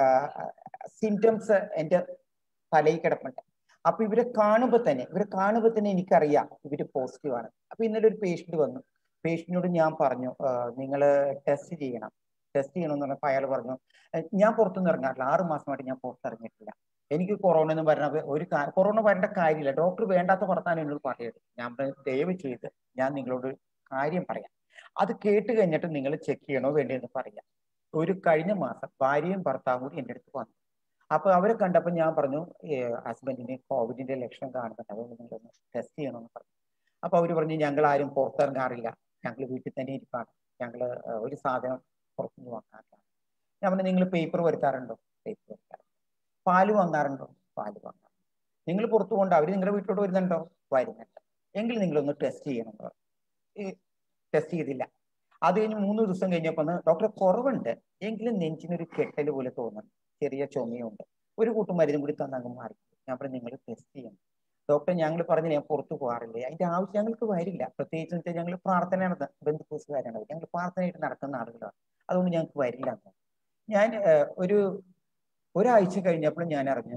സിംറ്റംസ് എന്റെ തലയിൽ കിടപ്പുണ്ട് അപ്പൊ ഇവരെ കാണുമ്പോൾ തന്നെ ഇവരെ കാണുമ്പോൾ തന്നെ എനിക്കറിയാം ഇവര് പോസിറ്റീവ് ആണ് അപ്പൊ ഇന്നലെ ഒരു പേഷ്യന്റ് വന്നു പേഷ്യന്റിനോട് ഞാൻ പറഞ്ഞു നിങ്ങൾ ടെസ്റ്റ് ചെയ്യണം ടെസ്റ്റ് ചെയ്യണമെന്ന് പറഞ്ഞപ്പോൾ അയാൾ പറഞ്ഞു "ഏഹ് ഞാൻ പുറത്തൊന്നും ഇറങ്ങാറില്ല ആറ് മാസമായിട്ട് ഞാൻ പുറത്തിറങ്ങിയിട്ടില്ല എനിക്ക് കൊറോണ എന്ന് പറഞ്ഞ ഒരു കാ- കൊറോണ വരേണ്ട കാര്യമില്ല ഡോക്ടർ വേണ്ടാത്ത വർത്താനം എന്നോട് പറയരുത് ഞാൻ പറഞ്ഞു, ദയവ് ചെയ്ത് ഞാൻ നിങ്ങളോട് ഒരു കാര്യം പറയാം അത് കേട്ട് കഴിഞ്ഞിട്ട് നിങ്ങൾ ചെക്ക് ചെയ്യണോ വേണ്ടിയെന്ന് പറയാം ഒരു കഴിഞ്ഞ മാസം ഭാര്യയും ഭർത്താവും കൂടി എൻ്റെ അടുത്ത് വന്നു അപ്പൊ അവരെ കണ്ടപ്പോൾ ഞാൻ പറഞ്ഞു ഹസ്ബൻഡിന് കോവിഡിന്റെ ലക്ഷണം കാണുന്നുണ്ട് അതുകൊണ്ട് നിങ്ങളൊന്ന് ടെസ്റ്റ് ചെയ്യണമെന്ന് പറഞ്ഞു അപ്പൊ അവര് പറഞ്ഞു ഞങ്ങൾ ആരും പുറത്തിറങ്ങാറില്ല ഞങ്ങൾ വീട്ടിൽ തന്നെ ഇരിപ്പാണ് ഞങ്ങൾ ഒരു സാധനം പുറത്തുനിന്ന് വാങ്ങാറില്ല ഞാൻ പറഞ്ഞു നിങ്ങൾ പേപ്പർ വരുത്താറുണ്ടോ പേപ്പർ വരുത്താറുണ്ട് പാല് വാങ്ങാറുണ്ടോ പാല് വാങ്ങാറുണ്ട് നിങ്ങൾ പുറത്തു കൊണ്ട് അവർ നിങ്ങളുടെ വീട്ടിലോട്ട് വരുന്നുണ്ടോ വരുന്നുണ്ട് എങ്കിൽ നിങ്ങളൊന്ന് ടെസ്റ്റ് ചെയ്യണം എന്ന് പറഞ്ഞു ടെസ്റ്റ് ചെയ്തില്ല അത് കഴിഞ്ഞ് മൂന്ന് ദിവസം കഴിഞ്ഞപ്പോൾ ഡോക്ടർ കുറവുണ്ട് എങ്കിലും നെഞ്ചിനൊരു കെട്ടൽ പോലെ തോന്നുന്നു ചെറിയ ചുമയുണ്ട് ഒരു കൂട്ടം മരുന്നും കൂടി തന്നങ്ങ് മാറി ഞാൻ പറഞ്ഞു നിങ്ങൾ ടെസ്റ്റ് ചെയ്യണം ഡോക്ടർ ഞങ്ങൾ പറഞ്ഞു ഞാൻ പുറത്തു പോകാറില്ല അതിന്റെ ആവശ്യം ഞങ്ങൾക്ക് വരില്ല പ്രത്യേകിച്ച് വെച്ചാൽ ഞങ്ങൾ പ്രാർത്ഥനയാണ് ബന്ധുക്കൂസുകാരാണ് ഞങ്ങൾ പ്രാർത്ഥനയായിട്ട് നടക്കുന്ന ആളുകളാണ് അതുകൊണ്ട് ഞങ്ങൾക്ക് വരില്ല എന്ന് ഞാൻ ഏഹ്, ഒരു ഒരാഴ്ച കഴിഞ്ഞപ്പോൾ ഞാൻ അറിഞ്ഞു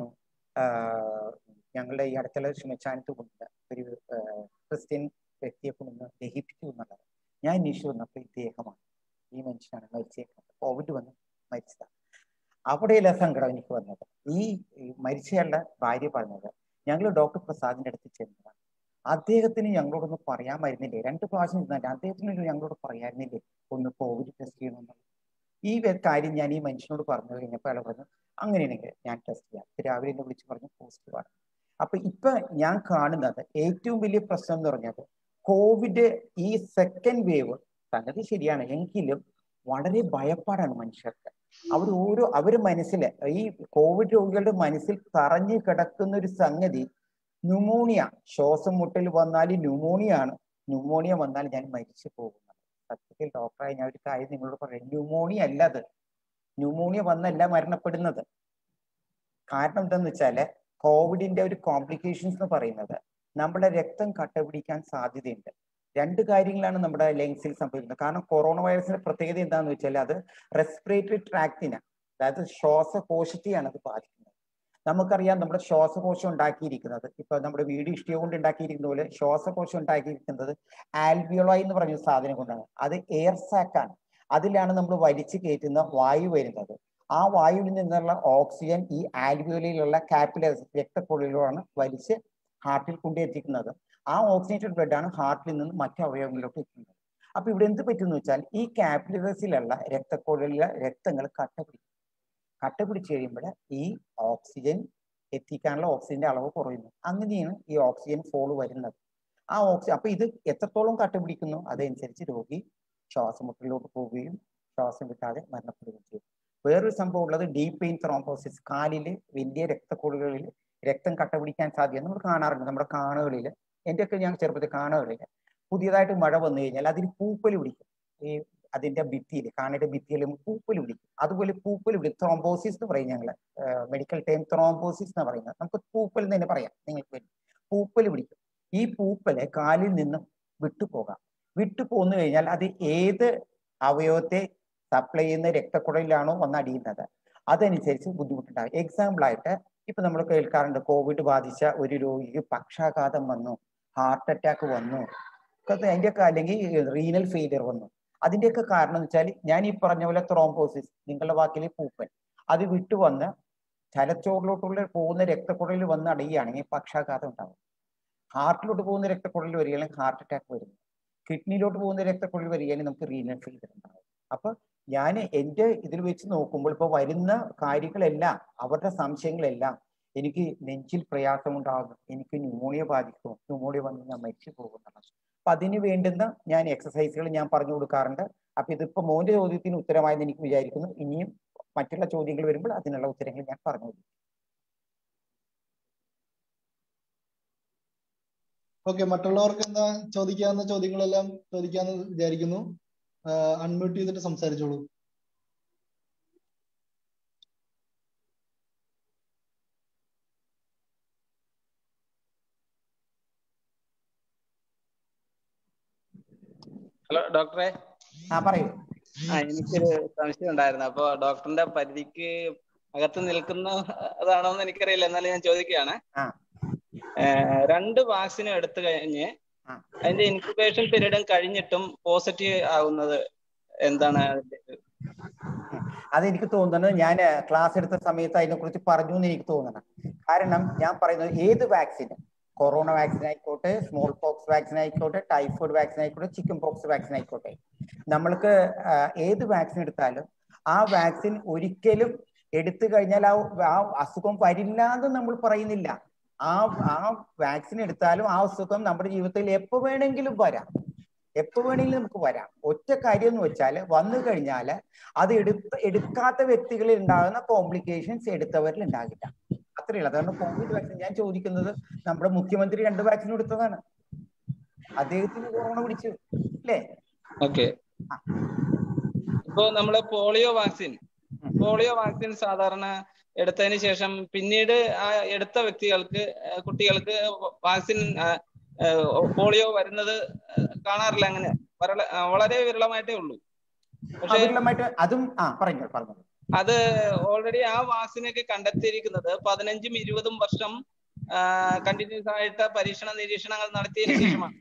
ആഹ്, ഞങ്ങളുടെ ഈ അടുത്തുള്ള ശ്മശാനത്ത് കൊണ്ട് ഒരു ആഹ്, ക്രിസ്ത്യൻ വ്യക്തിയെ കൊണ്ടൊന്ന് ദഹിപ്പിച്ചു എന്നുള്ളത് ഞാൻ അന്വേഷിച്ചു വന്നപ്പോൾ ഇദ്ദേഹമാണ് ഈ മനുഷ്യനാണ് മരിച്ചേക്കുന്നത് കോവിഡ് വന്ന് മരിച്ചതാണ് അവിടെയല്ല സങ്കടം എനിക്ക് വന്നത് ഈ ഈ മരിച്ചയാളുടെ ഭാര്യ പറഞ്ഞത് ഞങ്ങൾ ഡോക്ടർ പ്രസാദിന്റെ അടുത്ത് ചെന്നതാണ് അദ്ദേഹത്തിന് ഞങ്ങളോടൊന്ന് പറയാമായിരുന്നില്ലേ രണ്ട് പ്രാവശ്യം ചെന്നല്ല അദ്ദേഹത്തിന് ഞങ്ങളോട് പറയാമായിരുന്നില്ലേ ഒന്ന് കോവിഡ് ടെസ്റ്റ് ചെയ്യണമെന്നുള്ളത് ഈ വെ- കാര്യം ഞാൻ ഈ മനുഷ്യനോട് പറഞ്ഞു കഴിഞ്ഞപ്പോൾ അയാൾ പറഞ്ഞു അങ്ങനെയാണെങ്കിൽ ഞാൻ ടെസ്റ്റ് ചെയ്യാം ഇപ്പൊ രാവിലെ എന്നെ വിളിച്ച് പറഞ്ഞു പോസിറ്റീവ് ആണ് അപ്പൊ ഇപ്പൊ ഞാൻ കാണുന്നത് ഏറ്റവും വലിയ പ്രശ്നം എന്ന് പറഞ്ഞത് കോവിഡ് ഈ സെക്കൻഡ് വേവ് സംഗതി ശരിയാണ് എങ്കിലും വളരെ ഭയപ്പാടാണ് മനുഷ്യർക്ക് അവർ ഓരോ അവര് മനസ്സില് ഈ കോവിഡ് രോഗികളുടെ മനസ്സിൽ തറഞ്ഞു കിടക്കുന്ന ഒരു സംഗതി ന്യൂമോണിയ ശ്വാസം മുട്ടൽ വന്നാൽ ന്യൂമോണിയ ആണ് ന്യൂമോണിയ വന്നാൽ ഞാൻ മരിച്ചു പോകുന്നത് സത്യത്തിൽ ഡോക്ടറായി ഞാൻ ഒരു കാര്യം നിങ്ങളോട് പറയാം ന്യൂമോണിയ അല്ല അത് ന്യൂമോണിയ വന്നല്ല മരണപ്പെടുന്നത് കാരണം എന്താന്ന് വെച്ചാല് കോവിഡിന്റെ ഒരു കോംപ്ലിക്കേഷൻസ് എന്ന് പറയുന്നത് നമ്മുടെ രക്തം കട്ട പിടിക്കാൻ സാധ്യതയുണ്ട് രണ്ട് കാര്യങ്ങളാണ് നമ്മുടെ ലങ്സിൽ സംഭവിക്കുന്നത് കാരണം കൊറോണ വൈറസിന്റെ പ്രത്യേകത എന്താണെന്ന് വെച്ചാൽ അത് റെസ്പിറേറ്ററി ട്രാക്റ്റിനെ അതായത് ശ്വാസകോശത്തെയാണ് അത് ബാധിക്കുന്നത് നമുക്കറിയാം നമ്മുടെ ശ്വാസകോശം ഉണ്ടാക്കിയിരിക്കുന്നത് ഇപ്പൊ നമ്മുടെ വീട് ഇഷ്ടിക കൊണ്ട് ഉണ്ടാക്കിയിരിക്കുന്ന പോലെ ശ്വാസകോശം ഉണ്ടാക്കിയിരിക്കുന്നത് ആൽവിയോളായി എന്ന് പറഞ്ഞ സാധനം കൊണ്ടാണ് അത് എയർ സാക്കാണ് അതിലാണ് നമ്മൾ വലിച്ചു കയറ്റുന്ന വായു വരുന്നത് ആ വായുവിൽ നിന്നുള്ള ഓക്സിജൻ ഈ ആൽവിയോലയിലുള്ള കാപ്പിലറി രക്തക്കൊള്ളിലാണ് വലിച്ച് ഹാർട്ടിൽ കൊണ്ടെത്തിക്കുന്നത് ആ ഓക്സിജനേറ്റഡ് ബ്ലഡ് ആണ് ഹാർട്ടിൽ നിന്ന് മറ്റു അവയവങ്ങളിലോട്ട് എത്തുന്നത് അപ്പൊ ഇവിടെ എന്ത് പറ്റുമെന്ന് വെച്ചാൽ ഈ കാപ്പിലറീസിലുള്ള രക്തക്കൊള്ളിലെ രക്തങ്ങൾ കട്ട പിടിക്കും കട്ട പിടിച്ചു കഴിയുമ്പോൾ ഈ ഓക്സിജൻ എത്തിക്കാനുള്ള ഓക്സിജന്റെ അളവ് കുറയുന്നു അങ്ങനെയാണ് ഈ ഓക്സിജൻ ഫോൾ വരുന്നത് ആ ഓക്സിജൻ അപ്പൊ ഇത് എത്രത്തോളം കട്ട പിടിക്കുന്നു അതനുസരിച്ച് രോഗി ശ്വാസമുട്ടലിലോട്ട് പോവുകയും ശ്വാസം കിട്ടാതെ മരണപ്പെടുകയും ചെയ്യും വേറൊരു സംഭവം ഉള്ളത് ഡീപ് പെയിൻ ത്രോംബോസിസ് കാലില് വലിയ രക്തക്കൊള്ളുകളിൽ രക്തം കട്ട പിടിക്കാൻ സാധ്യത നമ്മൾ കാണാറുണ്ട് നമ്മുടെ കാണുകളിൽ എന്റെയൊക്കെ ഞാൻ ചെറുപ്പത്തിൽ കാണുകളിൽ പുതിയതായിട്ട് മഴ വന്നു കഴിഞ്ഞാൽ അതിൽ പൂപ്പൽ പിടിക്കും ഈ അതിന്റെ ഭിത്തിയിൽ കാണയുടെ ഭിത്തിയിൽ പൂപ്പൽ പിടിക്കും അതുപോലെ പൂപ്പൽ പിടിക്കും ത്രോംബോസിസ് എന്ന് പറയും ഞങ്ങൾ മെഡിക്കൽ ടൈം ത്രോംബോസിസ് എന്ന് പറയുന്നത് നമുക്ക് പൂപ്പൽ എന്ന് തന്നെ പറയാം നിങ്ങൾക്ക് വേണ്ടി പൂപ്പൽ പിടിക്കും ഈ പൂപ്പല് കാലിൽ നിന്ന് വിട്ടുപോകാം വിട്ടു പോന്നു കഴിഞ്ഞാൽ അത് ഏത് അവയവത്തെ സപ്ലൈ ചെയ്യുന്ന രക്തക്കുഴലിലാണോ വന്നടിയുന്നത് അതനുസരിച്ച് ബുദ്ധിമുട്ടുണ്ടാകും എക്സാമ്പിൾ ആയിട്ട് ഇപ്പൊ നമ്മൾ കേൾക്കാറുണ്ട് കോവിഡ് ബാധിച്ച ഒരു രോഗിക്ക് പക്ഷാഘാതം വന്നു ഹാർട്ട് അറ്റാക്ക് വന്നു ഒക്കെ അതിന്റെയൊക്കെ അല്ലെങ്കിൽ റീനൽ ഫെയിലിയർ വന്നു അതിന്റെയൊക്കെ കാരണം എന്ന് വെച്ചാൽ ഞാൻ ഈ പറഞ്ഞ പോലെ ത്രോംബോസിസ് നിങ്ങളുടെ വാക്കിൽ പൂപ്പൻ അത് വിട്ടു വന്ന് തലച്ചോറിലോട്ടുള്ള പോകുന്ന രക്തക്കുഴലിൽ വന്ന് അടയുകയാണെങ്കിൽ പക്ഷാഘാതം ഉണ്ടാവും ഹാർട്ടിലോട്ട് പോകുന്ന രക്തക്കുഴലിൽ വരികയാണെങ്കിൽ ഹാർട്ട് അറ്റാക്ക് വരുന്നു കിഡ്നിയിലോട്ട് പോകുന്ന രക്തക്കുഴലിൽ വരികയാണെങ്കിൽ നമുക്ക് റീനൽ ഫെയിലിയർ ഉണ്ടാവും അപ്പൊ ഞാൻ എൻ്റെ ഇതിൽ വെച്ച് നോക്കുമ്പോൾ ഇപ്പൊ വരുന്ന കാര്യങ്ങളെല്ലാം അവരുടെ സംശയങ്ങളെല്ലാം എനിക്ക് നെഞ്ചിൽ പ്രയാസമുണ്ടാകുന്നു എനിക്ക് ന്യൂമോണിയ ബാധിക്കും ന്യൂമോണിയ വന്ന് ഞാൻ മരിച്ചു പോകുന്നതാണ് അപ്പൊ അതിന് വേണ്ടുന്ന ഞാൻ എക്സസൈസുകൾ ഞാൻ പറഞ്ഞു കൊടുക്കാറുണ്ട് അപ്പൊ ഇതിപ്പോ മോന്റെ ചോദ്യത്തിന് ഉത്തരമായെന്ന് എനിക്ക് വിചാരിക്കുന്നു ഇനിയും മറ്റുള്ള ചോദ്യങ്ങൾ വരുമ്പോൾ അതിനുള്ള ഉത്തരങ്ങൾ ഞാൻ പറഞ്ഞു കൊടുക്കും ഓക്കെ മറ്റുള്ളവർക്ക് എന്താ ചോദിക്കാവുന്ന ചോദ്യങ്ങളെല്ലാം ചോദിക്കാന്ന് വിചാരിക്കുന്നു അൺമ്യൂട്ട് ചെയ്തിട്ട് സംസാരിച്ചോളൂ ഹലോ ഡോക്ടറെ ആ പറയൂ ആ എനിക്കൊരു സംശയം ഉണ്ടായിരുന്നു അപ്പൊ ഡോക്ടറിന്റെ പരിധിക്ക് അകത്ത് നിൽക്കുന്ന അതാണോ എന്ന് എനിക്കറിയില്ല എന്നാലും ഞാൻ ചോദിക്കുകയാണ് ആ ഏഹ് രണ്ട് വാക്സിനും എടുത്തു കഴിഞ്ഞ് ആ. അതിന്റെ ഇൻക്യുബേഷൻ പീരീഡും കഴിഞ്ഞിട്ടും പോസിറ്റീവ് ആവുന്നത് എന്താണ് അതിന്റെ ഒരു- അതെനിക്ക് തോന്നുന്നത് ഞാൻ ക്ലാസ് എടുത്ത സമയത്ത് അതിനെക്കുറിച്ച് പറഞ്ഞു എന്ന് എനിക്ക് തോന്നണം കാരണം ഞാൻ പറയുന്നത് ഏത് വാക്സിനും കൊറോണ വാക്സിൻ ആയിക്കോട്ടെ സ്മോൾ പോക്സ് വാക്സിൻ ആയിക്കോട്ടെ ടൈഫോയിഡ് വാക്സിൻ ആയിക്കോട്ടെ ചിക്കൻ പോക്സ് വാക്സിൻ ആയിക്കോട്ടെ നമ്മൾക്ക് ആ, ഏത് വാക്സിൻ എടുത്താലും ആ വാക്സിൻ ഒരിക്കലും എടുത്തു കഴിഞ്ഞാൽ ആ ആ അസുഖം വരില്ല എന്ന് നമ്മൾ പറയുന്നില്ല ആ ആ വാക്സിൻ എടുത്താലും ആ അസുഖം നമ്മുടെ ജീവിതത്തിൽ എപ്പോ വേണമെങ്കിലും വരാം എപ്പോ വേണമെങ്കിലും നമുക്ക് വരാം ഒറ്റ കാര്യം എന്ന് വെച്ചാൽ വന്നു കഴിഞ്ഞാൽ അത് എടുത്ത് എടുക്കാത്ത വ്യക്തികളിൽ ഉണ്ടാകുന്ന കോംപ്ലിക്കേഷൻസ് എടുത്തവരിൽ ഉണ്ടാകില്ല അത്രയേ ഉള്ളൂ അതാണ് കോവിഡ് വാക്സിൻ ഞാൻ ചോദിക്കുന്നത് നമ്മുടെ മുഖ്യമന്ത്രി രണ്ട് വാക്സിൻ എടുത്തതാണ് അദ്ദേഹത്തിന് കൊറോണ പിടിച്ചു അല്ലേ ഓക്കെ ആ. ഇപ്പോ നമ്മള് പോളിയോ വാക്സിൻ പോളിയോ വാക്സിൻ സാധാരണ എടുത്തതിന് ശേഷം പിന്നീട് ആ എടുത്ത വ്യക്തികൾക്ക് ആ, കുട്ടികൾക്ക് വാക്സിൻ ആ, ആ, പോളിയോ വരുന്നത് കാണാറില്ല അങ്ങനെ വരള- ആ, വളരെ വിരളമായിട്ടേ ഉള്ളൂ പക്ഷെ അവരുമായിട്ട് അതും ആ പറഞ്ഞു പറഞ്ഞു അത് ഓൾറെഡി ആ വാക്സിനൊക്കെ കണ്ടെത്തിയിരിക്കുന്നത് പതിനഞ്ചും ഇരുപതും വർഷം കണ്ടിന്യൂസ് ആയിട്ട് പരീക്ഷണ നിരീക്ഷണങ്ങൾ നടത്തിയതിനു ശേഷമാണ്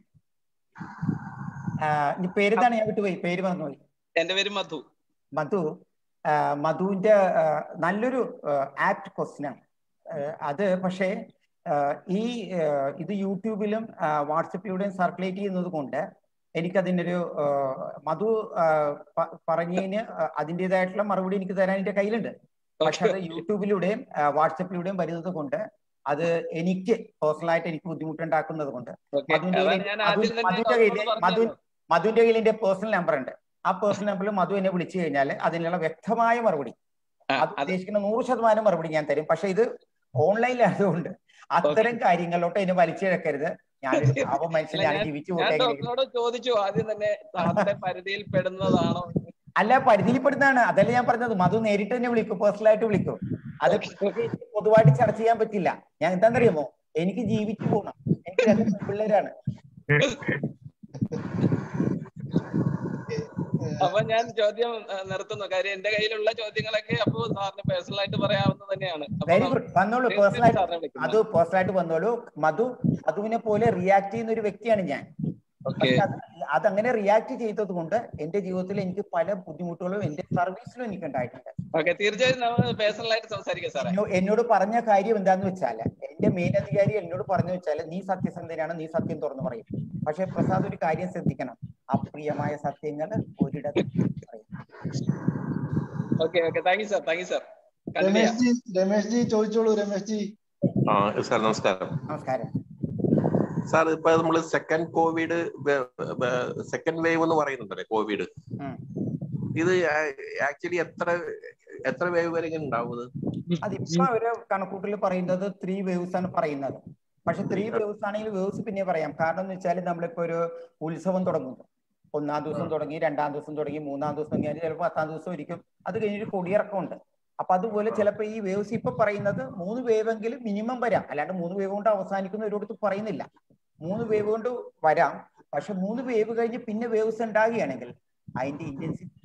ഇനി പേരെന്താണ് ഞാൻ വിട്ടുപോയി പേര് മറന്നുപോയി എന്റെ പേര് മധു മധു ആ, മധുവിന്റെ ആ, നല്ലൊരു ആപ്റ്റ് ക്വസ്റ്റ്യൻ ആണ് ആ, അത് പക്ഷേ ആ, ഈ ആ, ഇത് യൂട്യൂബിലും ആ, വാട്സപ്പിലൂടെയും സർക്കുലേറ്റ് ചെയ്യുന്നത് കൊണ്ട് എനിക്കതിനൊരു ആ, മധു ആ, പ- പറഞ്ഞതിന് അതിൻ്റെതായിട്ടുള്ള മറുപടി എനിക്ക് തരാൻ എൻ്റെ കയ്യിലുണ്ട് പക്ഷെ അത് യൂട്യൂബിലൂടെയും ആ, വാട്സപ്പിലൂടെയും വരുന്നത് കൊണ്ട് അത് എനിക്ക് പേഴ്സണലായിട്ട് എനിക്ക് ബുദ്ധിമുട്ടുണ്ടാക്കുന്നത് കൊണ്ട് ഓക്കെ മധുവിന്റെ അതാണ് കയ്യിൽ ഞാൻ മധു ആദ്യം തന്നെ മധുവിന്റെ കയ്യിൽ ഡോക്ടറോട് മധു പറഞ്ഞത് മധുവിന്റെ കയ്യിൽ എന്റെ പേഴ്സണൽ നമ്പർ ഉണ്ട് ആ പേഴ്സണൽ നമ്പറിൽ മധു എന്നെ വിളിച്ചു കഴിഞ്ഞാൽ അതിനുള്ള വ്യക്തമായ മറുപടി ആ, അത് അത് ഉദ്ദേശിക്കുന്ന നൂറ് ശതമാനം മറുപടി ഞാൻ തരും പക്ഷെ ഇത് ഓൺലൈനിലായതുകൊണ്ട് അത്തരം കാര്യങ്ങളിലോട്ട് എന്നെ വലിച്ചിഴക്കരുത് ഞാനൊരു പാവം മനുഷ്യൻ അല്ല ഞാൻ ഞാൻ ജീവിച്ചു ഞാൻ പോട്ടെ എങ്ങനെയെങ്കിലും ഡോക്ടറോട് ചോദിച്ചു ആദ്യം തന്നെ സാറിന്റെ പരിധിയിൽ പെടുന്നതാണോ എന്ന്. അല്ല പരിധിയിൽപ്പെടുന്നതാണ് അതല്ല ഞാൻ പറഞ്ഞത് മധു നേരിട്ട് തന്നെ വിളിക്കും പേഴ്സണൽ ആയിട്ട് വിളിക്കും അത് പ്രത്യേകിച്ച് പൊതുവായിട്ട് ചർച്ച ചെയ്യാൻ പറ്റില്ല ഞാൻ എന്താണെന്നറിയാമോ എനിക്ക് ജീവിച്ചു പോകണം എനിക്ക് രണ്ട് പിള്ളേരാണ് അപ്പൊ ഞാൻ ചോദ്യം ആ, നിർത്തുന്നു കാര്യം എന്റെ കയ്യിലുള്ള ചോദ്യങ്ങളൊക്കെ അപ്പൊ സാറിന് പേഴ്സണൽ ആയിട്ട് പറയാവുന്നത് തന്നെയാണ് അപ്പൊ വെരി നമ്മൾ ഗുഡ് വന്നോളൂ തീർച്ചയായും പേഴ്സണൽ ആയിട്ട് സാറിനെ വിളിക്കുന്നു അത് പേഴ്സണൽ ആയിട്ട് വന്നോളൂ മധു മധുവിനെ പോലെ റിയാക്ട് ചെയ്യുന്ന ഒരു വ്യക്തിയാണ് ഞാൻ ഓക്കെ പക്ഷെ അത് അതങ്ങനെ റിയാക്ട് ചെയ്തത് കൊണ്ട് എന്റെ ജീവിതത്തിൽ എനിക്ക് പല ബുദ്ധിമുട്ടുകളും എന്റെ സർവീസിലും എനിക്ക് ഉണ്ടായിട്ടുണ്ട് ഓക്കെ തീർച്ചയായും നമ്മൾ പേഴ്സണൽ ആയിട്ട് സംസാരിക്കാം സാറേ എന്നോ- എന്നോട് പറഞ്ഞ കാര്യം എന്താന്ന് വെച്ചാല് എന്റെ മേലധികാരി എന്നോട് പറഞ്ഞു വെച്ചാല് നീ സത്യസന്ധനാണ് നീ സത്യം തുറന്നു പറയും പക്ഷെ പ്രസാദ് ഒരു കാര്യം ശ്രദ്ധിക്കണം അപ്രിയമായ സത്യങ്ങൾ ഒരിടത്തും പറയും okay okay thank you sir thank you sir continue Ramesh ji Ramesh ji ചോദിച്ചോളൂ രമേശ് ജി ആ സാർ നമസ്കാരം നമസ്കാരം സാർ ഇപ്പൊ നമ്മൾ സെക്കൻഡ് കോവിഡ് സെക്കൻഡ് വേവ് എന്ന് പറയുന്നുണ്ടല്ലേ കോവിഡ് ഉം. ഇത് ആക്ച്വലി എത്ര എത്ര വേവ് വരെ ഇങ്ങനെ ഉണ്ടാവുന്നത് അതിപ്പോ അവര് കണക്കൂട്ടൽ പറയുന്നത് ത്രീ വേവ്സ് ആണ് പറയുന്നത് പക്ഷെ ത്രീ വേവ്സ് ആണെങ്കിൽ വേവ്സ് പിന്നെ പറയാം കാരണം എന്ന് വെച്ചാൽ നമ്മളിപ്പോ ഒരു ഉത്സവം തുടങ്ങുന്നു ഒന്നാം ദിവസം തുടങ്ങി രണ്ടാം ദിവസം തുടങ്ങി മൂന്നാം ദിവസം തുടങ്ങി അതിന് ചിലപ്പോൾ പത്താം ദിവസം ഒരിക്കും അത് കഴിഞ്ഞൊരു കൊടിയിറക്കമുണ്ട് അപ്പൊ അതുപോലെ ചിലപ്പോൾ ഈ വേവ്സ് ഇപ്പൊ പറയുന്നത് മൂന്ന് വേവ് എങ്കിലും മിനിമം വരാം അല്ലാണ്ട് മൂന്ന് വേവ് കൊണ്ട് അവസാനിക്കുന്ന ഒരിടത്ത് പറയുന്നില്ല മൂന്ന് വേവ് കൊണ്ട് വരാം പക്ഷെ മൂന്ന് വേവ് കഴിഞ്ഞ് പിന്നെ വേവ്സ് ഉണ്ടാകുകയാണെങ്കിൽ അതിന്റെ ഇന്റൻസിറ്റി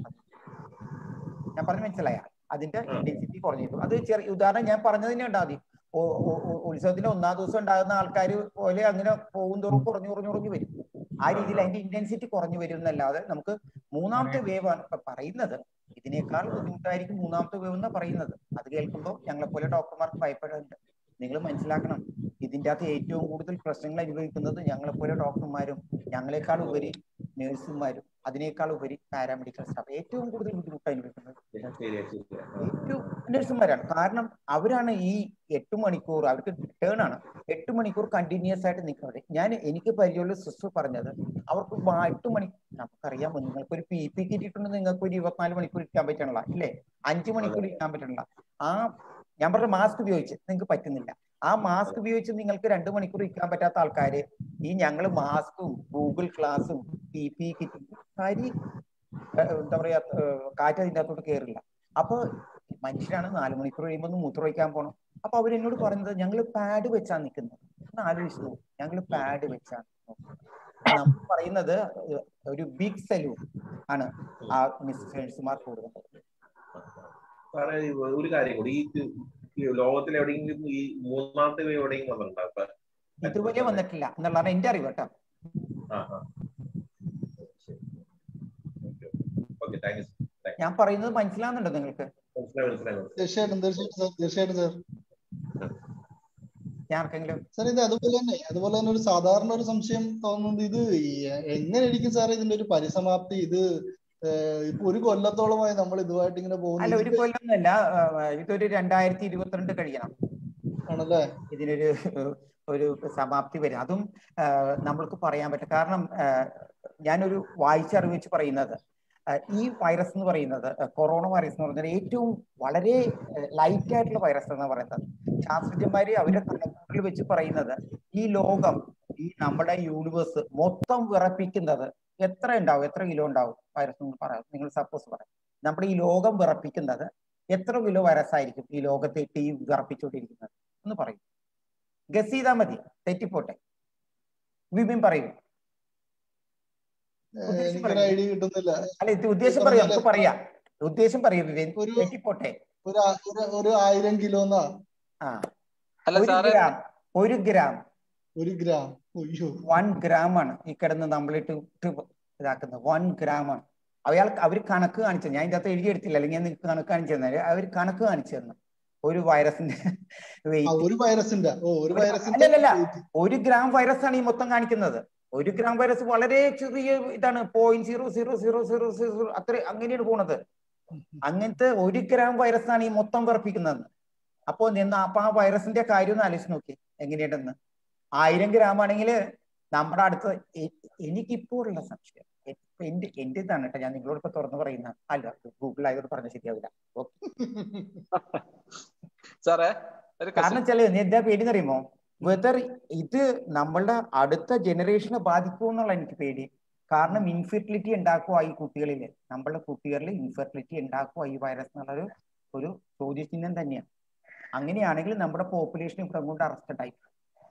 ഞാൻ പറഞ്ഞ മനസ്സിലായ അതിന്റെ ഇന്റൻസിറ്റി കുറഞ്ഞിരുന്നു അത് ചെറിയ ഉദാഹരണം ഞാൻ പറഞ്ഞത് തന്നെ ഉണ്ടാതി ഉത്സവത്തിന്റെ ഒന്നാം ദിവസം ഉണ്ടാകുന്ന ആൾക്കാർ പോലെ അങ്ങനെ പോകും തോറും കുറഞ്ഞു കുറഞ്ഞു കുറഞ്ഞു വരും ആ രീതിയിൽ അതിന്റെ ഇന്റൻസിറ്റി കുറഞ്ഞു വരും എന്നല്ലാതെ നമുക്ക് മൂന്നാമത്തെ വേവ് ആണ് ഇപ്പൊ പറയുന്നത് ഇതിനേക്കാൾ ബുദ്ധിമുട്ടായിരിക്കും മൂന്നാമത്തെ വേവ് എന്ന് പറയുന്നത് അത് കേൾക്കുമ്പോൾ ഞങ്ങളെ പോലെ ഡോക്ടർമാർക്ക് ഭയപ്പെടുന്നുണ്ട് നിങ്ങൾ മനസ്സിലാക്കണം ഇതിന്റെ അകത്ത് ഏറ്റവും കൂടുതൽ പ്രശ്നങ്ങൾ അനുഭവിക്കുന്നത് ഞങ്ങളെ പോലെ ഡോക്ടർമാരും ഞങ്ങളെക്കാൾ ഉപരി നഴ്സുമാരും അതിനേക്കാൾ ഉപരി പാരാമെഡിക്കൽ സ്റ്റാഫ് ഏറ്റവും കൂടുതൽ ബുദ്ധിമുട്ട് അനുഭവിക്കുന്നത് ഏറ്റവും നഴ്സുമാരാണ് കാരണം അവരാണ് ഈ എട്ട് മണിക്കൂർ അവർക്ക് ടേൺ ആണ് എട്ട് മണിക്കൂർ കണ്ടിന്യൂസ് ആയിട്ട് നിൽക്കുന്നത് ഞാൻ എനിക്ക് പരിചയമുള്ള സിസ്റ്റർ പറഞ്ഞത് അവർക്ക് വാ- എട്ട് മണി നമുക്കറിയാമോ നിങ്ങൾക്ക് ഒരു പി പി കിട്ടിയിട്ടുണ്ട് നിങ്ങൾക്ക് ഒരു ഇരുപത്തിനാല് മണിക്കൂർ ഇരിക്കാൻ പറ്റണില്ല ഇല്ലേ അഞ്ചു മണിക്കൂർ ഇരിക്കാൻ പറ്റണില്ല ആ ഞാൻ പറഞ്ഞ മാസ്ക് ഉപയോഗിച്ച് നിങ്ങൾക്ക് പറ്റുന്നില്ല ആ മാസ്ക് ഉപയോഗിച്ച് നിങ്ങൾക്ക് രണ്ട് മണിക്കൂർ ഇരിക്കാൻ പറ്റാത്ത ആൾക്കാര് ഈ ഞങ്ങൾ മാസ്കും ഗൂഗിൾ ക്ലാസ്സും പി പി കിറ്റും കരി ഏഹ് എന്താ പറയാ ഏഹ് കാറ്റ് അതിൻ്റെ അകത്തോട്ട് കയറില്ല അപ്പൊ മനുഷ്യരാണ് നാല് മണിക്കൂർ കഴിയുമ്പോൾ ഒന്ന് മൂത്രം ഒഴിക്കാൻ പോണം അപ്പൊ അവരെന്നോട് പറഞ്ഞത് ഞങ്ങൾ പാഡ് വെച്ചാ നിൽക്കുന്നത് ഒന്ന് ആലോചിച്ചു നോക്ക് ഞങ്ങൾ പാഡ് വെച്ചാണ് നമ്മൾ പറയുന്നത് ഒരു ബിഗ് സലൂൺ ആണ് ആ മിസ്റ്റേഴ്സുമാർ കൂടുതൽ സാറേ ഈ ഒരു കാര്യം കൂടി ഈ ഈ ലോകത്തിൽ എവിടെയെങ്കിലും ഈ മൂന്നാമത്തെ വേവ് എവിടെയെങ്കിലും വന്നിട്ടുണ്ടോ അപ്പൊ ഇതുവരെ വന്നിട്ടില്ല എന്നുള്ളതാണ് എന്റെ അറിവ് കേട്ടോ ആ ആ ഓക്കെ താങ്ക് യു ഞാൻ പറയുന്നത് മനസ്സിലാവുന്നുണ്ടോ നിങ്ങൾക്ക് മനസ്സിലായി മനസ്സിലായി മനസ്സിലായി തീർച്ചയായിട്ടും തീർച്ചയായിട്ടും സാർ തീർച്ചയായിട്ടും സാർ ഞാൻ ആർക്കെങ്കിലും സാർ ഇത് അതുപോലെ തന്നെ അതുപോലെ തന്നെ ഒരു സാധാരണ ഒരു സംശയം തോന്നുന്നത് ഇത് ഈ എങ്ങനെയായിരിക്കും സാർ ഇതിന്റെ ഒരു പരിസമാപ്തി ഇത് ഏഹ് ഇപ്പൊ ഒരു കൊല്ലത്തോളമായി നമ്മൾ ഇതുമായിട്ട് ഇങ്ങനെ അല്ല പോകുന്നു ഒരു കൊല്ലമൊന്നുമല്ല ആ, ഇതൊരു രണ്ടായിരത്തി ഇരുപത്തിരണ്ട് കഴിയണം ആണല്ലേ ഇതിനൊരു ഒരു സമാപ്തി വരും അതും ആ, നമ്മൾക്ക് പറയാൻ പറ്റും കാരണം ആ, ഞാനൊരു വായിച്ചറിവ് വെച്ച് പറയുന്നത് ആ, ഈ വൈറസ് എന്ന് പറയുന്നത് ആ, കൊറോണ വൈറസ് എന്ന് പറയുന്നത് ഏറ്റവും വളരെ ലൈറ്റ് ആയിട്ടുള്ള വൈറസ് എന്ന് പറയുന്നത് ശാസ്ത്രജ്ഞന്മാര് അവരുടെ കണക്കുകളിൽ വെച്ച് പറയുന്നത് ഈ ലോകം ഈ നമ്മുടെ യൂണിവേഴ്സ് മൊത്തം വിറപ്പിക്കുന്നത് എത്ര ഉണ്ടാവും എത്ര കിലോ ഉണ്ടാവും വൈറസ് എന്ന് പറയാം നിങ്ങൾ സപ്പോസ് പറയാം നമ്മുടെ ഈ ലോകം വിറപ്പിക്കുന്നത് എത്ര കിലോ വൈറസ് ആയിരിക്കും ഈ ലോകത്തെ ഈ വിറപ്പിച്ചുകൊണ്ടിരിക്കുന്നത് എന്ന് പറയും ഗസ് ചെയ്താൽ മതി തെറ്റിപ്പോട്ടെ വിപിൻ പറയൂ ഏഹ് ഉദ്ദേശം എനിക്കൊരു പറയൂ ഐഡിയ കിട്ടുന്നില്ല അല്ല ഇത് ഉദ്ദേശം ഈ പറയൂ പറഞ്ഞ നമുക്ക് പറയാം ഉദ്ദേശം പറയൂ വിപിൻ ഒരു തെറ്റിപ്പോട്ടെ ഒരു ആ- ഒരു- ഒരു ആയിരം കിലോന്നാ ആ അല്ല ഒരു സാറേ ഗ്രാം ഒരു ഗ്രാം ഒരു ഗ്രാം അയ്യോ വൺ ഗ്രാം ആണ് ഈ കിടന്ന് നമ്മളിട്ട് ഇട്ട് ഇതാക്കുന്നത് വൺ ഗ്രാം ആണ് അയാൾ അവർ കണക്ക് കാണിച്ചു ഞാൻ ഇതിന്റെ അകത്ത് എഴുതിയെടുത്തില്ല അല്ലെങ്കിൽ ഞാൻ നിങ്ങൾക്ക് കണക്ക് കാണിച്ചു തന്നാൽ അവർ കണക്ക് കാണിച്ചു തന്നു ഒരു വൈറസിന്റെ ആ വെയിറ്റ് ഒരു വൈറസിന്റെ ഓ ഒരു വൈറസിന്റെ അല്ലല്ല weight. ഒരു ഗ്രാം വൈറസ് ആണ് ഈ മൊത്തം കാണിക്കുന്നത് ഒരു ഗ്രാം വൈറസ് വളരെ ചെറിയ ഇതാണ് point zero zero zero zero zero അത്ര അങ്ങനെയാണ് പോണത് അങ്ങനത്തെ ഒരു ഗ്രാം വൈറസ് ആണ് ഈ മൊത്തം വിറപ്പിക്കുന്നത് അപ്പോ നിന്ന് അപ്പൊ ആ വൈറസിന്റെ കാര്യം ഒന്ന് ആലോചിച്ച് നോക്കി എങ്ങനെയുണ്ടെന്ന് ആയിരം ഗ്രാം ആണെങ്കിൽ നമ്മുടെ അടുത്ത് എ- എനിക്കിപ്പോൾ ഉള്ള സംശയം ഇപ്പൊ എന്റെ എന്റെ ഇതാണ് കേട്ടോ ഞാൻ നിങ്ങളോട് ഇപ്പൊ തുറന്നു പറയുന്ന അല്ല ഗൂഗിൾ ആയതുകൊണ്ട് പറഞ്ഞ ശരിയാവില്ല ഓക്കെ സാറേ ഒരു കാരണം question. വെച്ചാല് നീ എന്താ പേടി അറിയുമോ വെതർ ഇത് നമ്മളുടെ അടുത്ത ജനറേഷനെ ബാധിക്കുമോ എന്നുള്ള എനിക്ക് പേടി കാരണം ഇൻഫെർട്ടിലിറ്റി ഉണ്ടാക്കുമോ ഈ കുട്ടികളിൽ നമ്മളുടെ കുട്ടികളിൽ ഇൻഫെർട്ടിലിറ്റി ഉണ്ടാക്കുമോ ഈ വൈറസ് എന്നുള്ളൊരു ഒരു ചോദ്യചിഹ്നം തന്നെയാണ് അങ്ങനെയാണെങ്കിൽ നമ്മുടെ പോപ്പുലേഷൻ ഇവിടെ കൊണ്ട് അറസ്റ്റഡ് ആയി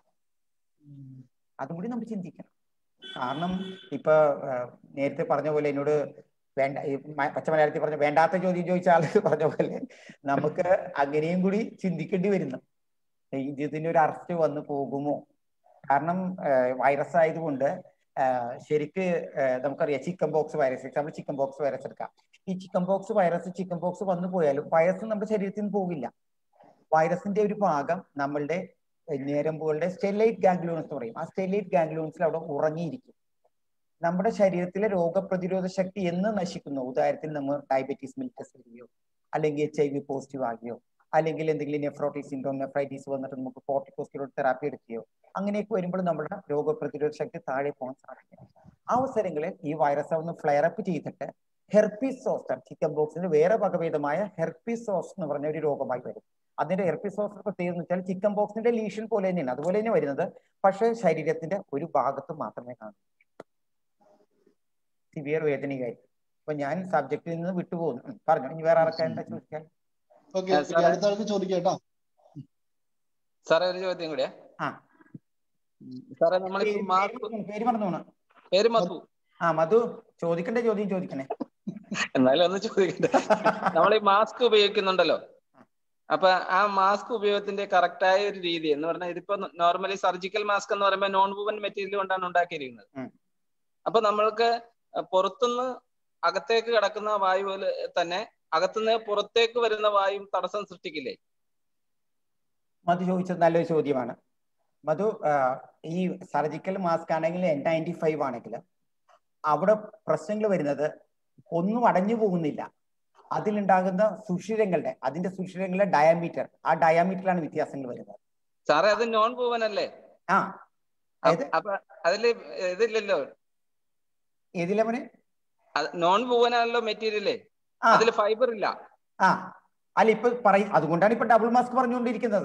അതും കൂടി നമ്മൾ ചിന്തിക്കണം കാരണം ഇപ്പൊ ആ, നേരത്തെ പറഞ്ഞ പോലെ എന്നോട് വേണ്ട ഈ മ- പച്ച മലയാളത്തിൽ പറഞ്ഞ വേണ്ടാത്ത ചോദ്യം ചോദിച്ച ആള് പറഞ്ഞ പോലെ നമുക്ക് അങ്ങനെയും കൂടി ചിന്തിക്കേണ്ടി വരുന്നു ഇത് ഇതിന്റെ ഒരു അറസ്റ്റ് വന്നു പോകുമോ കാരണം വൈറസ് ആയതുകൊണ്ട് ആ, ശരിക്ക് ആ, നമുക്കറിയാം chickenpox virus example chickenpox virus എടുക്കാം ഈ chickenpox virus chickenpox വന്നു പോയാലും വൈറസ് നമ്മുടെ ശരീരത്തിൽ നിന്ന് പോകില്ല വൈറസിന്റെ ഒരു ഭാഗം നമ്മളുടെ ഞരമ്പുകളുടെ സ്റ്റെലൈറ്റ് ഗാംഗ്ലൂൺസ് എന്ന് പറയും ആ സ്റ്റെലൈറ്റ് ഗാംഗ്ലൂൺസിൽ അവിടെ ഉറങ്ങിയിരിക്കും നമ്മുടെ ശരീരത്തിലെ രോഗപ്രതിരോധ ശക്തി എന്ന് നശിക്കുന്നു ഉദാഹരണത്തിന് നമ്മൾ ഡയബറ്റീസ് മിൽറ്റസ് വരികയോ അല്ലെങ്കിൽ എച്ച് ഐ വി പോസിറ്റീവ് ആകുകയോ അല്ലെങ്കിൽ എന്തെങ്കിലും നെഫ്രോട്ടിക് സിൻഡ്രോം നെഫ്രൈറ്റീസ് വന്നിട്ട് നമുക്ക് കോർട്ടിക്കോസ്റ്റിറോയിഡ് തെറാപ്പി എടുക്കുകയോ അങ്ങനെയൊക്കെ വരുമ്പോൾ നമ്മുടെ രോഗപ്രതിരോധ ശക്തി താഴെ പോകാൻ സാധിക്കും ആ അവസരങ്ങളിൽ ഈ വൈറസ് ഒന്ന് ഫ്ലെയർ അപ്പ് ചെയ്തിട്ട് ഹെർപ്പിസ് സോസ്റ്റർ ചിക്കൻ ബോക്സിന്റെ വേറെ വകഭേദമായ ഹെർപ്പിസ് സോസ് എന്ന് പറഞ്ഞ ഒരു രോഗമായി വരും അതിന്റെ ഹെർപ്പിസ് സോസ്റ്റർ പ്രത്യേകത എന്ന് വെച്ചാൽ ചിക്കൻ ബോക്സിന്റെ ലീഷൻ പോലെ തന്നെയാണ് അതുപോലെ തന്നെ വരുന്നത് പക്ഷേ ശരീരത്തിന്റെ ഒരു ഭാഗത്ത് മാത്രമേ കാണൂ സിവിയർ വേദനയായിരിക്കും അപ്പൊ ഞാൻ സബ്ജക്റ്റിൽ നിന്ന് വിട്ടുപോകുന്നു ഉം, പറഞ്ഞു ഇനി വേറെ ആർക്കാ എന്താ ചോദിക്കാൻ ഓക്കെ ആ, സാറേ. അടുത്ത ആൾക്ക് ചോദിക്കാം കേട്ടോ സാറേ ഒരു ചോദ്യം കൂടിയാ ആ സാറേ പേര് നമ്മളിപ്പോ പേര് മാസ്ക് പറഞ്ഞു, പേര് പറഞ്ഞു പേര് മധു ആ മധു ചോദിക്കണ്ട ചോദ്യം ചോദിക്കണേ എന്നാലും ഒന്ന് ചോദിക്കട്ടെ നമ്മൾ ഈ മാസ്ക് ഉപയോഗിക്കുന്നുണ്ടല്ലോ അപ്പൊ ആ മാസ്ക് ഉപയോഗത്തിന്റെ കറക്റ്റായ ഒരു രീതി എന്ന് പറഞ്ഞാൽ ഇതിപ്പോ നോർമലി സർജിക്കൽ മാസ്ക് എന്ന് പറയുമ്പോൾ നോൺ വുവൻ മെറ്റീരിയൽ കൊണ്ടാണ് ഉണ്ടാക്കിയിരിക്കുന്നത് ഉം. അപ്പൊ നമ്മൾക്ക് പുറത്തുനിന്ന് അകത്തേക്ക് കിടക്കുന്ന വായു പോലെ തന്നെ അകത്തുനിന്ന് പുറത്തേക്ക് വരുന്ന വായു തടസ്സം സൃഷ്ടിക്കില്ലേ മധു ചോദിച്ചത് നല്ലൊരു ചോദ്യമാണ് മധു ആ, ഈ സർജിക്കൽ മാസ്ക് ആണെങ്കിൽ എൻ നയൻറ്റി ഫൈവ് ആണെങ്കിൽ അവിടെ പ്രശ്നങ്ങൾ വരുന്നത് ഒന്നും അടഞ്ഞു പോകുന്നില്ല അതിലുണ്ടാകുന്ന സുഷിരങ്ങളുടെ അതിന്റെ സുഷിരങ്ങളുടെ ഡയമീറ്റർ ആ ഡയമീറ്ററിലാണ് വ്യത്യാസങ്ങൾ വരുന്നത് സാറേ അത് നോൺ വുവൻ അല്ലേ ആ അ- ഏത് അപ്പൊ അതില് ഇതില്ലല്ലോ ഏതിലവന് നോൺ വുവൻ ആണല്ലോ മെറ്റീരിയലേ ആ അതിൽ ഫൈബർ ഇല്ല ആ അല്ല ഇപ്പൊ പറയും അതുകൊണ്ടാണ് ഇപ്പൊ ഡബിൾ മാസ്ക് പറഞ്ഞുകൊണ്ടിരിക്കുന്നത്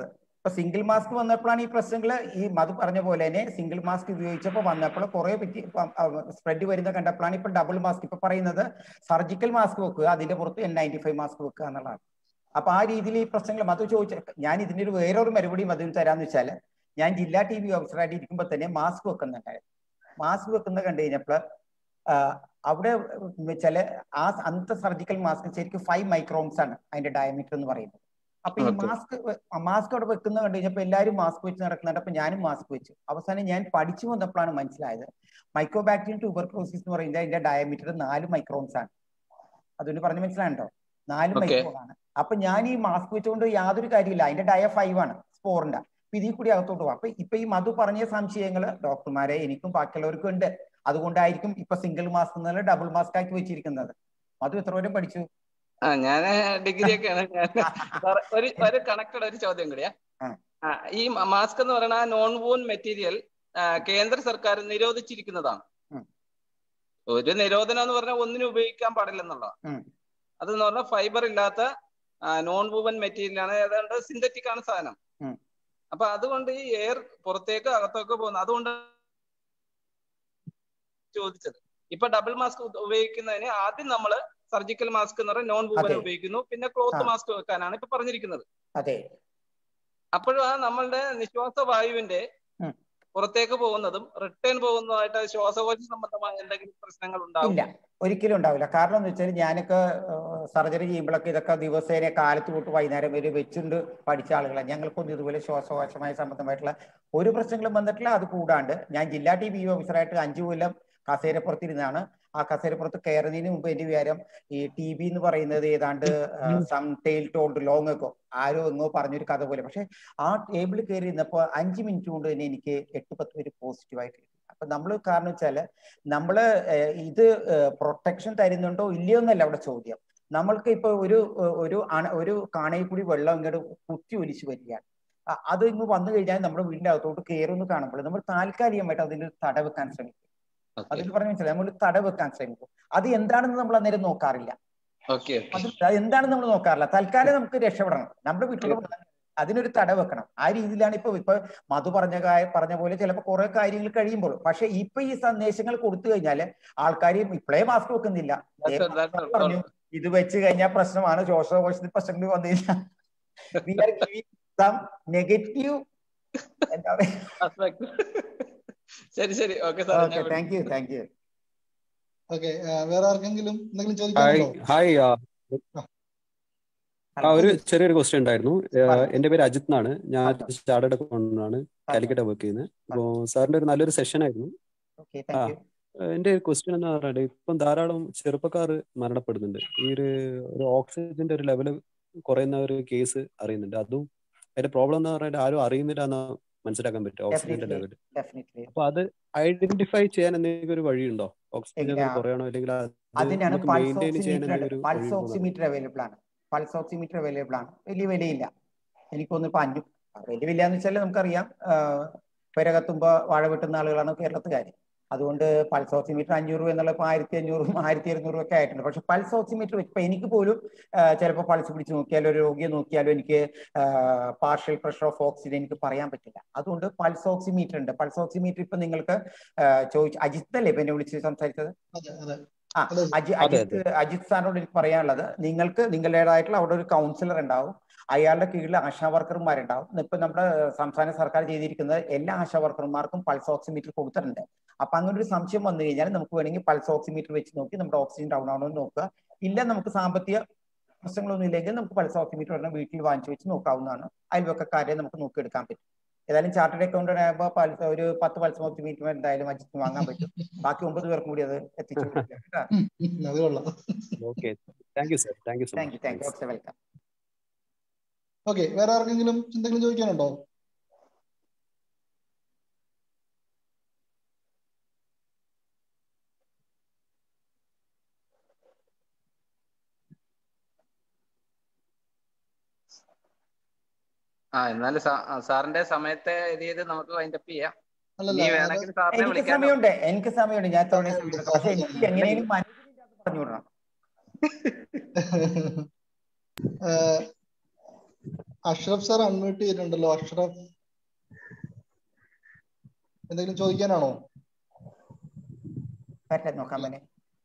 ഇപ്പൊ സിംഗിൾ മാസ്ക് വന്നപ്പോഴാണ് ഈ പ്രശ്നങ്ങൾ ഈ മധു പറഞ്ഞ പോലെ തന്നെ സിംഗിൾ മാസ്ക് ഉപയോഗിച്ചപ്പോൾ വന്നപ്പോൾ കുറെ പറ്റി സ്പ്രെഡ് വരുന്ന കണ്ടപ്പോഴാണ് ഇപ്പൊ ഡബിൾ മാസ്ക് ഇപ്പൊ പറയുന്നത് സർജിക്കൽ മാസ്ക് വെക്കുക അതിന്റെ പുറത്ത് എൻ നയൻറ്റി ഫൈവ് മാസ്ക് വെക്കുക എന്നുള്ളതാണ് അപ്പൊ ആ രീതിയിൽ ഈ പ്രശ്നങ്ങൾ മധു ചോദിച്ച ഞാൻ ഇതിന്റെ ഒരു വേറൊരു മറുപടി മധുവിന് തരാന്ന് വെച്ചാൽ ഞാൻ ജില്ലാ ടി വി ഓഫീസറായിട്ട് ഇരിക്കുമ്പോൾ തന്നെ മാസ്ക് വെക്കുന്നുണ്ടായിരുന്നു മാസ്ക് വെക്കുന്നത് കണ്ടു കഴിഞ്ഞപ്പോൾ അവിടെ ചില ആ അന്നത്തെ സർജിക്കൽ മാസ്ക് ശരിക്കും ഫൈവ് മൈക്രോൺസ് ആണ് അതിന്റെ ഡയമീറ്റർ എന്ന് പറയുന്നത് അപ്പൊ ഈ Okay. മാസ്ക് മാസ്ക് അവിടെ വെക്കുന്ന കണ്ടു കഴിഞ്ഞപ്പോ എല്ലാവരും മാസ്ക് വെച്ച് നടക്കുന്നുണ്ട് അപ്പൊ ഞാനും മാസ്ക് വെച്ചു അവസാനം ഞാൻ പഠിച്ചു വന്നപ്പോഴാണ് മനസ്സിലായത് മൈക്രോബാക്ടീരിയം ട്യൂബർക്ലോസിസ് എന്ന് പറയുന്നത് അതിന്റെ ഡയമീറ്റർ നാല് മൈക്രോൺസ് ആണ് അതുകൊണ്ട് പറഞ്ഞു മനസ്സിലാണ്ടോ നാല് Okay. മൈക്രോൺ ആണ് അപ്പൊ ഞാൻ ഈ മാസ്ക് വെച്ചുകൊണ്ട് യാതൊരു കാര്യമില്ല അതിന്റെ ഡയ ഫൈവ് ആണ് സ്പോറിന്റെ അപ്പൊ ഇതിൽ കൂടി അകത്തോട്ട് പോകും അപ്പൊ ഇപ്പൊ ഈ മധു പറഞ്ഞ സംശയങ്ങൾ ഡോക്ടർമാരെ എനിക്കും ബാക്കിയുള്ളവർക്കും ഉണ്ട് അതുകൊണ്ടായിരിക്കും ഇപ്പൊ സിംഗിൾ മാസ്ക് എന്നുള്ള ഡബിൾ മാസ്ക് ആക്കി വെച്ചിരിക്കുന്നത് മധു എത്ര വരെ പഠിച്ചു ആ ഞാൻ ഡിഗ്രി ഒക്കെയാണ് ഞാൻ സാർ, ഒരു ഒരു കണക്റ്റഡ് ഒരു ചോദ്യം കൂടിയാ ആ. ആ, ഈ മാസ്ക് എന്ന് പറയുന്ന നോൺ വൂൺ മെറ്റീരിയൽ കേന്ദ്ര സർക്കാർ നിരോധിച്ചിരിക്കുന്നതാണ് ഉം. ഒരു നിരോധനം എന്ന് പറഞ്ഞാൽ ഒന്നിനും ഉപയോഗിക്കാൻ പാടില്ലെന്നുള്ളതാണ് ഉം. അതെന്ന് പറഞ്ഞാൽ ഫൈബർ ഇല്ലാത്ത നോൺ വൂവൻ മെറ്റീരിയൽ ആണ് ഏതാണ്ട് സിന്തറ്റിക് ആണ് സാധനം ഉം. അപ്പൊ അതുകൊണ്ട് ഈ എയർ പുറത്തേക്ക് അകത്തൊക്കെ പോകുന്നത് അതുകൊണ്ട് ചോദിച്ചത് ഇപ്പൊ ഡബിൾ മാസ്ക് ഉപയോഗിക്കുന്നതിന് ആദ്യം നമ്മൾ സർജിക്കൽ മാസ്ക് എന്ന് പറഞ്ഞാൽ നോൺ വൂവൻ അതെ. ഉപയോഗിക്കുന്നു പിന്നെ ക്ലോത്ത് ആ. മാസ്ക് വെക്കാനാണ് ഇപ്പൊ പറഞ്ഞിരിക്കുന്നത് അതെ അപ്പോഴും ആ നമ്മളുടെ നിശ്വാസ വായുവിന്റെ ഉം. പുറത്തേക്ക് പോകുന്നതും റിട്ടേൺ പോകുന്നതുമായിട്ട് ശ്വാസകോശ സംബന്ധമായ എന്തെങ്കിലും പ്രശ്നങ്ങൾ ഉണ്ടാവും ഇല്ല ഒരിക്കലും ഉണ്ടാവില്ല കാരണം എന്ന് വെച്ചാൽ ഞാനൊക്കെ സർജറി ചെയ്യുമ്പോഴൊക്കെ ഇതൊക്കെ ദിവസേന കാലത്ത് തൊട്ട് വൈകുന്നേരം വരെ വെച്ചുകൊണ്ട് പഠിച്ച ആളുകളാണ് ഞങ്ങൾക്കൊന്നും ഇതുപോലെ ശ്വാസകോശമായ സംബന്ധമായിട്ടുള്ള ഒരു പ്രശ്നങ്ങളും വന്നിട്ടില്ല അത് കൂടാണ്ട് ഞാൻ ജില്ലാ ടി ബി ഓഫീസറായിട്ട് അഞ്ചു കൊല്ലം കസേരപ്പുറത്തിരുന്നാണ് ആ കസേരപ്പുറത്ത് കയറുന്നതിന് മുമ്പ് എന്റെ വിചാരം ഈ ടി ബി എന്ന് പറയുന്നത് ഏതാണ്ട് സം ടെയിൽ ടോൾഡ് ലോങ് ഒക്കെ ആരോ എങ്ങോ പറഞ്ഞൊരു കഥ പോലെ പക്ഷെ ആ ടേബിളിൽ കയറി ഇരുന്നപ്പോൾ അഞ്ച് മിനിറ്റ് കൊണ്ട് തന്നെ എനിക്ക് എട്ട് പത്ത് പേര് പോസിറ്റീവായിട്ട് കിട്ടി അപ്പൊ നമ്മൾ കാരണം വെച്ചാല് നമ്മള് ഏഹ്, ഇത് പ്രൊട്ടക്ഷൻ തരുന്നുണ്ടോ ഇല്ലയോ എന്നല്ല അവിടെ ചോദ്യം നമ്മൾക്ക് ഇപ്പൊ ഒരു ഏഹ്, ഒരു അണ- ഒരു കാണയിൽ കൂടി വെള്ളം ഇങ്ങോട്ട് കുത്തി ഒലിച്ചു വരികയാണ് അ- അത് ഇങ്ങ് വന്നു കഴിഞ്ഞാൽ നമ്മുടെ വീടിന്റെ അകത്തോട്ട് കയറുമെന്ന് കാണുമ്പോൾ നമ്മൾ താൽക്കാലികമായിട്ട് അതിന് തട വെക്കാൻ ശ്രമിക്കും അതിൽ പറഞ്ഞു മനസ്സിലായി നമ്മൾ തട വെക്കാൻ ശ്രമിക്കും അത് എന്താണെന്ന് നമ്മൾ അന്നേരം നോക്കാറില്ല ഓക്കെ അത് അത് എന്താണെന്ന് നമ്മൾ നോക്കാറില്ല തൽക്കാലം നമുക്ക് രക്ഷപ്പെടണം നമ്മുടെ വീട്ടിലുള്ള വെള്ളം അതിനൊരു തട വെക്കണം ആ രീതിയിലാണ് ഇപ്പൊ ഇപ്പൊ മധു പറഞ്ഞ കാ- പറഞ്ഞ പോലെ ചിലപ്പോൾ കുറെ കാര്യങ്ങൾ കഴിയുമ്പോൾ പക്ഷെ ഇപ്പൊ ഈ സന്ദേശങ്ങൾ കൊടുത്തു കഴിഞ്ഞാല് ആൾക്കാർ ഇപ്പോഴേ മാസ്ക് വെക്കുന്നില്ല That's all, that's all. പറഞ്ഞു ഇത് വെച്ച് കഴിഞ്ഞാൽ പ്രശ്നമാണ് ശ്വാസകോശത്തിൽ പ്രശ്നങ്ങൾ വന്നില്ല we are giving some negative എന്താ Aspect. ശരി ശരി okay sir okay thank you thank you okay വേറെ ആർക്കെങ്കിലും എന്തെങ്കിലും ഹായ് ചോദിക്കാനുണ്ടോ ഹായ് ആ, ആ ഒരു ചെറിയൊരു ക്വസ്റ്റ്യൻ ഉണ്ടായിരുന്നു ഏഹ്, എന്റെ പേര് അജിത് എന്നാണ് ഞാൻ ചാർട്ടേഡ് അക്കൗണ്ടന്റാണ് കാലിക്കറ്റ് വർക്ക് ചെയ്യുന്നത് അപ്പോൾ സാറിന്റെ ഒരു നല്ലൊരു സെഷൻ ആയിരുന്നു ഓക്കെ ആ താങ്ക് യു ഏഹ്, എന്റെ ക്വസ്റ്റ്യൻ എന്ന് പറഞ്ഞാൽ ഇപ്പം ധാരാളം ചെറുപ്പക്കാർ മരണപ്പെടുന്നുണ്ട് ഈ ഒരു ഒരു ഓക്സിജന്റെ ഒരു ലെവല് കുറയുന്ന ഒരു കേസ് അറിയുന്നുണ്ട് അതും അതിന്റെ പ്രോബ്ലം എന്ന് പറഞ്ഞാൽ ആരും അറിയുന്നില്ല എന്ന് മനസ്സിലാക്കാൻ പറ്റും ഓക്സിജന്റെ ഡെഫിനറ്റ്ലി ലെവൽ ഡെഫിനറ്റ്ലി അപ്പൊ അത് ഐഡന്റിഫൈ ചെയ്യാൻ എന്തെങ്കിലും ഒരു വഴിയുണ്ടോ ഓക്സിജൻ ലെവൽ ഇല്ല. കുറയണോ അല്ലെങ്കിൽ അത് അതിനാണ് നമുക്ക് പൾസ് മെയിൻറ്റെയിൻ ചെയ്യാൻ ഓക്സിമീറ്റർ എന്തെങ്കിലും ഒരു പൾസ് വഴി ഉണ്ടോ ഓക്സിമീറ്റർ അവൈലബിൾ ആണ് പൾസ് ഓക്സിമീറ്റർ അവൈലബിൾ ആണ് വലിയ വിലയില്ല എനിക്കൊന്ന് ഇപ്പൊ അഞ്ഞു വലിയ വില എന്ന് വെച്ചാൽ നമുക്കറിയാം പെരകത്തുമ്പോ വാഴ വെട്ടുന്ന ആളുകളാണ് കേരളത്തുകാർ അതുകൊണ്ട് പൾസ് ഓക്സിമീറ്റർ അഞ്ഞൂറ് രൂപ എന്നുള്ള ഇപ്പൊ ആയിരത്തി അഞ്ഞൂറും ആയിരത്തി ഇരുന്നൂറും ഒക്കെ ആയിട്ടുണ്ട് പക്ഷെ പൾസ് ഓക്സിമീറ്റർ ഇപ്പൊ എനിക്ക് പോലും ചിലപ്പോൾ പൾസ് പിടിച്ച് നോക്കിയാലോ ഒരു രോഗിയെ നോക്കിയാലോ എനിക്ക് പാർഷ്യൽ പ്രഷർ ഓഫ് ഓക്സിജൻ എനിക്ക് പറയാൻ പറ്റില്ല അതുകൊണ്ട് പൾസ് ഓക്സിമീറ്റർ ഉണ്ട് പൾസ് ഓക്സിമീറ്റർ ഇപ്പൊ നിങ്ങൾക്ക് ചോദിച്ചു അജിത്ത് അല്ലേ ഇപ്പൊ എന്നെ വിളിച്ച് സംസാരിച്ചത് അതെ അതെ ആ അതെ അജി അതെ അജിത്ത് അജിത് സാറിനോട് എനിക്ക് പറയാനുള്ളത് നിങ്ങൾക്ക് നിങ്ങളുടേതായിട്ടുള്ള അവിടെ ഒരു കൗൺസിലർ ഉണ്ടാവും അയാളുടെ കീഴിൽ ആശാ വർക്കർമാരുണ്ടാവും ഇപ്പൊ നമ്മുടെ സംസ്ഥാന സർക്കാർ ചെയ്തിരിക്കുന്നത് എല്ലാ ആശാ വർക്കർമാർക്കും പൾസ് ഓക്സിമീറ്റർ കൊടുത്തിട്ടുണ്ട് അപ്പൊ അങ്ങനെ ഒരു സംശയം വന്നു കഴിഞ്ഞാൽ നമുക്ക് വേണമെങ്കിൽ പൾസ് ഓക്സിമീറ്റർ വെച്ച് നോക്കി നമ്മുടെ ഓക്സിജൻ ഡൗൺ ആണോ എന്ന് നോക്കുക ഇല്ല നമുക്ക് സാമ്പത്തിക പ്രശ്നങ്ങളൊന്നും ഇല്ലെങ്കിൽ നമുക്ക് പൾസ് ഓക്സിമീറ്റർ ഒരെണ്ണം വീട്ടിൽ വാങ്ങിച്ചു വെച്ച് നോക്കാവുന്നതാണ് അയൽവക്കക്കാരെ നമുക്ക് നോക്കിയെടുക്കാൻ പറ്റും ഏതായാലും ചാർട്ടേഡ് അക്കൗണ്ടന്റ് ആകുമ്പോൾ പൾസ് ഒരു പത്ത് പൾസ് ഓക്സിമീറ്റർ എന്തായാലും അജിത്ത് വാങ്ങാൻ പറ്റും ബാക്കി ഒമ്പത് പേർക്കും കൂടി അത് എത്തിച്ചു കൊടുക്കുക കേട്ടോ അത് കൊള്ളാം okay thank you sir thank you so thank you thank you much okay welcome okay വേറെ ആർക്കെങ്കിലും എന്തെങ്കിലും ചോദിക്കാനുണ്ടോ ആ എന്നാലും സാ- ആ, സാറിന്റെ സമയത്തെ ഇത് ചെയ്ത് നമുക്ക് വൈൻഡപ്പ് ചെയ്യാം അല്ലല്ല ഇനി അത് വേണമെങ്കിൽ സാറിനെ എനിക്ക് വിളിക്കാനോ സമയമുണ്ട് എനിക്ക് സമയമുണ്ട് ഞാൻ തവണ സമയം എടുക്കാം പക്ഷെ എനിക്ക് എങ്ങനെയും മനസ്സിലില്ലാതെ പറഞ്ഞു വിടണം ഏഹ് അഷ്റഫ് സാർ അൺമ്യൂട്ട് ചെയ്തിട്ടുണ്ടല്ലോ അഷ്റഫ് എന്തെങ്കിലും ചോദിക്കാനാണോ പറ്റേ നോക്കാൻ പറ്റേ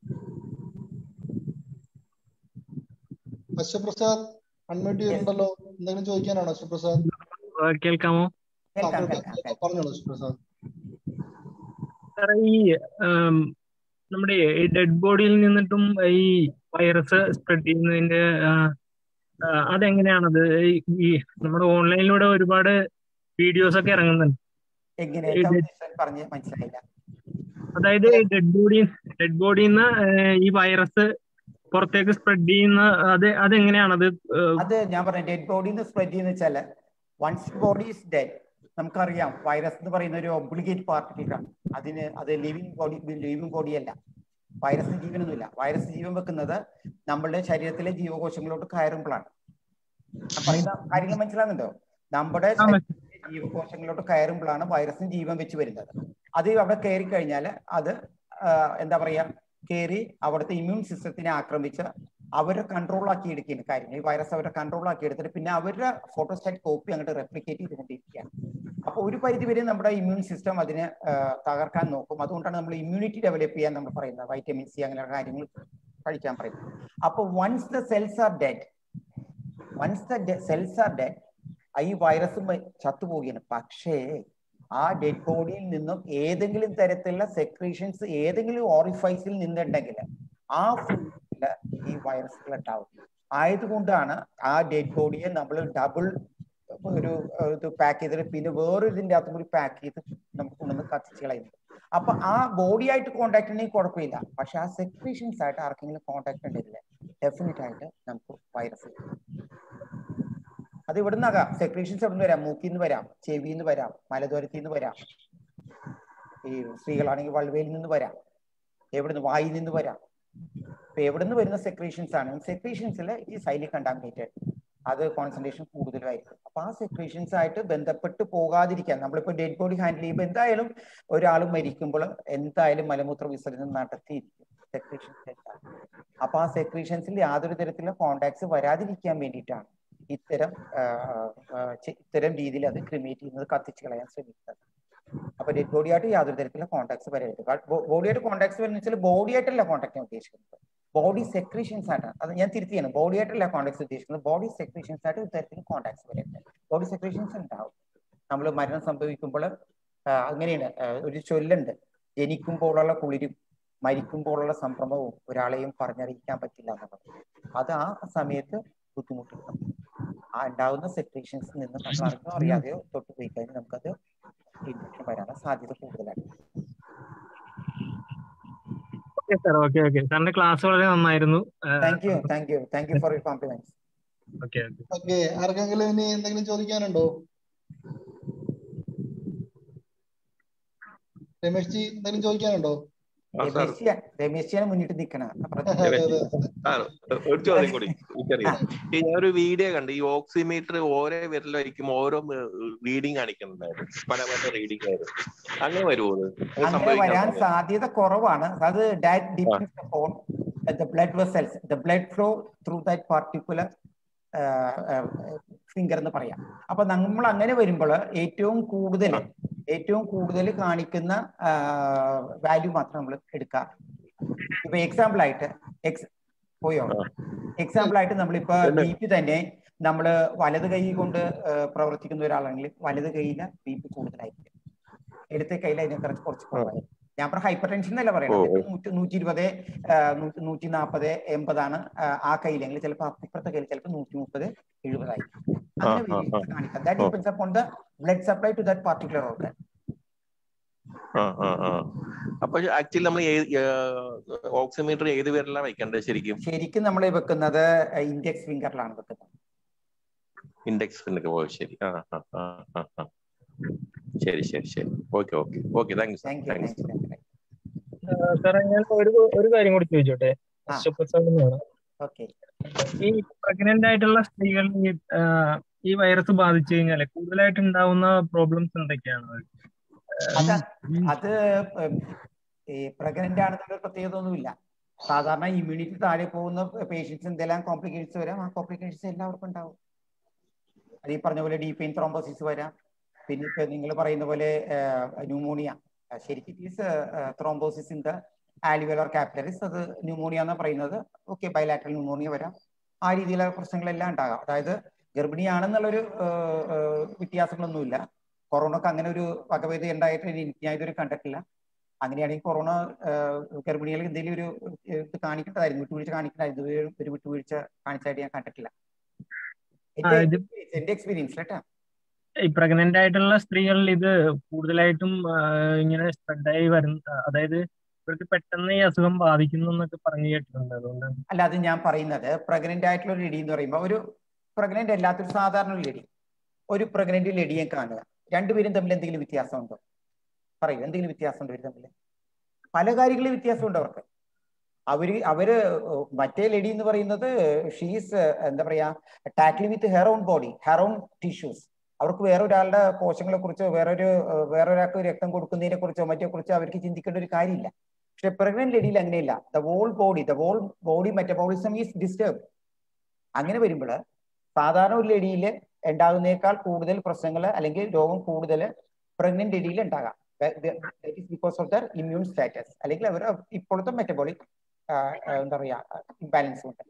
അശ്വ പ്രസാദ് അൺമ്യൂട്ട് ചെയ്തിട്ടുണ്ടല്ലോ എന്തെങ്കിലും ചോദിക്കാനാണോ അശ്വ പ്രസാദ് ആ, കേൾക്കാമോ ആ, കേൾക്കാം കേൾക്കാം, കേൾക്കാം കേൾക്കാം. പറഞ്ഞോളൂ അശ്വ പ്രസാദ് സാറേ ഈ ആം, നമ്മുടെ ഈ ഡെഡ് ബോഡിയിൽ നിന്നിട്ടും ഈ വൈറസ് സ്പ്രെഡ് ചെയ്യുന്നതിന്റെ ആ, ആ, അതെങ്ങനെയാണത് ഈ- ഈ നമ്മുടെ ഓൺലൈനിലൂടെ ഒരുപാട് വീഡിയോസ് ഒക്കെ ഇറങ്ങുന്നുണ്ട് എങ്ങനെ ഈ എന്താ ഡെഡ് ഉദ്ദേശം പറഞ്ഞ് മനസ്സിലായില്ല അതായത് ഡെഡ് ബോഡി ഡെഡ് ബോഡിയിൽ നിന്ന് ഈ വൈറസ് പുറത്തേക്ക് സ്പ്രെഡ് ചെയ്യുന്ന അത് അതെങ്ങനെയാണത് ഏഹ്, അത് ഞാൻ പറഞ്ഞ ഡെഡ് ബോഡിയിൽ നിന്ന് സ്പ്രെഡ് ചെയ്യുന്ന വെച്ചാല് വൺസ് ബോഡി ഈസ് ഡെഡ് നമുക്കറിയാം വൈറസ് എന്ന് പറയുന്ന ഒരു ഒബ്ലിഗേറ്റ് പാർട്ടിക്കിൾ ആണ് അതിന് അത് ലിവിങ് ബോഡി ലിവിങ് ബോഡി അല്ല വൈറസിന് ജീവനൊന്നുമില്ല വൈറസ് ജീവൻ വെക്കുന്നത് നമ്മളുടെ ശരീരത്തിലെ ജീവകോശങ്ങളോട്ട് കയറുമ്പോഴാണ് ഞാൻ പറയുന്ന കാര്യങ്ങൾ മനസ്സിലാകുന്നുണ്ടോ നമ്മുടെ ആ, മനസ്സിലായി. ശരീരത്തിലെ ജീവകോശങ്ങളോട്ട് കയറുമ്പോഴാണ് വൈറസിന് ജീവൻ വെച്ച് വരുന്നത് അത് അവിടെ കയറി കഴിഞ്ഞാൽ അത് ആ, എന്താ പറയാ കയറി അവിടുത്തെ ഇമ്മ്യൂൺ സിസ്റ്റത്തിനെ ആക്രമിച്ച് അവരെ കൺട്രോൾ ആക്കി എടുക്കുകയാണ് കാര്യങ്ങൾ ഈ വൈറസ് അവരെ കൺട്രോൾ ആക്കി എടുത്തിട്ട് പിന്നെ അവരുടെ ഫോട്ടോസ്റ്റാറ്റ് കോപ്പി അങ്ങോട്ട് റെപ്ലിക്കേറ്റ് ചെയ്തുകൊണ്ടിരിക്കുകയാണ് അപ്പൊ ഒരു പരിധി വരെ നമ്മുടെ ഇമ്മ്യൂൺ സിസ്റ്റം അതിനെ ആ, തകർക്കാൻ നോക്കും അതുകൊണ്ടാണ് നമ്മൾ ഇമ്മ്യൂണിറ്റി ഡെവലപ്പ് ചെയ്യാൻ നമ്മൾ പറയുന്നത് വൈറ്റമിൻ സി അങ്ങനെയുള്ള കാര്യങ്ങൾ കഴിക്കാൻ പറയുന്നത് അപ്പൊ once the cells are dead once the cells are dead ഈ വൈറസും ചത്തുപോവുകയാണ് പക്ഷേ ആ ഡെഡ് ബോഡിയിൽ നിന്നും ഏതെങ്കിലും തരത്തിലുള്ള സെക്രീഷൻസ് ഏതെങ്കിലും ഓറിഫൈസിൽ നിന്നുണ്ടെങ്കിൽ ആ ഫുഡില് ഈ വൈറസുകൾ ഉണ്ടാവും ആയതുകൊണ്ടാണ് ആ ഡെഡ് ബോഡിയെ നമ്മൾ ഡബിൾ ഒരു ഏഹ്, ഇത് പാക്ക് ചെയ്തിട്ട് പിന്നെ വേറൊരു ഇതിന്റെ അകത്തും കൂടി പാക്ക് ചെയ്ത് നമുക്ക് കൊണ്ടുവന്ന് കത്തിച്ച് കളയുന്നത് അപ്പൊ ആ ബോഡി ആയിട്ട് കോണ്ടാക്ട് ഉണ്ടെങ്കിൽ കുഴപ്പമില്ല പക്ഷെ ആ സെക്രീഷൻസ് ആയിട്ട് ആർക്കെങ്കിലും കോണ്ടാക്ട് ഉണ്ടെങ്കിൽ ഡെഫിനറ്റ് ആയിട്ട് നമുക്ക് വൈറസ് അത് ഇവിടുന്നാകാം സെക്രീഷൻസ് എവിടെ നിന്ന് വരാം മൂക്കിൽ നിന്ന് വരാം ചെവിയിൽ നിന്ന് വരാം മലദ്വാരത്തിൽ നിന്ന് വരാം ഈ സ്ത്രീകളാണെങ്കിൽ വൾവയിൽ നിന്ന് വരാം എവിടുന്ന് വായിൽ നിന്ന് വരാം ഇപ്പൊ എവിടെ നിന്ന് വരുന്ന സെക്രീഷൻസ് ആണ് സെക്രീഷൻസിൽ ഈ സൈലി കണ്ടാമിനേറ്റഡ് അത് കോൺസെൻട്രേഷൻ കൂടുതലായിരിക്കും അപ്പൊ ആ സെക്രീഷൻസ് ആയിട്ട് ബന്ധപ്പെട്ട് പോകാതിരിക്കാൻ നമ്മളിപ്പോ ഡെഡ് ബോഡി ഹാൻഡിൽ ചെയ്യുമ്പോൾ എന്തായാലും ഒരാൾ മരിക്കുമ്പോൾ എന്തായാലും മലമൂത്ര വിസർജനം നടത്തിയിരിക്കും സെക്രീഷൻസ് അപ്പൊ ആ സെക്രീഷൻസിൽ യാതൊരു തരത്തിലുള്ള കോണ്ടാക്ട്സ് വരാതിരിക്കാൻ വേണ്ടിയിട്ടാണ് ഇത്തരം ആ, ആ, ചെ- ഇത്തരം രീതിയിൽ അത് ക്രിമേറ്റ് ചെയ്യുന്നത് കത്തിച്ച് കളയാൻ ശ്രമിക്കുന്നത് അപ്പൊ ഡെഡ് ബോഡി ആയിട്ട് യാതൊരു തരത്തിലുള്ള കോണ്ടാക്ട്സ് വരരുത് ബോഡിയായിട്ട് കോണ്ടാക്ട്സ് വരുന്ന വെച്ചാൽ ബോഡി ആയിട്ടല്ല കോണ്ടാക്ട് ഞാൻ ഉദ്ദേശിക്കുന്നത് ബോഡി സെക്രീഷൻസ് ആണ് അത് ഞാൻ തിരുത്തിയാണ് ബോഡി ആയിട്ടല്ല കോണ്ടാക്ട്സ് ഉദ്ദേശിക്കുന്നത് ബോഡി സെക്രീഷൻസ് ആയിട്ട് ഇത്തരത്തിൽ കോണ്ടാക്ട്സ് വരരുത് ബോഡി സെക്രീഷൻസ് ഉണ്ടാവും നമ്മൾ മരണം സംഭവിക്കുമ്പോൾ അങ്ങനെയാണ് ആ, ഒരു ചൊല്ലുണ്ട് ജനിക്കുമ്പോഴുള്ള കുളിരും മരിക്കുമ്പോഴുള്ള സംഭ്രമവും ഒരാളെയും പറഞ്ഞറിയിക്കാൻ പറ്റില്ല എന്നുള്ളത് അത് ആ സമയത്ത് ബുദ്ധിമുട്ടുണ്ടാവും ആ ഉണ്ടാകുന്ന സെക്രീഷൻസിൽ നിന്ന് നമ്മൾ അറിഞ്ഞോ അറിയാതെയോ തൊട്ട് പോയി കഴിഞ്ഞാൽ നമുക്കത് ഇൻഫെക്ഷൻ വരാനുള്ള സാധ്യത കൂടുതലാണ് ഓക്കെ സാർ ഓക്കെ ഓക്കെ സാറിന്റെ ക്ലാസ് വളരെ നന്നായിരുന്നു thank you thank you thank you for you compliments okay okay okay ആർക്കെങ്കിലും ഇനി എന്തെങ്കിലും ചോദിക്കാനുണ്ടോ രമേഷ് ജി എന്തെങ്കിലും ചോദിക്കാനുണ്ടോ ആ, സാർ. രമേശ് രമേശിയാണ് മുന്നിട്ട് നിൽക്കണം അതെ അതെ ആ, ഒരു ചോദ്യം കൂടി എനിക്കറിയാം ഈ ഞാനൊരു വീഡിയോ കണ്ടു ഈ ഓക്സിമീറ്റർ ഓരോ വിരൽ വയ്ക്കും ഓരോ റീഡിങ് കാണിക്കുന്നുണ്ടായിരുന്നു പല പല റീഡിംഗ് ആയിരുന്നു അങ്ങനെ വരുമോ അത്? അത് അങ്ങനെ സംഭവിക്കാൻ വരാൻ പാടില്ല. സാധ്യത കുറവാണ് അത് that depends upon the blood vessels the blood flow through that particular finger എന്ന് പറയാം അപ്പൊ നമ്മൾ അങ്ങനെ വരുമ്പോൾ ഏറ്റവും കൂടുതൽ ഏറ്റവും കൂടുതൽ കാണിക്കുന്ന വാല്യൂ മാത്രം നമ്മൾ എടുക്കാം ഇപ്പൊ എക്സാമ്പിൾ ആയിട്ട് എക്സ് പോയോ എക്സാമ്പിൾ ആയിട്ട് നമ്മളിപ്പോ ഉണ്ട്. ബി പി തന്നെ നമ്മള് വലത് കൈ കൊണ്ട് ആ, പ്രവർത്തിക്കുന്ന ഒരാളാണെങ്കിൽ വലത് കൈയില് ബി പി കൂടുതലായിരിക്കും ഇടത്തെ കയ്യിൽ അതിനെക്കുറിച്ച് കുറച്ച് കുറവായിരിക്കും ഞാൻ പറഞ്ഞ ഹൈപ്പർ ടെൻഷൻ എന്നല്ല പറയുന്നത് ഓ, ഓ. നൂറ്റി നൂറ്റി ഇരുപത് നൂറ്റി നാൽപ്പത് എൺപതാണ് ആ, ആ കയ്യിലെങ്കിൽ ചിലപ്പോൾ ഇപ്പുറത്തെ കയ്യിൽ ചിലപ്പോൾ നൂറ്റി മുപ്പത് എഴുപതായിരിക്കും ആ, അങ്ങനെ ആ, ആ. variations കാണിക്കാം that depends upon the blood supply to that particular organ ആ ആ ആ അപ്പൊ ആക്ച്വലി നമ്മൾ ഓക്സിമീറ്റർ ഏത് വിരലാണ് വെക്കേണ്ടത് ശരിക്കും ശരിക്കും നമ്മൾ വെക്കുന്നത് ഇൻഡെക്സ് ഫിംഗറിലാണ് വെക്കുന്നത് ഇൻഡെക്സ് ഫിംഗർ ഓ ശരി ആ ആ ആ ആ ആ ശരി ശരി ശരി okay okay okay thank you thank you thank you thank you thank you സാറേ ഞാൻ ഒരു ഒരു കാര്യം കൂടി ചോദിച്ചോട്ടെ ആ. അശ്വപ്രസാദ് എന്നാണ് ഓക്കെ ഈ പ്രഗ്നന്റ് ആയിട്ടുള്ള സ്ത്രീകൾ ഈ ആ, ഈ വൈറസ് ബാധിച്ചു കഴിഞ്ഞാൽ കൂടുതലായിട്ട് ഉണ്ടാവുന്ന പ്രോബ്ലംസ് എന്തൊക്കെയാണ് അത് അത് ഉം, ഈ പ്രഗ്നന്റ് ആണെന്നുള്ള പ്രത്യേകത ഒന്നുമില്ല സാധാരണ ഇമ്മ്യൂണിറ്റി താഴെ പോകുന്ന പേഷ്യൻസ് എന്തെല്ലാം കോംപ്ലിക്കേഷൻസ് വരാം ആ കോംപ്ലിക്കേഷൻസ് എല്ലാവർക്കും ഉണ്ടാവും അത് ഈ പറഞ്ഞ പോലെ ഡീപെയിൻ ത്രോംബോസിസ് വരാം പിന്നെ ഇപ്പൊ നിങ്ങൾ പറയുന്ന പോലെ ന്യൂമോണിയ ശരിക്കും is thrombosis in the alveolar capillaries അത് ന്യൂമോണിയ എന്ന് പറയുന്നത് ഓക്കെ ബയലാറ്ററൽ ന്യൂമോണിയ വരാം ആ രീതിയിലുള്ള പ്രശ്നങ്ങളെല്ലാം ഉണ്ടാകാം അതായത് ഗർഭിണിയാണെന്നുള്ളൊരു ഏഹ്, ഏഹ്, വ്യത്യാസങ്ങളൊന്നുമില്ല കൊറോണക്ക് അങ്ങനെ ഒരു വകഭേദ ഉണ്ടായിട്ട് എനിക്ക് ഞാൻ ഇതുവരെ കണ്ടിട്ടില്ല അങ്ങനെയാണെങ്കിൽ കൊറോണ ഏഹ്, ഗർഭിണികൾക്ക് എന്തെങ്കിലും ഒരു ഏഹ്, ഇത് കാണിക്കേണ്ടതായിരുന്നു വിട്ടുവീഴ്ച കാണിക്കേണ്ടതായിരുന്നു ഇതുവരെ ഒരു വിട്ടുവീഴ്ച കാണിച്ചായിട്ട് ഞാൻ കണ്ടിട്ടില്ല ആ, എന്റെ ഇത് എന്റെ എക്സ്പീരിയൻസ് കേട്ടാ ഈ പ്രഗ്നന്റ് ആയിട്ടുള്ള സ്ത്രീകളിൽ ഇത് കൂടുതലായിട്ടും ആ, ഇങ്ങനെ സ്പ്രെഡായി വരുന്ന അതായത് ഇവർക്ക് പെട്ടെന്ന് ഈ അസുഖം ബാധിക്കുന്നു എന്നൊക്കെ പറഞ്ഞു കേട്ടിട്ടുണ്ട് അതുകൊണ്ടാണ് അല്ല അത് ഞാൻ പറയുന്നത് പ്രഗ്നന്റ് ആയിട്ടുള്ള ഒരു ലേഡി എന്ന് പറയുമ്പോൾ ഒരു പ്രഗ്നന്റ് അല്ലാത്തൊരു സാധാരണ ഒരു ലേഡി ഒരു പ്രഗ്നന്റ് ലേഡിയെ കാണുക രണ്ടുപേരും തമ്മിൽ എന്തെങ്കിലും വ്യത്യാസമുണ്ടോ പറയൂ എന്തെങ്കിലും വ്യത്യാസമുണ്ടോ ഇവർ തമ്മിൽ പല കാര്യങ്ങളിൽ വ്യത്യാസമുണ്ട് അവർക്ക് അവര് അവര് മറ്റേ ലേഡി എന്ന് പറയുന്നത് ഷീസ് എന്താ പറയാ tackle with hair on body hair on tissues അവർക്ക് വേറെ ഒരാളുടെ കോശങ്ങളെ കുറിച്ചോ വേറൊരു വേറെ ഒരാൾക്ക് രക്തം കൊടുക്കുന്നതിനെ കുറിച്ചോ മറ്റോ കുറിച്ചോ അവർക്ക് ചിന്തിക്കേണ്ട ഒരു കാര്യമില്ല പക്ഷെ പ്രഗ്നന്റ് ലേഡിയിൽ അങ്ങനെയില്ല the whole body the whole body metabolism is disturb അങ്ങനെ വരുമ്പോൾ സാധാരണ ഒരു ലേഡിയിൽ ഉണ്ടാകുന്നേക്കാൾ കൂടുതൽ പ്രശ്നങ്ങൾ അല്ലെങ്കിൽ രോഗം കൂടുതൽ പ്രഗ്നന്റ് ലേഡിയിൽ ഉണ്ടാകാം because of their immune status അല്ലെങ്കിൽ അവർ ഇപ്പോഴത്തെ മെറ്റബോളിക് എന്താ പറയാ ഇംബാലൻസ് ഉണ്ട്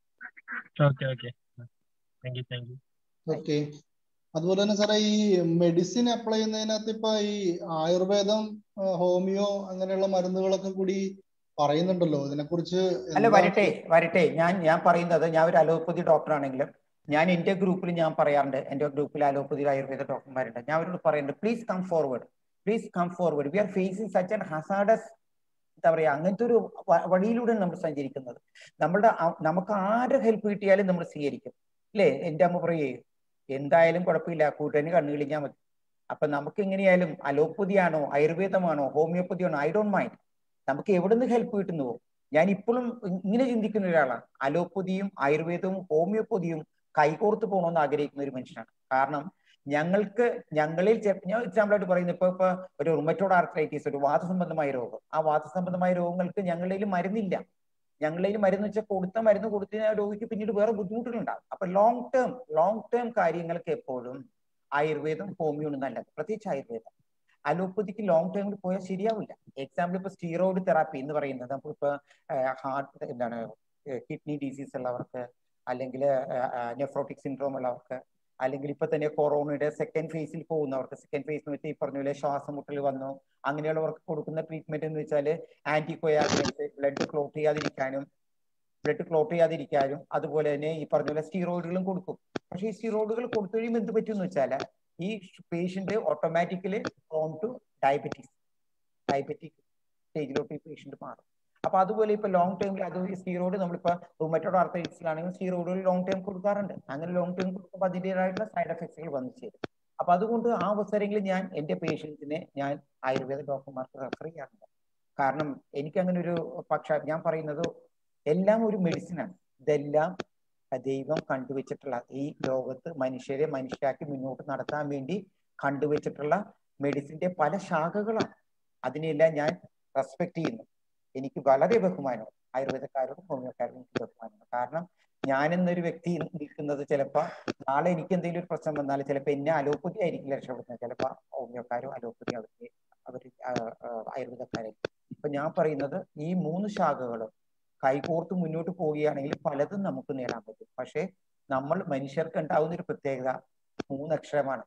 okay okay thank you thank you okay അതുപോലെ തന്നെ സാറേ ഈ മെഡിസിൻ അപ്ലൈ ചെയ്യുന്നതിനകത്ത് ഇപ്പൊ ഈ ആയുർവേദം ആ, ഹോമിയോ അങ്ങനെയുള്ള മരുന്നുകളൊക്കെ കൂടി പറയുന്നുണ്ടല്ലോ ഇതിനെക്കുറിച്ച് അല്ല എന്താണ് വരട്ടെ വരട്ടെ ഞാൻ ഞാൻ പറയുന്നത് ഞാൻ ഒരു അലോപ്പതി ഡോക്ടർ ആണെങ്കിലും ഞാൻ എന്റെ ഗ്രൂപ്പിൽ ഞാൻ പറയാറുണ്ട് എന്റെ ഗ്രൂപ്പിൽ അലോപ്പതി ആയുർവേദ ഡോക്ടർമാരുണ്ട് ഞാൻ അവരോട് പറയുന്നുണ്ട് please come forward please come forward we are facing such an hazardous എന്താ പറയാ അങ്ങനത്തെ ഒരു വ- വഴിയിലൂടെ നമ്മൾ സഞ്ചരിക്കുന്നത് നമ്മളുടെ ആ- നമുക്ക് ആരുടെ ഹെൽപ്പ് കിട്ടിയാലും നമ്മൾ സ്വീകരിക്കും അല്ലേ എന്റെ അമ്മ പറയേ എന്തായാലും കുഴപ്പമില്ല കൂട്ടന് കണ്ണു കളിക്കാൻ മതി അപ്പൊ നമുക്ക് എങ്ങനെയായാലും അലോപ്പതി ആണോ ആയുർവേദമാണോ ഹോമിയോപ്പതി ആണോ ഐ ഡോണ്ട് മൈൻഡ് നമുക്ക് എവിടെ നിന്ന് ഹെൽപ്പ് കിട്ടുന്നുവോ ഞാൻ ഇപ്പോഴും ഇങ്ങനെ ചിന്തിക്കുന്ന ഒരാളാണ് അലോപ്പതിയും ആയുർവേദവും ഹോമിയോപ്പതിയും കൈകോർത്ത് പോകണമെന്ന് ആഗ്രഹിക്കുന്ന ഒരു മനുഷ്യനാണ് കാരണം ഞങ്ങൾക്ക് ഞങ്ങളിൽ ചെ- ഞാൻ എക്സാമ്പിൾ ആയിട്ട് പറയുന്നത് ഇപ്പൊ ഇപ്പൊ ഒരു റുമറ്റോഡ് ആർത്രൈറ്റിസ് ഒരു വാതസംബന്ധമായ രോഗം ആ വാതസംബന്ധമായ രോഗങ്ങൾക്ക് ഞങ്ങളുടെ മരുന്നില്ല ഞങ്ങളുടെ മരുന്ന് വെച്ചാൽ കൊടുത്ത മരുന്ന് കൊടുത്ത് കഴിഞ്ഞാൽ രോഗിക്ക് പിന്നീട് വേറെ ബുദ്ധിമുട്ടുകളുണ്ടാവും അപ്പൊ ലോങ് ടേം ലോങ് ടേം കാര്യങ്ങൾക്ക് എപ്പോഴും ആയുർവേദം ഹോമിയോണ് നല്ലത് പ്രത്യേകിച്ച് ആയുർവേദം അലോപ്പതിക്ക് ലോങ് ടേമിൽ പോയാൽ ശരിയാവില്ല എക്സാമ്പിൾ ഇപ്പൊ സ്റ്റീറോയിഡ് തെറാപ്പി എന്ന് പറയുന്നത് നമുക്കിപ്പോ ഹാർട്ട് എന്താണ് കിഡ്നി ഡിസീസ് ഉള്ളവർക്ക് അല്ലെങ്കിൽ നെഫ്രോട്ടിക് സിൻഡ്രോം ഉള്ളവർക്ക് അല്ലെങ്കിൽ ഇപ്പൊ തന്നെ കൊറോണയുടെ സെക്കൻഡ് ഫേസിൽ പോകുന്നവർക്ക് സെക്കൻഡ് ഫേസ് എന്ന് വെച്ചാൽ ഈ പറഞ്ഞ പോലെ ശ്വാസം മുട്ടൽ വന്നു അങ്ങനെയുള്ളവർക്ക് കൊടുക്കുന്ന ട്രീറ്റ്മെന്റ് എന്ന് വെച്ചാൽ ആന്റികോയാഗുലൻസ് ബ്ലഡ് ക്ലോട്ട് ചെയ്യാതിരിക്കാനും ബ്ലഡ് ക്ലോട്ട് ചെയ്യാതിരിക്കാനും അതുപോലെ തന്നെ ഈ പറഞ്ഞ പോലെ സ്റ്റീറോയിഡുകളും കൊടുക്കും പക്ഷേ ഈ സ്റ്റീറോയിഡുകൾ കൊടുത്തു കഴിയുമ്പോൾ എന്ത് പറ്റും എന്ന് വെച്ചാൽ ഈ patient automatically prone to diabetes diabetic സ്റ്റേജിലോട്ട് ഈ പേഷ്യന്റ് മാറും അപ്പൊ അതുപോലെ ഇപ്പൊ ലോങ് ടൈമിൽ അത് സ്റ്റീറോയിഡ് നമ്മളിപ്പോ റുമറ്റോഡ് ആർത്തൈറ്റിസിലാണെങ്കിൽ സ്റ്റീറോയിഡുകൾ ലോങ് ടൈം കൊടുക്കാറുണ്ട് അങ്ങനെ ലോങ് ടൈം കൊടുക്കുമ്പോൾ അതിൻ്റെതായിട്ടുള്ള സൈഡ് എഫക്ട്സുകൾ വന്നു ചേരും അപ്പൊ അതുകൊണ്ട് ആ അവസരങ്ങളിൽ ഞാൻ എന്റെ പേഷ്യൻസിനെ ഞാൻ ആയുർവേദ ഡോക്ടർമാർക്ക് റെഫർ ചെയ്യാറുണ്ട് കാരണം എനിക്ക് അങ്ങനെ ഒരു പക്ഷ ഞാൻ പറയുന്നത് എല്ലാം ഒരു മെഡിസിനാണ് ഇതെല്ലാം ദൈവം കണ്ടുവച്ചിട്ടുള്ള ഈ ലോകത്ത് മനുഷ്യരെ മനുഷ്യരാക്കി മുന്നോട്ട് നടത്താൻ വേണ്ടി കണ്ടുവച്ചിട്ടുള്ള മെഡിസിന്റെ പല ശാഖകളാണ് അതിനെല്ലാം ഞാൻ റെസ്പെക്ട് ചെയ്യുന്നു എനിക്ക് വളരെ ബഹുമാനം ആയുർവേദക്കാരോടും ഹോമിയോക്കാരോടും എനിക്ക് ബഹുമാനമാണ് കാരണം ഞാൻ എന്നൊരു വ്യക്തി നിൽക്കുന്നത് ചിലപ്പോൾ നാളെ എനിക്ക് എന്തെങ്കിലും ഒരു പ്രശ്നം വന്നാൽ ചിലപ്പോൾ എന്നെ അലോപ്പതി ആയിരിക്കില്ല രക്ഷപ്പെടുന്നത് ചിലപ്പോൾ ഹോമിയോക്കാരോ അലോപ്പതി അവർക്ക് അവർ ആയുർവേദക്കാരായിരിക്കും അപ്പൊ ഞാൻ പറയുന്നത് ഈ മൂന്ന് ശാഖകളും കൈകോർത്ത് മുന്നോട്ട് പോവുകയാണെങ്കിൽ പലതും നമുക്ക് നേടാൻ പറ്റും പക്ഷേ നമ്മൾ മനുഷ്യർക്ക് ഉണ്ടാവുന്ന ഒരു പ്രത്യേകത മൂന്നക്ഷരമാണ്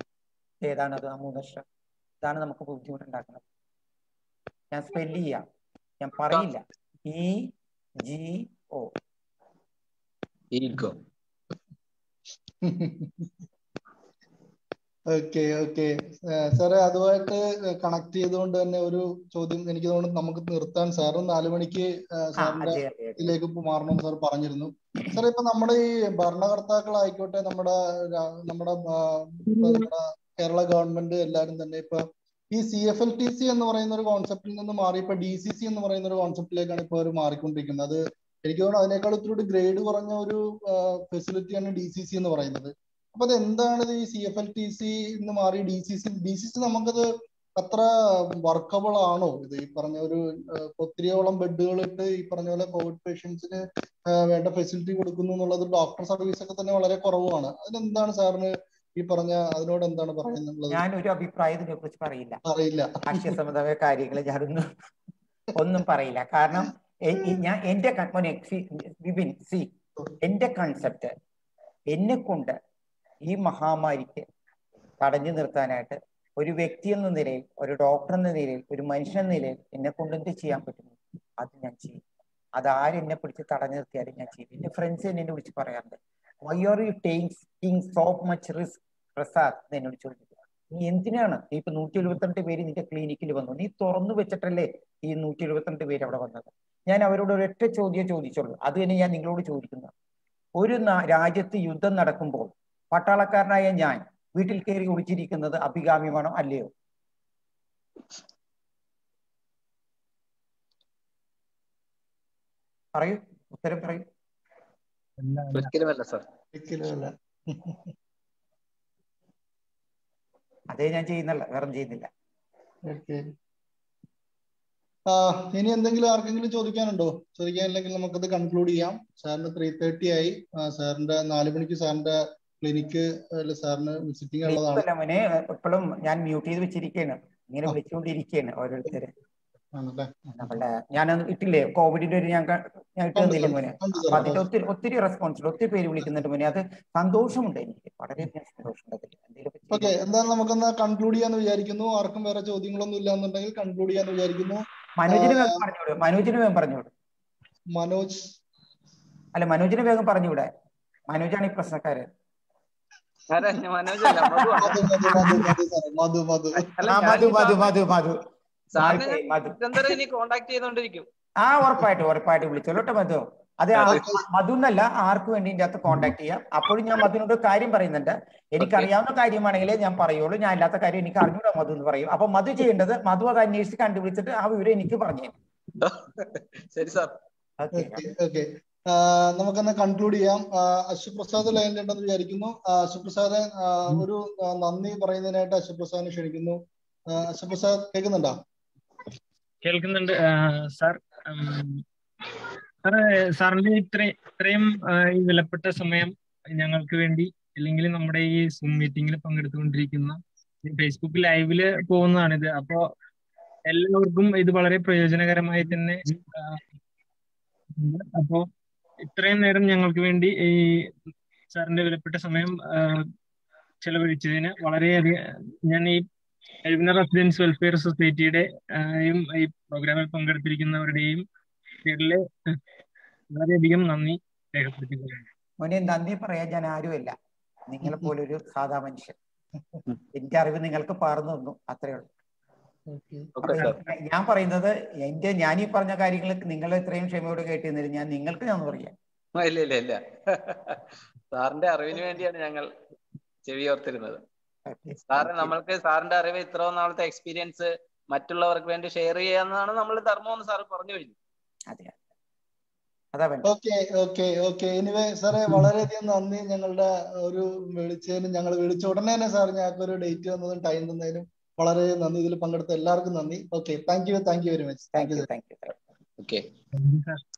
ഏതാണത് ആ മൂന്നക്ഷരം ഇതാണ് നമുക്ക് ബുദ്ധിമുട്ടുണ്ടാക്കുന്നത് ഞാൻ സ്പെല്ല് ചെയ്യാം ഞാൻ പറയില്ല E G O ego okay okay സാറേ അതുമായിട്ട് കണക്ട് ചെയ്തുകൊണ്ട് തന്നെ ഒരു ചോദ്യം എനിക്ക് തോന്നുന്നു നമുക്ക് നിർത്താൻ സാറ് നാലു മണിക്ക് ആ, ആ സാറിന്റെ അതെ അതെ അതെ ഇതിലേക്ക് മാറണം സാർ പറഞ്ഞിരുന്നു സാർ ഇപ്പൊ നമ്മുടെ ഈ ഭരണകർത്താക്കളായിക്കോട്ടെ നമ്മുടെ രാ- നമ്മുടെ ആ, ഇപ്പൊ നമ്മുടെ കേരള ഗവൺമെന്റ് എല്ലാരും തന്നെ ഇപ്പൊ ഈ C F L T C എന്ന് പറയുന്ന ഒരു കോൺസെപ്റ്റിൽ നിന്ന് മാറി ഇപ്പൊ ഡി സി സി എന്ന് പറയുന്ന ഒരു കോൺസെപ്റ്റിലേക്കാണ് ഇപ്പൊ അവർ മാറിക്കൊണ്ടിരിക്കുന്നത് അത് എനിക്ക് തോന്നുന്നു അതിനേക്കാൾ ഇത്തിരി ഗ്രേഡ് കുറഞ്ഞ ഒരു ഫെസിലിറ്റിയാണ് ഡി സി സി എന്ന് പറയുന്നത് അപ്പൊ അത് എന്താണ് ഈ C F L T C എന്ന് മാറി D C C D C C നമുക്കത് അത്ര വർക്കബിൾ ആണോ ഇത് ഈ പറഞ്ഞ ഒരു ഏഹ്, ഒത്തിരിയോളം ബെഡുകൾ ഇട്ട് ഈ പറഞ്ഞ പോലെ കോവിഡ് പേഷ്യൻസിന് വേണ്ട ഫെസിലിറ്റി കൊടുക്കുന്നു എന്നുള്ളത് ഡോക്ടർ സർവീസ് ഒക്കെ തന്നെ വളരെ കുറവാണ് അതിനെന്താണ് സാറിന് ഈ പറഞ്ഞ അതിനോട് എന്താണ് പറയാനുള്ളത് ഞാൻ ഒരു അഭിപ്രായത്തിനെ കുറിച്ച് പറയില്ല അറിയില്ല രാഷ്ട്രീയ കാര്യങ്ങൾ ഞാനൊന്നും ഒന്നും പറയില്ല കാരണം എ- ഈ ഞാൻ എന്റെ കൺ- മോനെ സി- വിപിൻ സി എന്റെ കൺസെപ്റ്റ് എന്നെ കൊണ്ട് ഈ മഹാമാരിക്ക് തടഞ്ഞു നിർത്താനായിട്ട് ഒരു വ്യക്തി എന്ന നിലയിൽ ഒരു ഡോക്ടർ എന്ന നിലയിൽ ഒരു മനുഷ്യൻ എന്ന നിലയിൽ എന്നെ കൊണ്ട് എന്ത് ചെയ്യാൻ പറ്റുന്നു അത് ഞാൻ ചെയ്യും അത് ആരെന്നെ പിടിച്ച് തടഞ്ഞു നിർത്തിയാലും ഞാൻ ചെയ്യും എന്റെ ഫ്രണ്ട്സ് എന്നെ വിളിച്ച് പറയാറുണ്ട് why are you taking so much risk Prasad എന്ന് എന്നോട് ചോദിക്കുക നീ എന്തിനാണ് നീ ഇപ്പൊ നൂറ്റി എഴുപത്തിരണ്ട് പേര് നിന്റെ ക്ലിനിക്കിൽ വന്നു നീ തുറന്നു വെച്ചിട്ടല്ലേ ഈ നൂറ്റി എഴുപത്തിരണ്ട് പേര് അവിടെ വന്നത് ഞാൻ അവരോട് ഒരൊറ്റ ചോദ്യം ചോദിച്ചുള്ളൂ അത് തന്നെ ഞാൻ നിങ്ങളോട് ചോദിക്കുന്നു ഒരു നാ- രാജ്യത്ത് യുദ്ധം നടക്കുമ്പോൾ പട്ടാളക്കാരനായ ഞാൻ വീട്ടിൽ കയറി ഒളിച്ചിരിക്കുന്നത് അഭികാമ്യമാണോ അല്ലയോ പറയൂ ഉത്തരം പറയൂ ഒരിക്കലുമല്ല സാർ ഒരിക്കലുമല്ല അതേ ഞാൻ ചെയ്യുന്നില്ല വേറെ ചെയ്യുന്നില്ല ഓക്കെ ആ ഇനി എന്തെങ്കിലും ആർക്കെങ്കിലും ചോദിക്കാനുണ്ടോ ചോദിക്കാനില്ലെങ്കിൽ നമുക്കത് കൺക്ലൂഡ് ചെയ്യാം സാറിന് ത്രീ തേർട്ടി ആയി ആ, സാറിന്റെ നാല് മണിക്ക് സാറിന്റെ ക്ലിനിക്ക് സാറിന് വിസിറ്റിംഗ് ഉള്ളതാണ് അല്ല മോനെ എപ്പോഴും ഞാൻ മ്യൂട്ട് ചെയ്ത് വെച്ചിരിക്കുകയാണ് ഇങ്ങനെ വിളിച്ചുകൊണ്ടിരിക്കുകയാണ് ഓരോരുത്തര് ആണല്ലേ നമ്മളുടെ ഞാനത് ഇട്ടില്ലേ കോവിഡിന്റെ ഒരു ഞാൻ ക- ഞാൻ ഇട്ട് തന്നില്ലേ മോനെ കണ്ടു അപ്പൊ സാർ അതിന്റെ ഒത്തിരി ഒത്തിരി റെസ്പോൺസിബിൾ ഒത്തിരി പേര് വിളിക്കുന്നുണ്ട് മോനെ അത് സന്തോഷമുണ്ട് എനിക്ക് വളരെയധികം സന്തോഷമുണ്ട് അതിൽ എന്തെങ്കിലുമൊക്കെ ഓക്കെ എന്തായാലും നമുക്കൊന്ന് കൺക്ലൂഡ് ചെയ്യാന്ന് വിചാരിക്കുന്നു ആർക്കും വേറെ ചോദ്യങ്ങളൊന്നും ഇല്ല എന്നുണ്ടെങ്കിൽ കൺക്ലൂഡ് ചെയ്യാന്ന് വിചാരിക്കുന്നു മനോജിന് ആ, വേഗം പറഞ്ഞോട് മനോജിന് വേഗം പറഞ്ഞോട് മനോജ് അല്ല മനോജിന് വേഗം പറഞ്ഞൂടെ മനോജാണ് ഈ പ്രശ്നക്കാരൻ ആരാ മനോജല്ല മധുവാണ് മധു മധു മധു മധു സാറേ മധു മധു അല്ല ആ ഞാൻ മധു ഈ മധു സാറിനെ മധു മധു സാറിനെ മധു ഞാൻ മധു നിരന്തരം ഇനി കോണ്ടാക്ട് ചെയ്തോണ്ടിരിക്കും ആ ഉറപ്പായിട്ടും ഉറപ്പായിട്ടും വിളിച്ചോളട്ടെ മധു അത് ആ- മധു എന്നല്ല ആർക്ക് വേണ്ടി ഇതിന്റെ അകത്ത് കോണ്ടാക്ട് ചെയ്യാം അപ്പോഴും ഞാൻ മധുവിനോട് ഒരു കാര്യം പറയുന്നുണ്ട് എനിക്കറിയാവുന്ന കാര്യമാണെങ്കിലേ ഞാൻ പറയുള്ളൂ ഞാൻ അല്ലാത്ത കാര്യം എനിക്ക് അറിഞ്ഞൂടാ മധു എന്ന് പറയും അപ്പൊ മധു ചെയ്യേണ്ടത് മധു അത് അന്വേഷിച്ച് കണ്ടുപിടിച്ചിട്ട് ആ വിവരം എനിക്ക് പറഞ്ഞു തരും ശരി സാർ ഓക്കെ ഓക്കെ ഓക്കെ നമുക്കൊന്ന് കൺക്ലൂഡ് ചെയ്യാം ആ, അശ്വപ്രസാദ് ലൈനിലുണ്ടെന്ന് വിചാരിക്കുന്നു ആ, അശ്വപ്രസാദ് ആ, ഒരു ആ, നന്ദി പറയുന്നതിനായിട്ട് അശ്വപ്രസാദിനെ ക്ഷണിക്കുന്നു ആ, അശ്വപ്രസാദ് കേൾക്കുന്നുണ്ടോ കേൾക്കുന്നുണ്ട് ആ, സാർ ഉം, സാറ് സാറിന്റെ ഇത്രയും ഇത്രയും ആ, ഈ വിലപ്പെട്ട സമയം ഞങ്ങൾക്ക് വേണ്ടി അല്ലെങ്കിൽ നമ്മുടെ ഈ സൂം മീറ്റിംഗിൽ പങ്കെടുത്തുകൊണ്ടിരിക്കുന്ന ഈ ഫേസ്ബുക്ക് ലൈവില് പോകുന്നതാണിത് അപ്പോ എല്ലാവർക്കും ഇത് വളരെ പ്രയോജനകരമായി തന്നെ ആ, ഉണ്ട്. അപ്പോ ഇത്രയും നേരം ഞങ്ങൾക്ക് വേണ്ടി ഈ സാറിന്റെ വിലപ്പെട്ട സമയം ആ, ചെലവഴിച്ചതിന് വളരെയധികം ഞാൻ ഈ എഴുവിന റെസിഡൻസ് വെൽഫെയർ സൊസൈറ്റിയുടെ യും ഈ പ്രോഗ്രാമിൽ പങ്കെടുത്തിരിക്കുന്നവരുടെയും പേരില് വളരെയധികം നന്ദി രേഖപ്പെടുത്തിക്കൊള്ളുന്നു മോനെ നന്ദി പറയാൻ ഞാൻ ആരുമല്ല നിങ്ങളെ പോലെ ഒരു സാധാ മനുഷ്യൻ എന്റെ അറിവ് നിങ്ങൾക്ക് പകർന്നു തന്നു അത്രേ ഉള്ളൂ അപ്പൊ ഓക്കെ സാർ ഞാൻ- ഞാൻ പറയുന്നത് എന്റെ ഞാൻ ഈ പറഞ്ഞ കാര്യങ്ങൾ നിങ്ങൾ ഇത്രയും ക്ഷമയോട് കേട്ടിരുന്നില്ല ഞാൻ നിങ്ങൾക്ക് ഞാൻ പറയാം ആ, ഇല്ല ഇല്ല ഇല്ല സാറിന്റെ അറിവിന് വേണ്ടിയാണ് ഞങ്ങൾ ചെവിയോർത്തിരുന്നത് സാറ് നമ്മൾക്ക് സാറിന്റെ അറിവ് ഇത്രയും നാളത്തെ എക്സ്പീരിയൻസ് മറ്റുള്ളവർക്ക് വേണ്ടി ഷെയർ ചെയ്യാന്നാണ് നമ്മൾ ധർമ്മം എന്ന് സാറ് പറഞ്ഞു കഴിഞ്ഞു അതെ അതാ വേണ്ട ഓക്കെ ഓക്കെ ഓക്കെ എനിവേ സാറേ വളരെയധികം നന്ദി ഞങ്ങളുടെ ഒരു വിളിച്ചതിനും ഞങ്ങൾ വിളിച്ച ഉടനെ തന്നെ സാർ ഞങ്ങൾക്ക് ഒരു ഡേറ്റ് തന്നതും ടൈം തന്നതിനും വളരെ നന്ദി ഇതിൽ പങ്കെടുത്ത എല്ലാവർക്കും നന്ദി okay thank you thank you very much thank you thank you okay sir